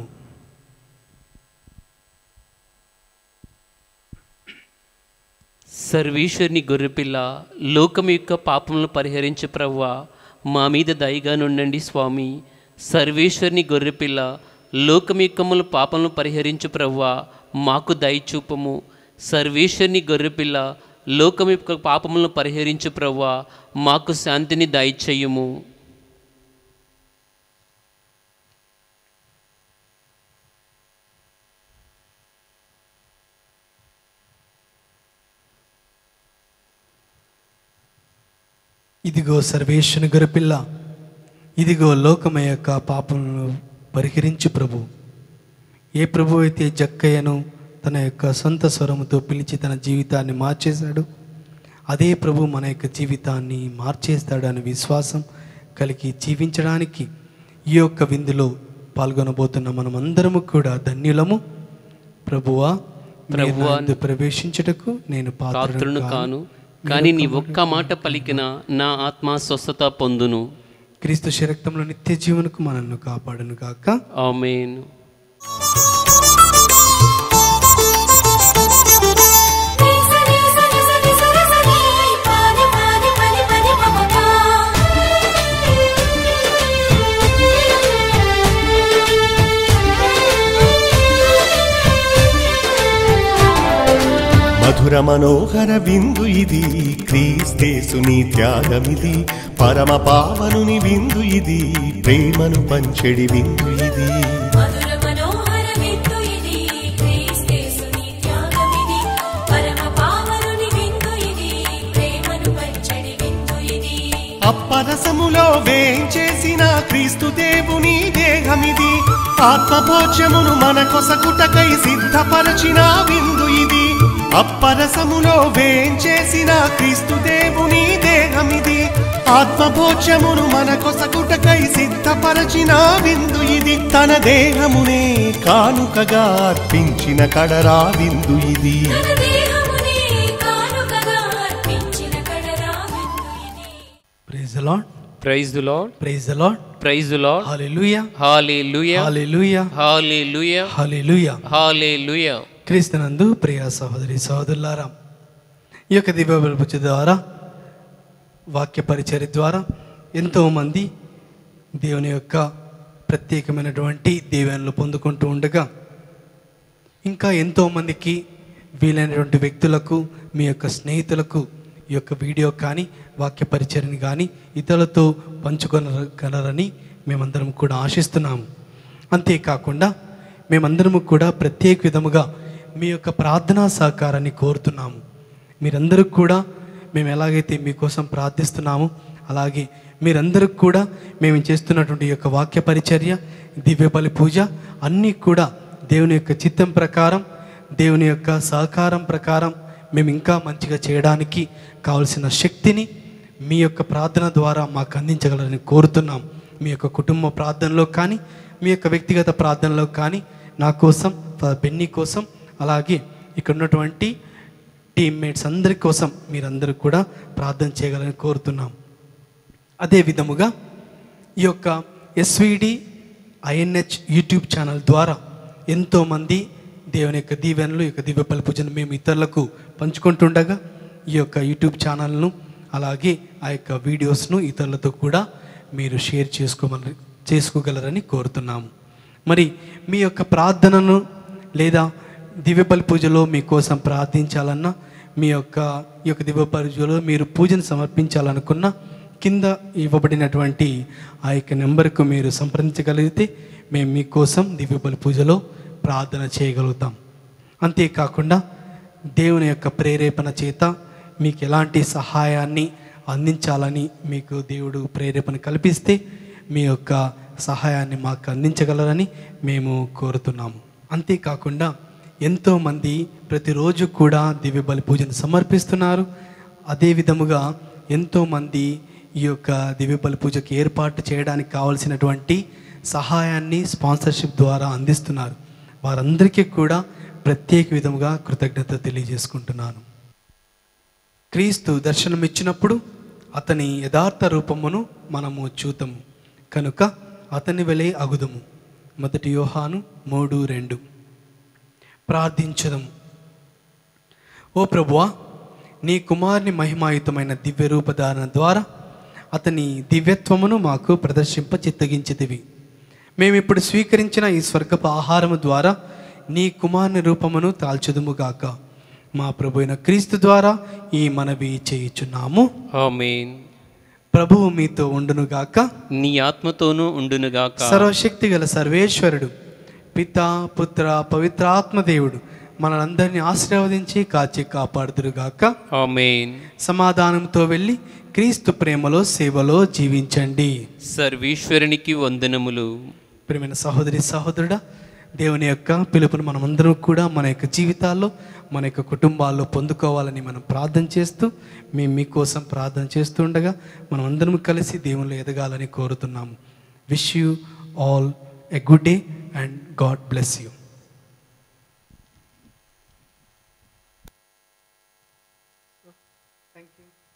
సర్వేశ్వరుని గొర్రెపిల్ల లోకం యొక్క పాపములను పరిహరించు ప్రవ్వా మా మీద దయగా నుండండి స్వామి సర్వేశ్వరుని గొర్రెపిల్ల లోకం యొక్కముల పాపములను పరిహరించు ప్రవ్వా మాకు దయ చూపము సర్వేశ్వరుని గొర్రెపిల్ల లోకం యొక్క పాపములను పరిహరించు ప్రవ్వా మాకు శాంతిని దయచేయుము ఇదిగో సర్వేశ్వని గొరపిల్ల ఇదిగో లోకమ యొక్క పాపములను పరిహరించు ప్రభు ఏ ప్రభు అయితే జక్కయ్యను తన యొక్క సొంత స్వరముతో పిలిచి తన జీవితాన్ని మార్చేశాడు అదే ప్రభు మన యొక్క జీవితాన్ని మార్చేస్తాడు అనే విశ్వాసం కలిగి జీవించడానికి ఈ యొక్క విందులో పాల్గొనబోతున్న మనమందరము కూడా ధన్యులము ప్రభువా ప్రభువా, ప్రభువా ప్రవేశించుటకు నేను పాత్రును పాత్రను కాను కానీ నీ ఒక్క మాట పలికిన నా ఆత్మ స్వస్థత పొందును క్రీస్తు శరక్తంలో నిత్య జీవనకు మనల్ని కాపాడును గాక ఆమెన్ సరి సరి సరి సరి సరి పాని పాని పని పని మమతా మధుర మనోహర బిందు ఇది క్రీస్తేసుని త్యాగమిది పరమ పావనుని విందు ఇది ప్రేమను పంచెడి విందు ఇది మధుర మనోహర విందు ఇది క్రీస్తేసుని త్యాగమిది పరమ పావనుని విందు ఇది ప్రేమను పంచడి విందు ఇది అప్పరసములో వేంచేసిన క్రీస్తు దేవుని దేహమిది ఆత్మభోజ్యమును మన కొసకుటకై సిద్ధపరచిన విందు ఇది అప్పరసములో వేంచేసిన క్రీస్తు దేవుని దేహమిది ఆత్మభోజ్యమును మన కొసకుటకై సిద్ధపరచిన విందు ఇది తన దేహమునే కానుకగా అర్పించిన కడరా విందు ఇది తన దేహమునే కానుకగా అర్పించిన కడరా విందు ఇది praise lord praise the lord praise lord praise the lord hallelujah hallelujah hallelujah hallelujah hallelujah hallelujah క్రీస్తునందు ప్రియ సహోదరి సహోదరులారా ఈ యొక్క దివ్యబలపుచ ద్వారా వాక్య పరిచర్య ద్వారా ఎంతోమంది దేవుని యొక్క ప్రత్యేకమైనటువంటి దీవెనలు పొందుకుంటూ ఉండగా ఇంకా ఎంతోమందికి వీలైనటువంటి వ్యక్తులకు మీ యొక్క స్నేహితులకు ఈ యొక్క వీడియో కానీ వాక్య పరిచర్ని కానీ ఇతరులతో పంచుకొనగలరని మేమందరం కూడా ఆశిస్తున్నాము అంతేకాకుండా మేమందరము కూడా ప్రత్యేక విధముగా మీ యొక్క ప్రార్థనా సహకారాన్ని కోరుతున్నాము మీరందరూ కూడా మేము ఎలాగైతే మీకోసం ప్రార్థిస్తున్నామో అలాగే మీరందరూ కూడా మేము చేస్తున్నటువంటి ఈ యొక్క వాక్య పరిచర్య దివ్య బలి పూజ అన్నీ కూడా దేవుని యొక్క చిత్తం ప్రకారం దేవుని యొక్క సహకారం ప్రకారం మేము ఇంకా మంచిగా చేయడానికి కావలసిన శక్తిని మీ యొక్క ప్రార్థన ద్వారా మాకు అందించగలరని కోరుతున్నాం మీ యొక్క కుటుంబ ప్రార్థనలో కానీ మీ యొక్క వ్యక్తిగత ప్రార్థనలో కానీ నా కోసం ఫాదర్ బెన్నీ కోసం అలాగే ఇక్కడ ఉన్నటువంటి టీమ్మేట్స్ అందరి కోసం మీరందరూ కూడా ప్రార్థన చేయగలని కోరుతున్నాం అదే విధముగా ఈ యొక్క ఎస్విడి ఐఎన్హెచ్ యూట్యూబ్ ఛానల్ ద్వారా ఎంతోమంది దేవుని యొక్క దీవెనలు ఈ యొక్క దివ్య బలి పూజను మేము ఇతరులకు పంచుకుంటుండగా ఈ యొక్క యూట్యూబ్ ఛానల్ను అలాగే ఆ యొక్క వీడియోస్ను ఇతరులతో కూడా మీరు షేర్ చేసుకోమని చేసుకోగలరని కోరుతున్నాము మరి మీ యొక్క ప్రార్థనను లేదా దివ్య బలి పూజలో మీకోసం ప్రార్థించాలన్నా మీ యొక్క ఈ యొక్క దివ్య పూజలో మీరు పూజను సమర్పించాలనుకున్నా కింద ఇవ్వబడినటువంటి ఆ యొక్క నెంబర్కు మీరు సంప్రదించగలిగితే మేము మీకోసం దివ్య బలి పూజలో ప్రార్థన చేయగలుగుతాం అంతేకాకుండా దేవుని యొక్క ప్రేరేపణ చేత మీకు ఎలాంటి సహాయాన్ని అందించాలని మీకు దేవుడు ప్రేరేపణ కల్పిస్తే మీ యొక్క సహాయాన్ని మాకు అందించగలరని మేము కోరుతున్నాము అంతేకాకుండా ఎంతోమంది ప్రతిరోజు కూడా దివ్య బలి పూజను సమర్పిస్తున్నారు అదే విధముగా ఎంతోమంది ఈ యొక్క దివ్య బలి పూజకి ఏర్పాటు చేయడానికి కావలసినటువంటి సహాయాన్ని స్పాన్సర్షిప్ ద్వారా అందిస్తున్నారు వారందరికీ కూడా ప్రత్యేక విధముగా కృతజ్ఞత తెలియజేసుకుంటున్నాను క్రీస్తు దర్శనమిచ్చినప్పుడు అతని యథార్థ రూపమును మనము చూతము కనుక అతని వెలే అగుదము మొదటి యోహాను మూడు రెండు ప్రార్థించదము ఓ ప్రభువా నీ కుమారుని మహిమాయుతమైన దివ్య రూపధారణ ద్వారా అతని దివ్యత్వమును మాకు ప్రదర్శింప చిత్తగించితివి మేమిప్పుడు స్వీకరించిన ఈ స్వర్గపు ఆహారము ద్వారా నీ కుమారుని రూపమును తాల్చుదుముగాక మా ప్రభు అయిన క్రీస్తు ద్వారా ఈ మనవి చేయుచున్నాము ఆమేన్ ప్రభువు మీతో ఉండునుగాక నీ ఆత్మతోనూ ఉండునుగాక సర్వశక్తి గల సర్వేశ్వరుడు పిత పుత్ర పవిత్రాత్మ దేవుడు మనందరినీ ఆశీర్వదించి కాచి కాపాడుదురుగాక ఆమేన్ సమాధానంతో వెళ్ళి క్రీస్తు ప్రేమలో సేవలో జీవించండి సర్వేశ్వరునికి వందనములు ప్రియమైన సహోదరి సహోదరుడా దేవుని యొక్క పిలుపును మనమందరం కూడా మన యొక్క జీవితాల్లో మన యొక్క కుటుంబాల్లో పొందుకోవాలని మనం ప్రార్థన చేస్తూ మేము మీకోసం ప్రార్థన చేస్తూ ఉండగా మనం అందరం కలిసి దేవునిలో ఎదగాలని కోరుతున్నాము wish you all a good day and God bless you thank you